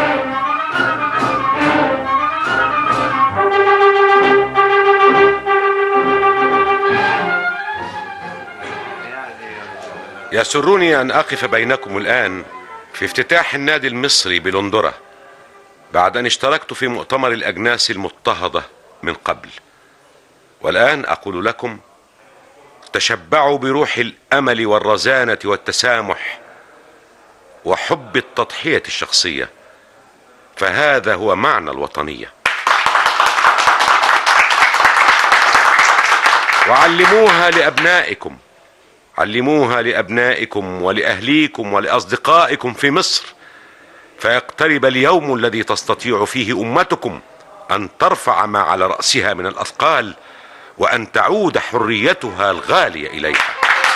يسرني ان اقف بينكم الان في افتتاح النادي المصري بلندرة بعد ان اشتركت في مؤتمر الاجناس المضطهده من قبل والان اقول لكم تشبعوا بروح الامل والرزانه والتسامح وحب التضحيه الشخصيه فهذا هو معنى الوطنيه وعلموها لابنائكم علموها لابنائكم ولاهليكم ولاصدقائكم في مصر فيقترب اليوم الذي تستطيع فيه امتكم ان ترفع ما على راسها من الاثقال وان تعود حريتها الغاليه اليها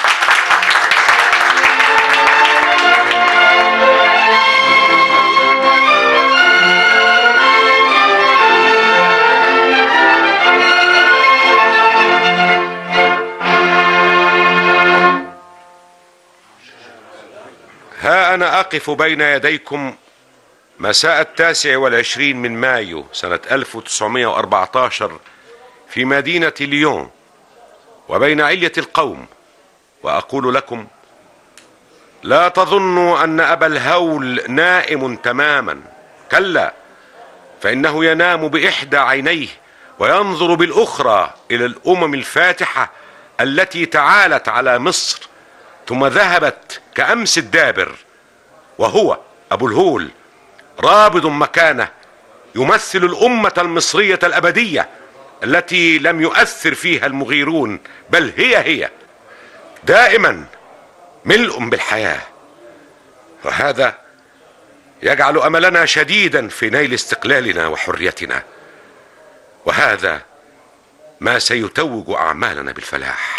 ها أنا أقف بين يديكم مساء التاسع والعشرين من مايو سنة 1914 في مدينة ليون وبين علية القوم وأقول لكم لا تظنوا أن أبا الهول نائم تماما كلا فإنه ينام بإحدى عينيه وينظر بالأخرى إلى الأمم الفاتحة التي تعالت على مصر ثم ذهبت كأمس الدابر وهو أبو الهول رابض مكانه يمثل الأمة المصرية الأبدية التي لم يؤثر فيها المغيرون بل هي هي دائما ملء بالحياه وهذا يجعل املنا شديدا في نيل استقلالنا وحريتنا وهذا ما سيتوج اعمالنا بالفلاح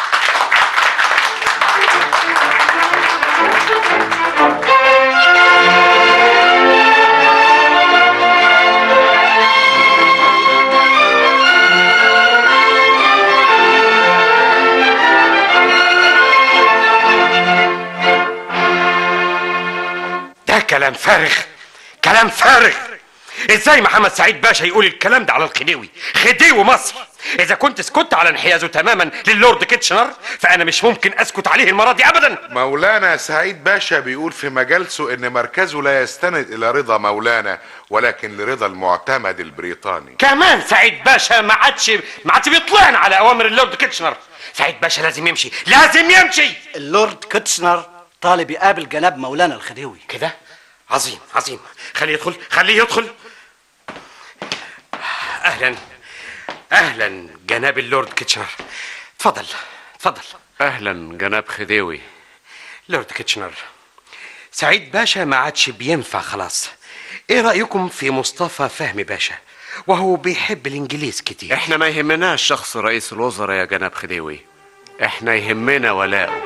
ده كلام فارغ كلام فارغ ازاي محمد سعيد باشا يقول الكلام ده على الخديوي خديوي مصر اذا كنت سكت على انحيازه تماما للورد كيتشنر فانا مش ممكن اسكت عليه المره دي ابدا مولانا سعيد باشا بيقول في مجالسه ان مركزه لا يستند الى رضا مولانا ولكن لرضا المعتمد البريطاني كمان سعيد باشا ما عادش ما عادش بيطلعنا على اوامر اللورد كيتشنر سعيد باشا لازم يمشي لازم يمشي اللورد كيتشنر طالب يقابل جناب مولانا الخديوي كده عظيم عظيم خليه يدخل خليه يدخل اهلا اهلا جناب اللورد كيتشنر اتفضل اتفضل اهلا جناب خديوي لورد كيتشنر سعيد باشا ما عادش بينفع خلاص ايه رايكم في مصطفى فهمي باشا وهو بيحب الانجليز كتير احنا ما يهمناش شخص رئيس الوزراء يا جناب خديوي احنا يهمنا ولاؤه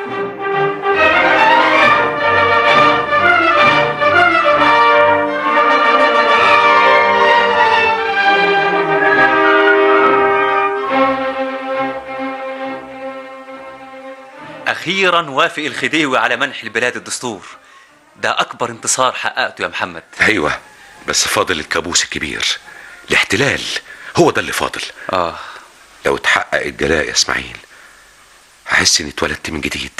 أخيرا وافق الخديوي على منح البلاد الدستور ده أكبر انتصار حققته يا محمد ايوه بس فاضل الكابوس الكبير الاحتلال هو ده اللي فاضل اه لو اتحقق الجلاء يا اسماعيل هحس اني اتولدت من جديد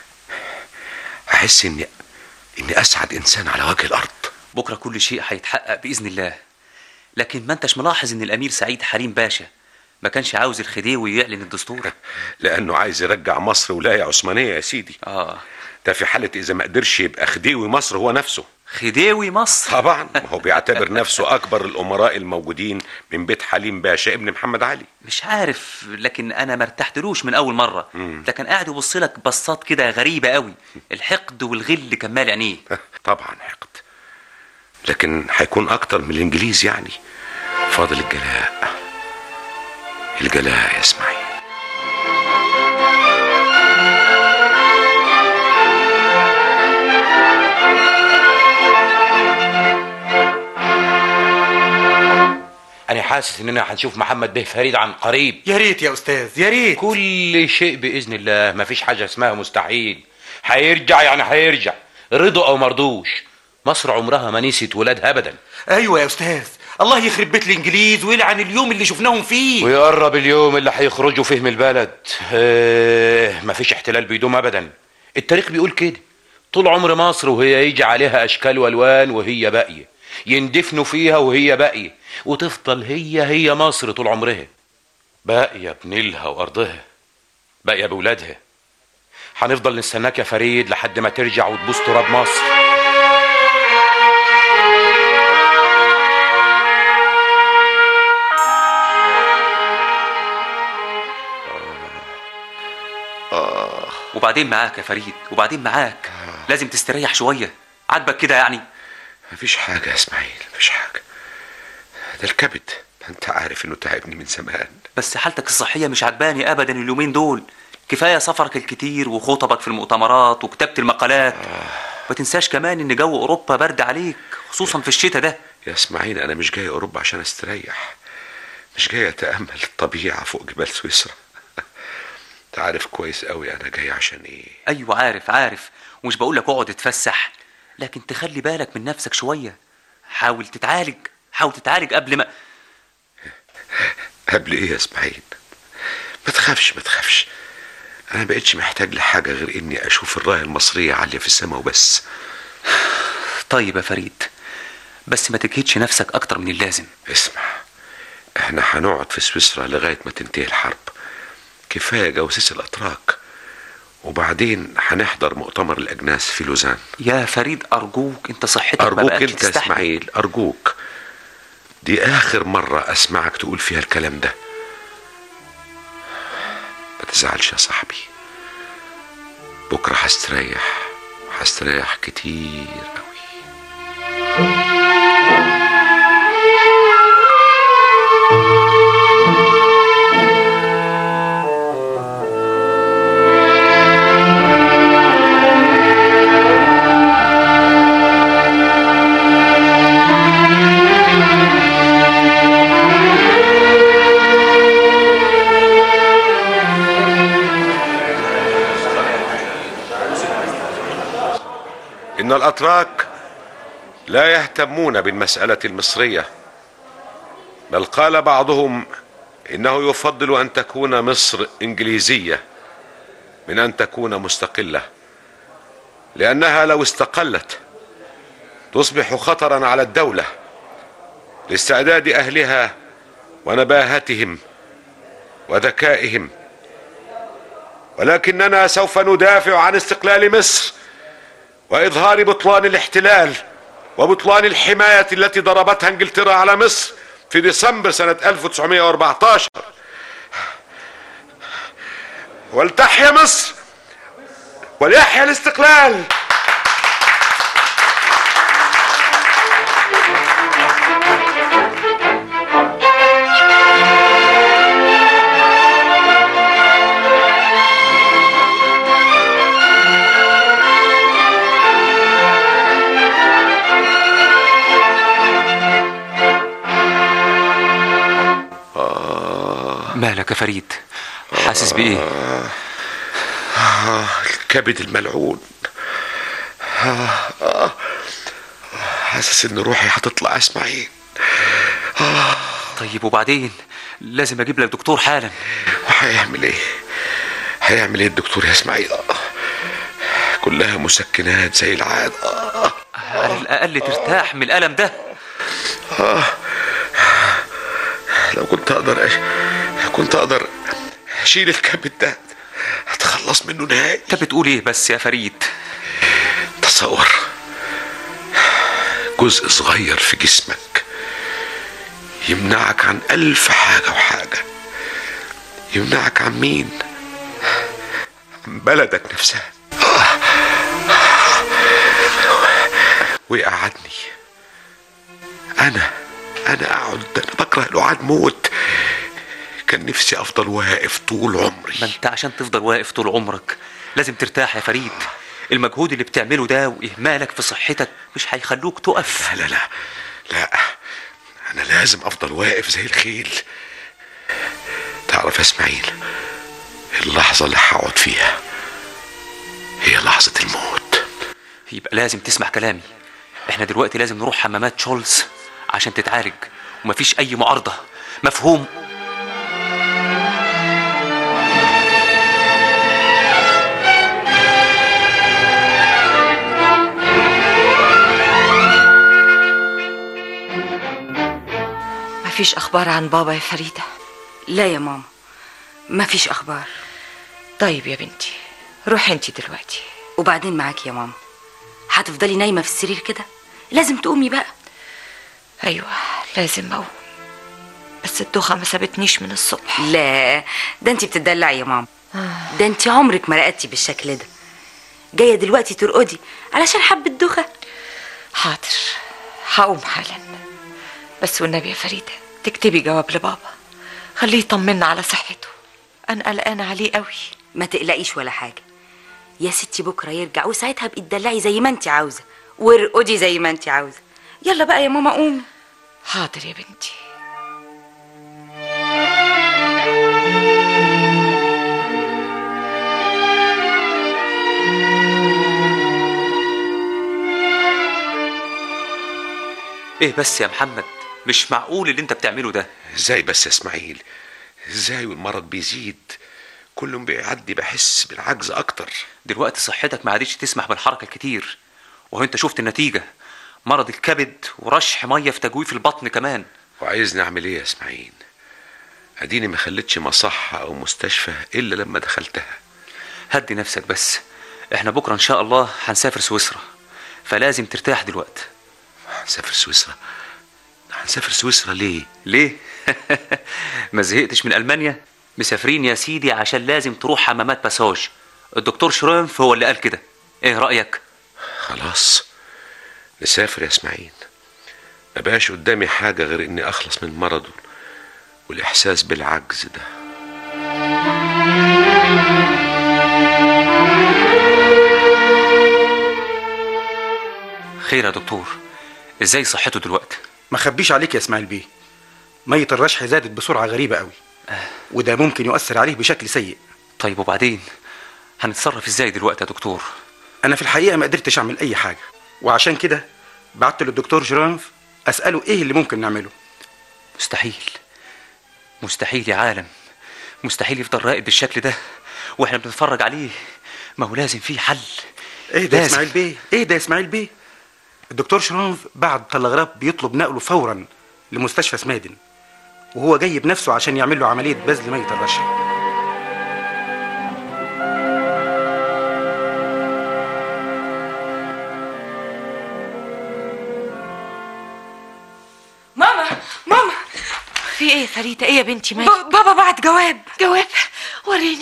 هحس اني اني اسعد انسان على وجه الارض بكرة كل شيء هيتحقق بإذن الله لكن ما انتش ملاحظ ان الأمير سعيد حريم باشا ما كانش عاوز الخديوي يعلن الدستور لانه عايز يرجع مصر ولايه عثمانيه يا سيدي اه ده في حاله اذا ما قدرش يبقى خديوي مصر هو نفسه خديوي مصر طبعا ما هو بيعتبر نفسه اكبر الامراء الموجودين من بيت حليم باشا ابن محمد علي مش عارف لكن انا ما ارتحتلوش من اول مره ده كان قاعد يبص لك بصات كده غريبه قوي الحقد والغل كان مال عينيه طبعا حقد لكن هيكون اكتر من الانجليز يعني فاضل الجلاء الجلاء يا اسماعيل انا حاسس اننا هنشوف محمد به فريد عن قريب يا ريت يا استاذ يا ريت كل شيء باذن الله مفيش حاجه اسمها مستحيل هيرجع يعني هيرجع رضوا او مرضوش مصر عمرها ما نسيت ولادها ابدا ايوه يا استاذ الله يخرب بيت الانجليز ويلعن اليوم اللي شفناهم فيه ويقرب اليوم اللي هيخرجوا فيه من البلد اه مفيش احتلال بيدوم ابدا التاريخ بيقول كده طول عمر مصر وهي يجي عليها اشكال والوان وهي باقيه يندفنوا فيها وهي باقيه وتفضل هي هي مصر طول عمرها باقيه بنيلها وارضها باقيه بولادها هنفضل نستناك يا فريد لحد ما ترجع وتبوس تراب مصر آه. وبعدين معاك يا فريد وبعدين معاك لازم تستريح شويه عاجبك كده يعني مفيش حاجة يا اسماعيل مفيش حاجة ده الكبد انت عارف انه تعبني من زمان بس حالتك الصحيه مش عجباني ابدا اليومين دول كفايه سفرك الكتير وخطبك في المؤتمرات وكتابه المقالات ما تنساش كمان ان جو اوروبا برد عليك خصوصا في الشتاء ده يا اسماعيل انا مش جاي اوروبا عشان استريح مش جاي اتامل الطبيعة فوق جبال سويسرا انت عارف كويس قوي انا جاي عشان ايه ايوه عارف عارف ومش بقول لك اقعد اتفسح لكن تخلي بالك من نفسك شويه حاول تتعالج حاول تتعالج قبل ما قبل ايه يا اسماعيل ما تخافش ما تخافش انا بقيتش محتاج لحاجة غير اني اشوف الراية المصرية عالية في السماء وبس طيب يا فريد بس ما تجهدش نفسك اكتر من اللازم اسمع احنا هنقعد في سويسرا لغاية ما تنتهي الحرب كفاية جواسيس الاتراك وبعدين هنحضر مؤتمر الاجناس في لوزان يا فريد ارجوك انت صحتك ما ارجوك بقتش انت يا تستحمل اسماعيل ارجوك دي اخر مرة اسمعك تقول فيها الكلام ده تزعلش يا صاحبي بكرة هستريح هستريح كتير قوي إن الأتراك لا يهتمون بالمسألة المصرية بل قال بعضهم إنه يفضل أن تكون مصر إنجليزية من أن تكون مستقلة لأنها لو استقلت تصبح خطرا على الدولة لاستعداد أهلها ونباهتهم وذكائهم ولكننا سوف ندافع عن استقلال مصر واظهار بطلان الاحتلال وبطلان الحمايه التي ضربتها انجلترا على مصر في ديسمبر سنه 1914 ولتحيا مصر وليحيا الاستقلال مالك يا فريد حاسس بايه آه الكبد الملعون آه آه حاسس ان روحي هتطلع يا اسماعيل آه طيب وبعدين لازم اجيب لك دكتور حالا وهيعمل ايه هيعمل ايه الدكتور يا اسماعيل آه. كلها مسكنات زي العادة آه. على الاقل ترتاح من الالم ده آه. لو كنت اقدر أش... كنت اقدر اشيل الكبد ده اتخلص منه نهائي انت بتقول ايه بس يا فريد تصور جزء صغير في جسمك يمنعك عن ألف حاجة وحاجة يمنعك عن مين عن بلدك نفسها ويقعدني أنا أنا أقعد أنا بكره القعاد موت كان نفسي أفضل واقف طول عمري ما انت عشان تفضل واقف طول عمرك لازم ترتاح يا فريد المجهود اللي بتعمله ده واهمالك في صحتك مش هيخلوك تقف لا لا لا لا أنا لازم أفضل واقف زي الخيل تعرف يا إسماعيل اللحظة اللي هقعد فيها هي لحظة الموت يبقى لازم تسمع كلامي احنا دلوقتي لازم نروح حمامات شولز عشان تتعالج ومفيش اي معارضة مفهوم مفيش أخبار عن بابا يا فريدة لا يا ماما مفيش اخبار طيب يا بنتي روحي انت دلوقتي وبعدين معاك يا ماما هتفضلي نايمه في السرير كده لازم تقومي بقى ايوه لازم اقوم بس الدوخه ما سابتنيش من الصبح لا ده انت بتدلعي يا ماما ده انت عمرك ما رقدتي بالشكل ده جايه دلوقتي ترقدي علشان حبه دوخه حاضر هقوم حالا بس والنبي يا فريدة تكتبي جواب لبابا خليه يطمنا على صحته أنا قلقانة عليه قوي ما تقلقيش ولا حاجه يا ستي بكره يرجع وساعتها بقي تدلعي زي ما انت عاوزه وارقدي زي ما انت عاوزه يلا بقى يا ماما قومي حاضر يا بنتي ايه بس يا محمد مش معقول اللي انت بتعمله ده ازاي بس يا اسماعيل ازاي والمرض بيزيد كل يوم بيعدي بحس بالعجز اكتر دلوقتي صحتك ما عادتش تسمح بالحركه كتير وهو انت شفت النتيجه مرض الكبد ورشح ميه في تجويف البطن كمان وعايزني اعمل ايه يا اسماعيل اديني ما خليتش مصحة او مستشفى الا لما دخلتها هدي نفسك بس احنا بكره ان شاء الله هنسافر سويسرا فلازم ترتاح دلوقتي هنسافر سويسرا هنسافر سويسرا ليه ليه ما زهقتش من المانيا مسافرين يا سيدي عشان لازم تروح حمامات باساج الدكتور شريمف هو اللي قال كده ايه رأيك خلاص نسافر يا اسماعيل ما بقاش قدامي حاجة غير اني اخلص من مرضه والاحساس بالعجز ده خير يا دكتور ازاي صحته دلوقتي ما خبيش عليك يا اسماعيل بيه مية الرشح زادت بسرعة غريبة قوي وده ممكن يؤثر عليه بشكل سيء طيب وبعدين هنتصرف ازاي دلوقتي يا دكتور انا في الحقيقة ما قدرتش اعمل اي حاجة وعشان كده بعت للدكتور جرانف اسأله ايه اللي ممكن نعمله مستحيل مستحيل يا عالم مستحيل يفضل راقد بالشكل ده واحنا بنتفرج عليه ما هو لازم فيه حل ايه ده يا لازم. اسماعيل بيه ايه ده يا اسماعيل بيه الدكتور شرانف بعد تلغراف بيطلب نقله فورا لمستشفى سمادن وهو جاي بنفسه عشان يعمل له عملية بذل مية الرشح ماما ماما في ايه يا فريده ايه يا بنتي مالك ب- بابا بعت جواب جواب وريني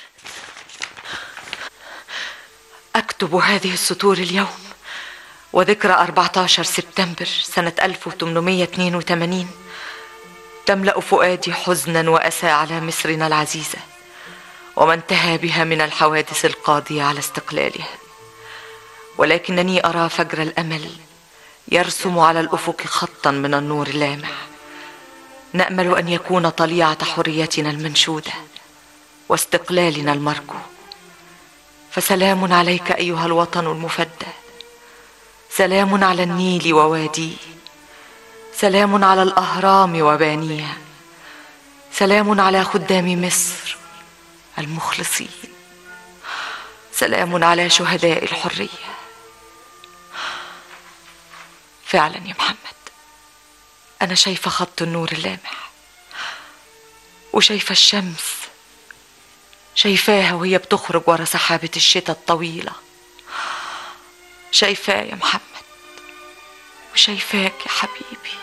أكتب هذه السطور اليوم وذكرى 14 سبتمبر سنة 1882 تملأ فؤادي حزنا وأسى على مصرنا العزيزة وما انتهى بها من الحوادث القاضية على استقلالها ولكنني أرى فجر الأمل يرسم على الأفق خطا من النور اللامع نأمل أن يكون طليعة حريتنا المنشودة واستقلالنا المرجو فسلام عليك أيها الوطن المفدى سلام على النيل وواديه سلام على الأهرام وبانيها سلام على خدام مصر المخلصين سلام على شهداء الحرية فعلا يا محمد أنا شايفة خط النور اللامع وشايفة الشمس شايفاها وهي بتخرج ورا سحابة الشتاء الطويلة شايفاه يا محمد وشايفاك يا حبيبي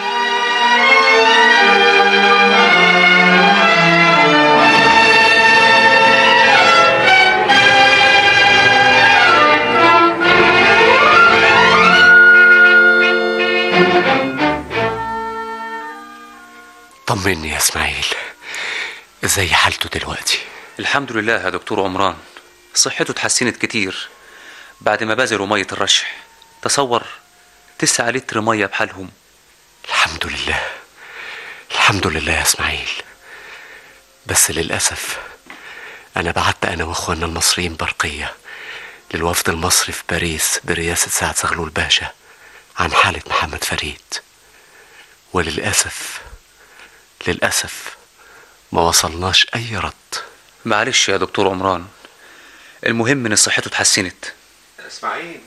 طمني يا اسماعيل ازاي حالته دلوقتي الحمد لله يا دكتور عمران صحته اتحسنت كتير بعد ما بذلوا مية الرشح تصور تسعة لتر مية بحالهم الحمد لله الحمد لله يا اسماعيل بس للأسف أنا بعت أنا وإخواننا المصريين برقية للوفد المصري في باريس برئاسة سعد زغلول باشا عن حالة محمد فريد وللأسف للأسف ما وصلناش أي رد معلش يا دكتور عمران المهم ان صحته اتحسنت اسماعيل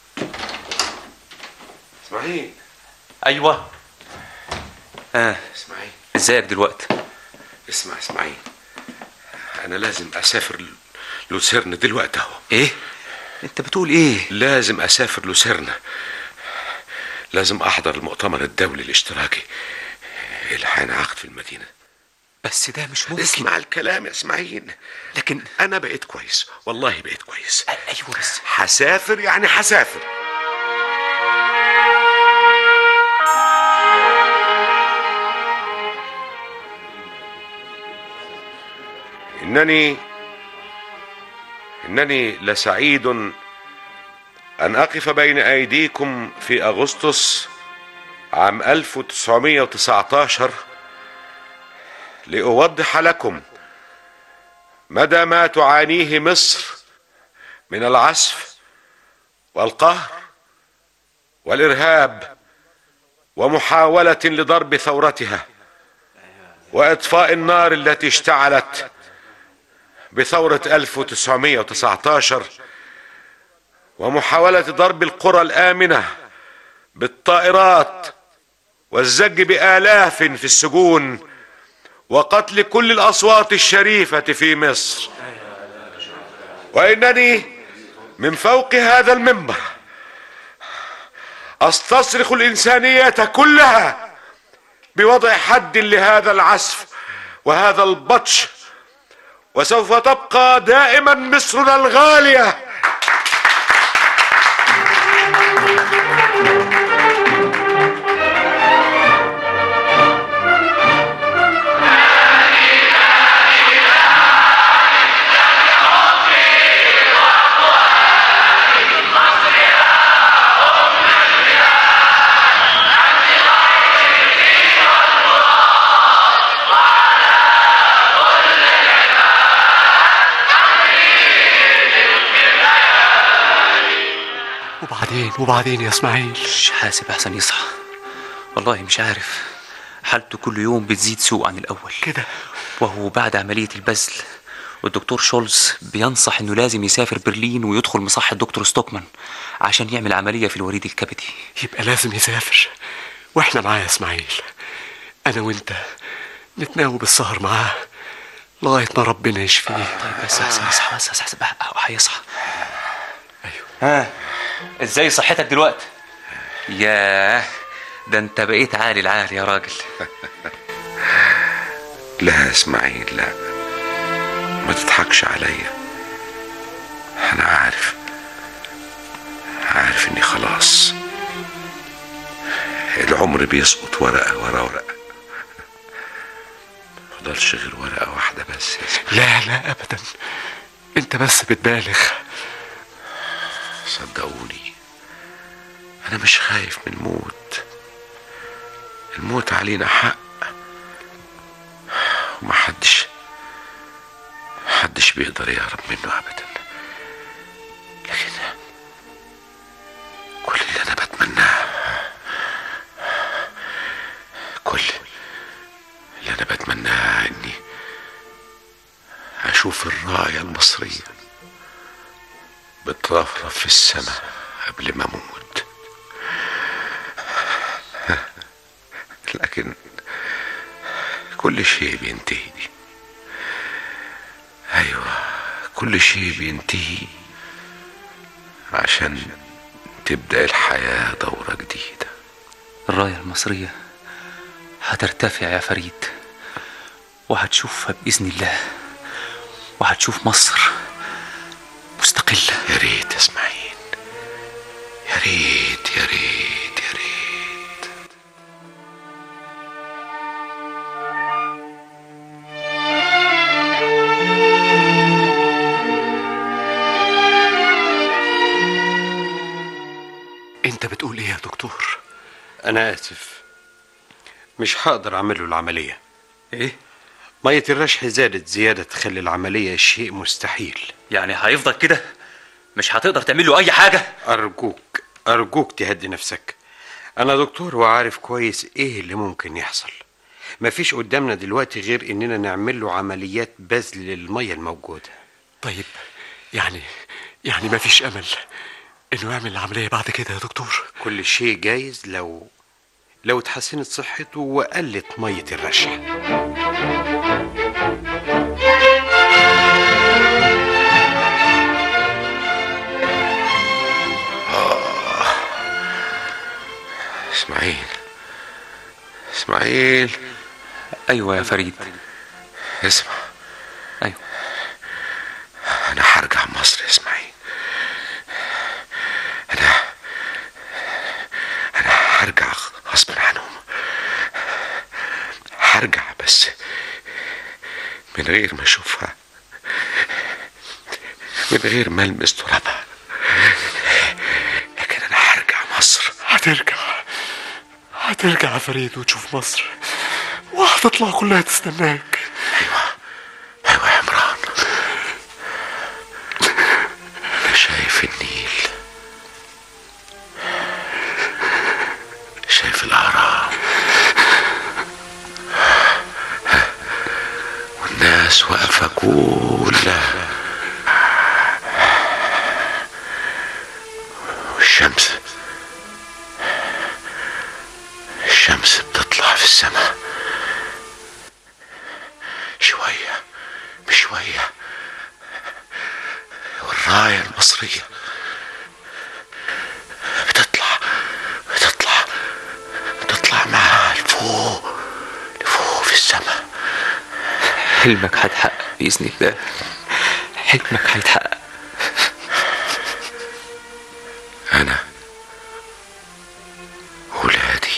اسماعيل ايوه اه اسماعيل ازيك دلوقتي اسمع اسماعيل انا لازم اسافر ل- لوسيرن دلوقتي اهو ايه انت بتقول ايه لازم اسافر لوسيرن لازم احضر المؤتمر الدولي الاشتراكي اللي هينعقد في المدينه بس ده مش ممكن اسمع الكلام يا اسماعيل لكن انا بقيت كويس والله بقيت كويس ايوه بس هسافر يعني هسافر انني انني لسعيد ان اقف بين ايديكم في اغسطس عام 1919 لاوضح لكم مدى ما تعانيه مصر من العسف والقهر والارهاب ومحاوله لضرب ثورتها واطفاء النار التي اشتعلت بثوره 1919 ومحاوله ضرب القرى الامنه بالطائرات والزج بالاف في السجون وقتل كل الاصوات الشريفه في مصر وانني من فوق هذا المنبر استصرخ الانسانيه كلها بوضع حد لهذا العسف وهذا البطش وسوف تبقى دائما مصرنا الغاليه وبعدين وبعدين يا اسماعيل مش حاسب احسن يصحى والله مش عارف حالته كل يوم بتزيد سوء عن الاول كده وهو بعد عمليه البذل والدكتور شولز بينصح انه لازم يسافر برلين ويدخل مصحة دكتور ستوكمان عشان يعمل عمليه في الوريد الكبدي يبقى لازم يسافر واحنا معاه يا اسماعيل انا وانت نتناوب السهر معاه لغايه ما ربنا يشفيه طيب بس بس يصحى بس بس بس هيصحى ايوه ها ازاي صحتك دلوقتي ياه ده انت بقيت عالي العالي يا راجل لا يا اسماعيل لا ما تضحكش عليا انا عارف عارف اني خلاص العمر بيسقط ورقة ورا ورقة فضلش غير ورقة واحدة بس يا اسماعيل لا لا ابدا انت بس بتبالغ صدقوني انا مش خايف من الموت الموت علينا حق ومحدش محدش بيقدر يهرب منه ابدا لكن كل اللي انا بتمناه كل اللي انا بتمناه اني اشوف الرايه المصريه بترفرف في السماء قبل ما اموت لكن كل شيء بينتهي ايوه كل شيء بينتهي عشان تبدا الحياه دوره جديده الرايه المصريه هترتفع يا فريد وهتشوفها باذن الله وهتشوف مصر مستقله يا ريت يا اسماعيل يا ريت يا ريت يا ريت انت بتقول ايه يا دكتور انا اسف مش هقدر اعمل له العمليه ايه ميه الرشح زادت زياده تخلي العمليه شيء مستحيل يعني هيفضل كده مش هتقدر تعمل له اي حاجه ارجوك ارجوك تهدي نفسك انا دكتور وعارف كويس ايه اللي ممكن يحصل مفيش قدامنا دلوقتي غير اننا نعمل له عمليات بذل للميه الموجوده طيب يعني يعني ما فيش امل انه يعمل العمليه بعد كده يا دكتور كل شيء جايز لو لو اتحسنت صحته وقلت ميه الرشح اسماعيل اسماعيل ايوه يا فريد اسمع ايوه انا هرجع مصر يا اسماعيل انا انا هرجع غصب عنهم هرجع بس من غير ما اشوفها من غير ما المس ترابها لكن انا هرجع مصر هترجع هترجع يا فريد وتشوف مصر وهتطلع كلها تستناك ايوه يا عمران انا شايف النيل شايف الاهرام والناس واقفه كلها والشمس الشمس بتطلع في السماء شوية بشوية والراية المصرية بتطلع بتطلع بتطلع معاها لفوق لفوق في السماء حلمك هتحقق بإذن الله حلمك هيتحقق أنا ولادي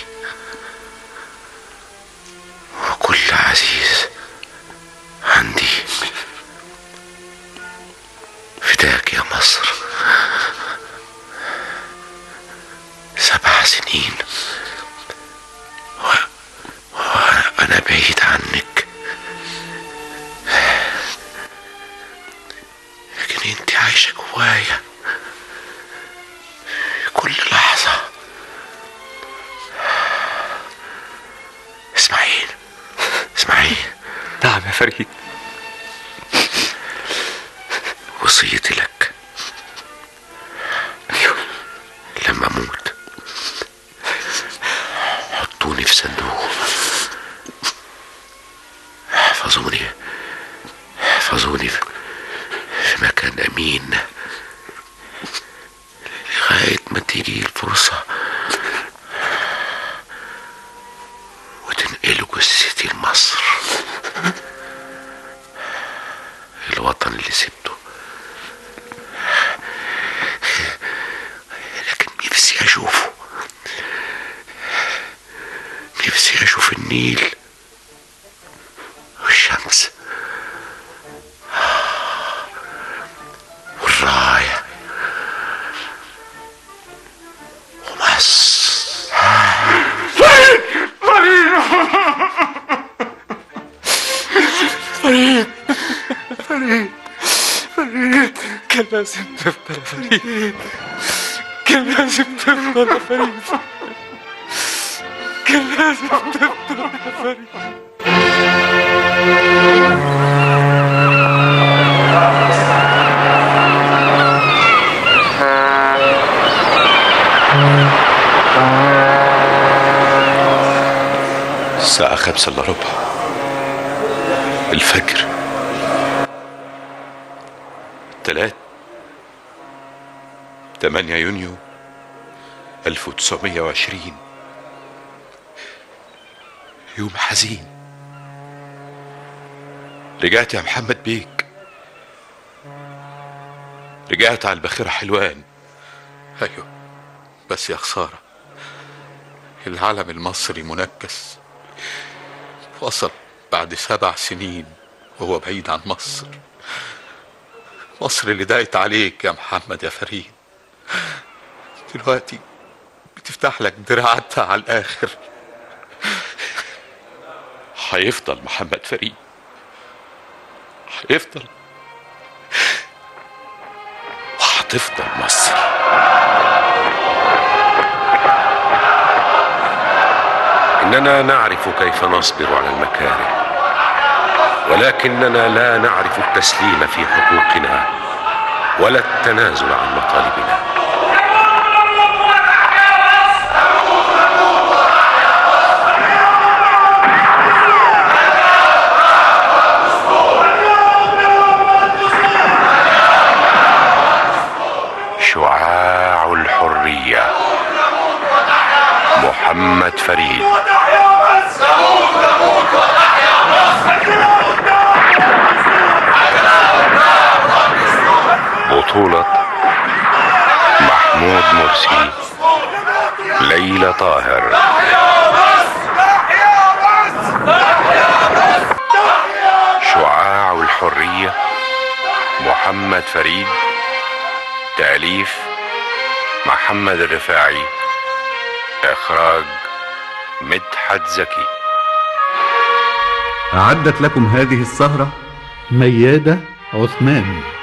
وكل عزيز عندي فداك يا مصر سبع سنين و- وأنا بعيد عنك لكن انت عايشة جوايا في كل لحظة اسماعيل اسماعيل نعم يا فريد وصيتي لك لما اموت حطوني في صندوق احفظوني احفظوني في في مكان امين لغاية ما تيجي الفرصة وتنقلوا جثتي لمصر الوطن اللي سبته لكن نفسي اشوفه نفسي اشوف النيل والشمس والراية ومصر فريد فريد فريد كان لازم تفضل يا فريد كان لازم تفضل يا فريد كان لازم تفضل يا فريد الساعة خمسة إلا ربع الفجر تلات تمانية يونيو ألف وتسعمية وعشرين يوم حزين رجعت يا محمد بيك رجعت على البخيرة حلوان ايوه بس يا خسارة العلم المصري منكس وصل بعد سبع سنين وهو بعيد عن مصر مصر اللي ضاقت عليك يا محمد يا فريد دلوقتي بتفتح لك دراعتها على الآخر هيفضل محمد فريد هيفضل وهتفضل مصر إننا نعرف كيف نصبر على المكاره ولكننا لا نعرف التسليم في حقوقنا ولا التنازل عن مطالبنا شعاع الحرية محمد فريد بطولة محمود مرسي ليلى طاهر شعاع الحرية محمد فريد تأليف محمد الرفاعي إخراج مدحت زكي أعدت لكم هذه السهرة ميادة عثمان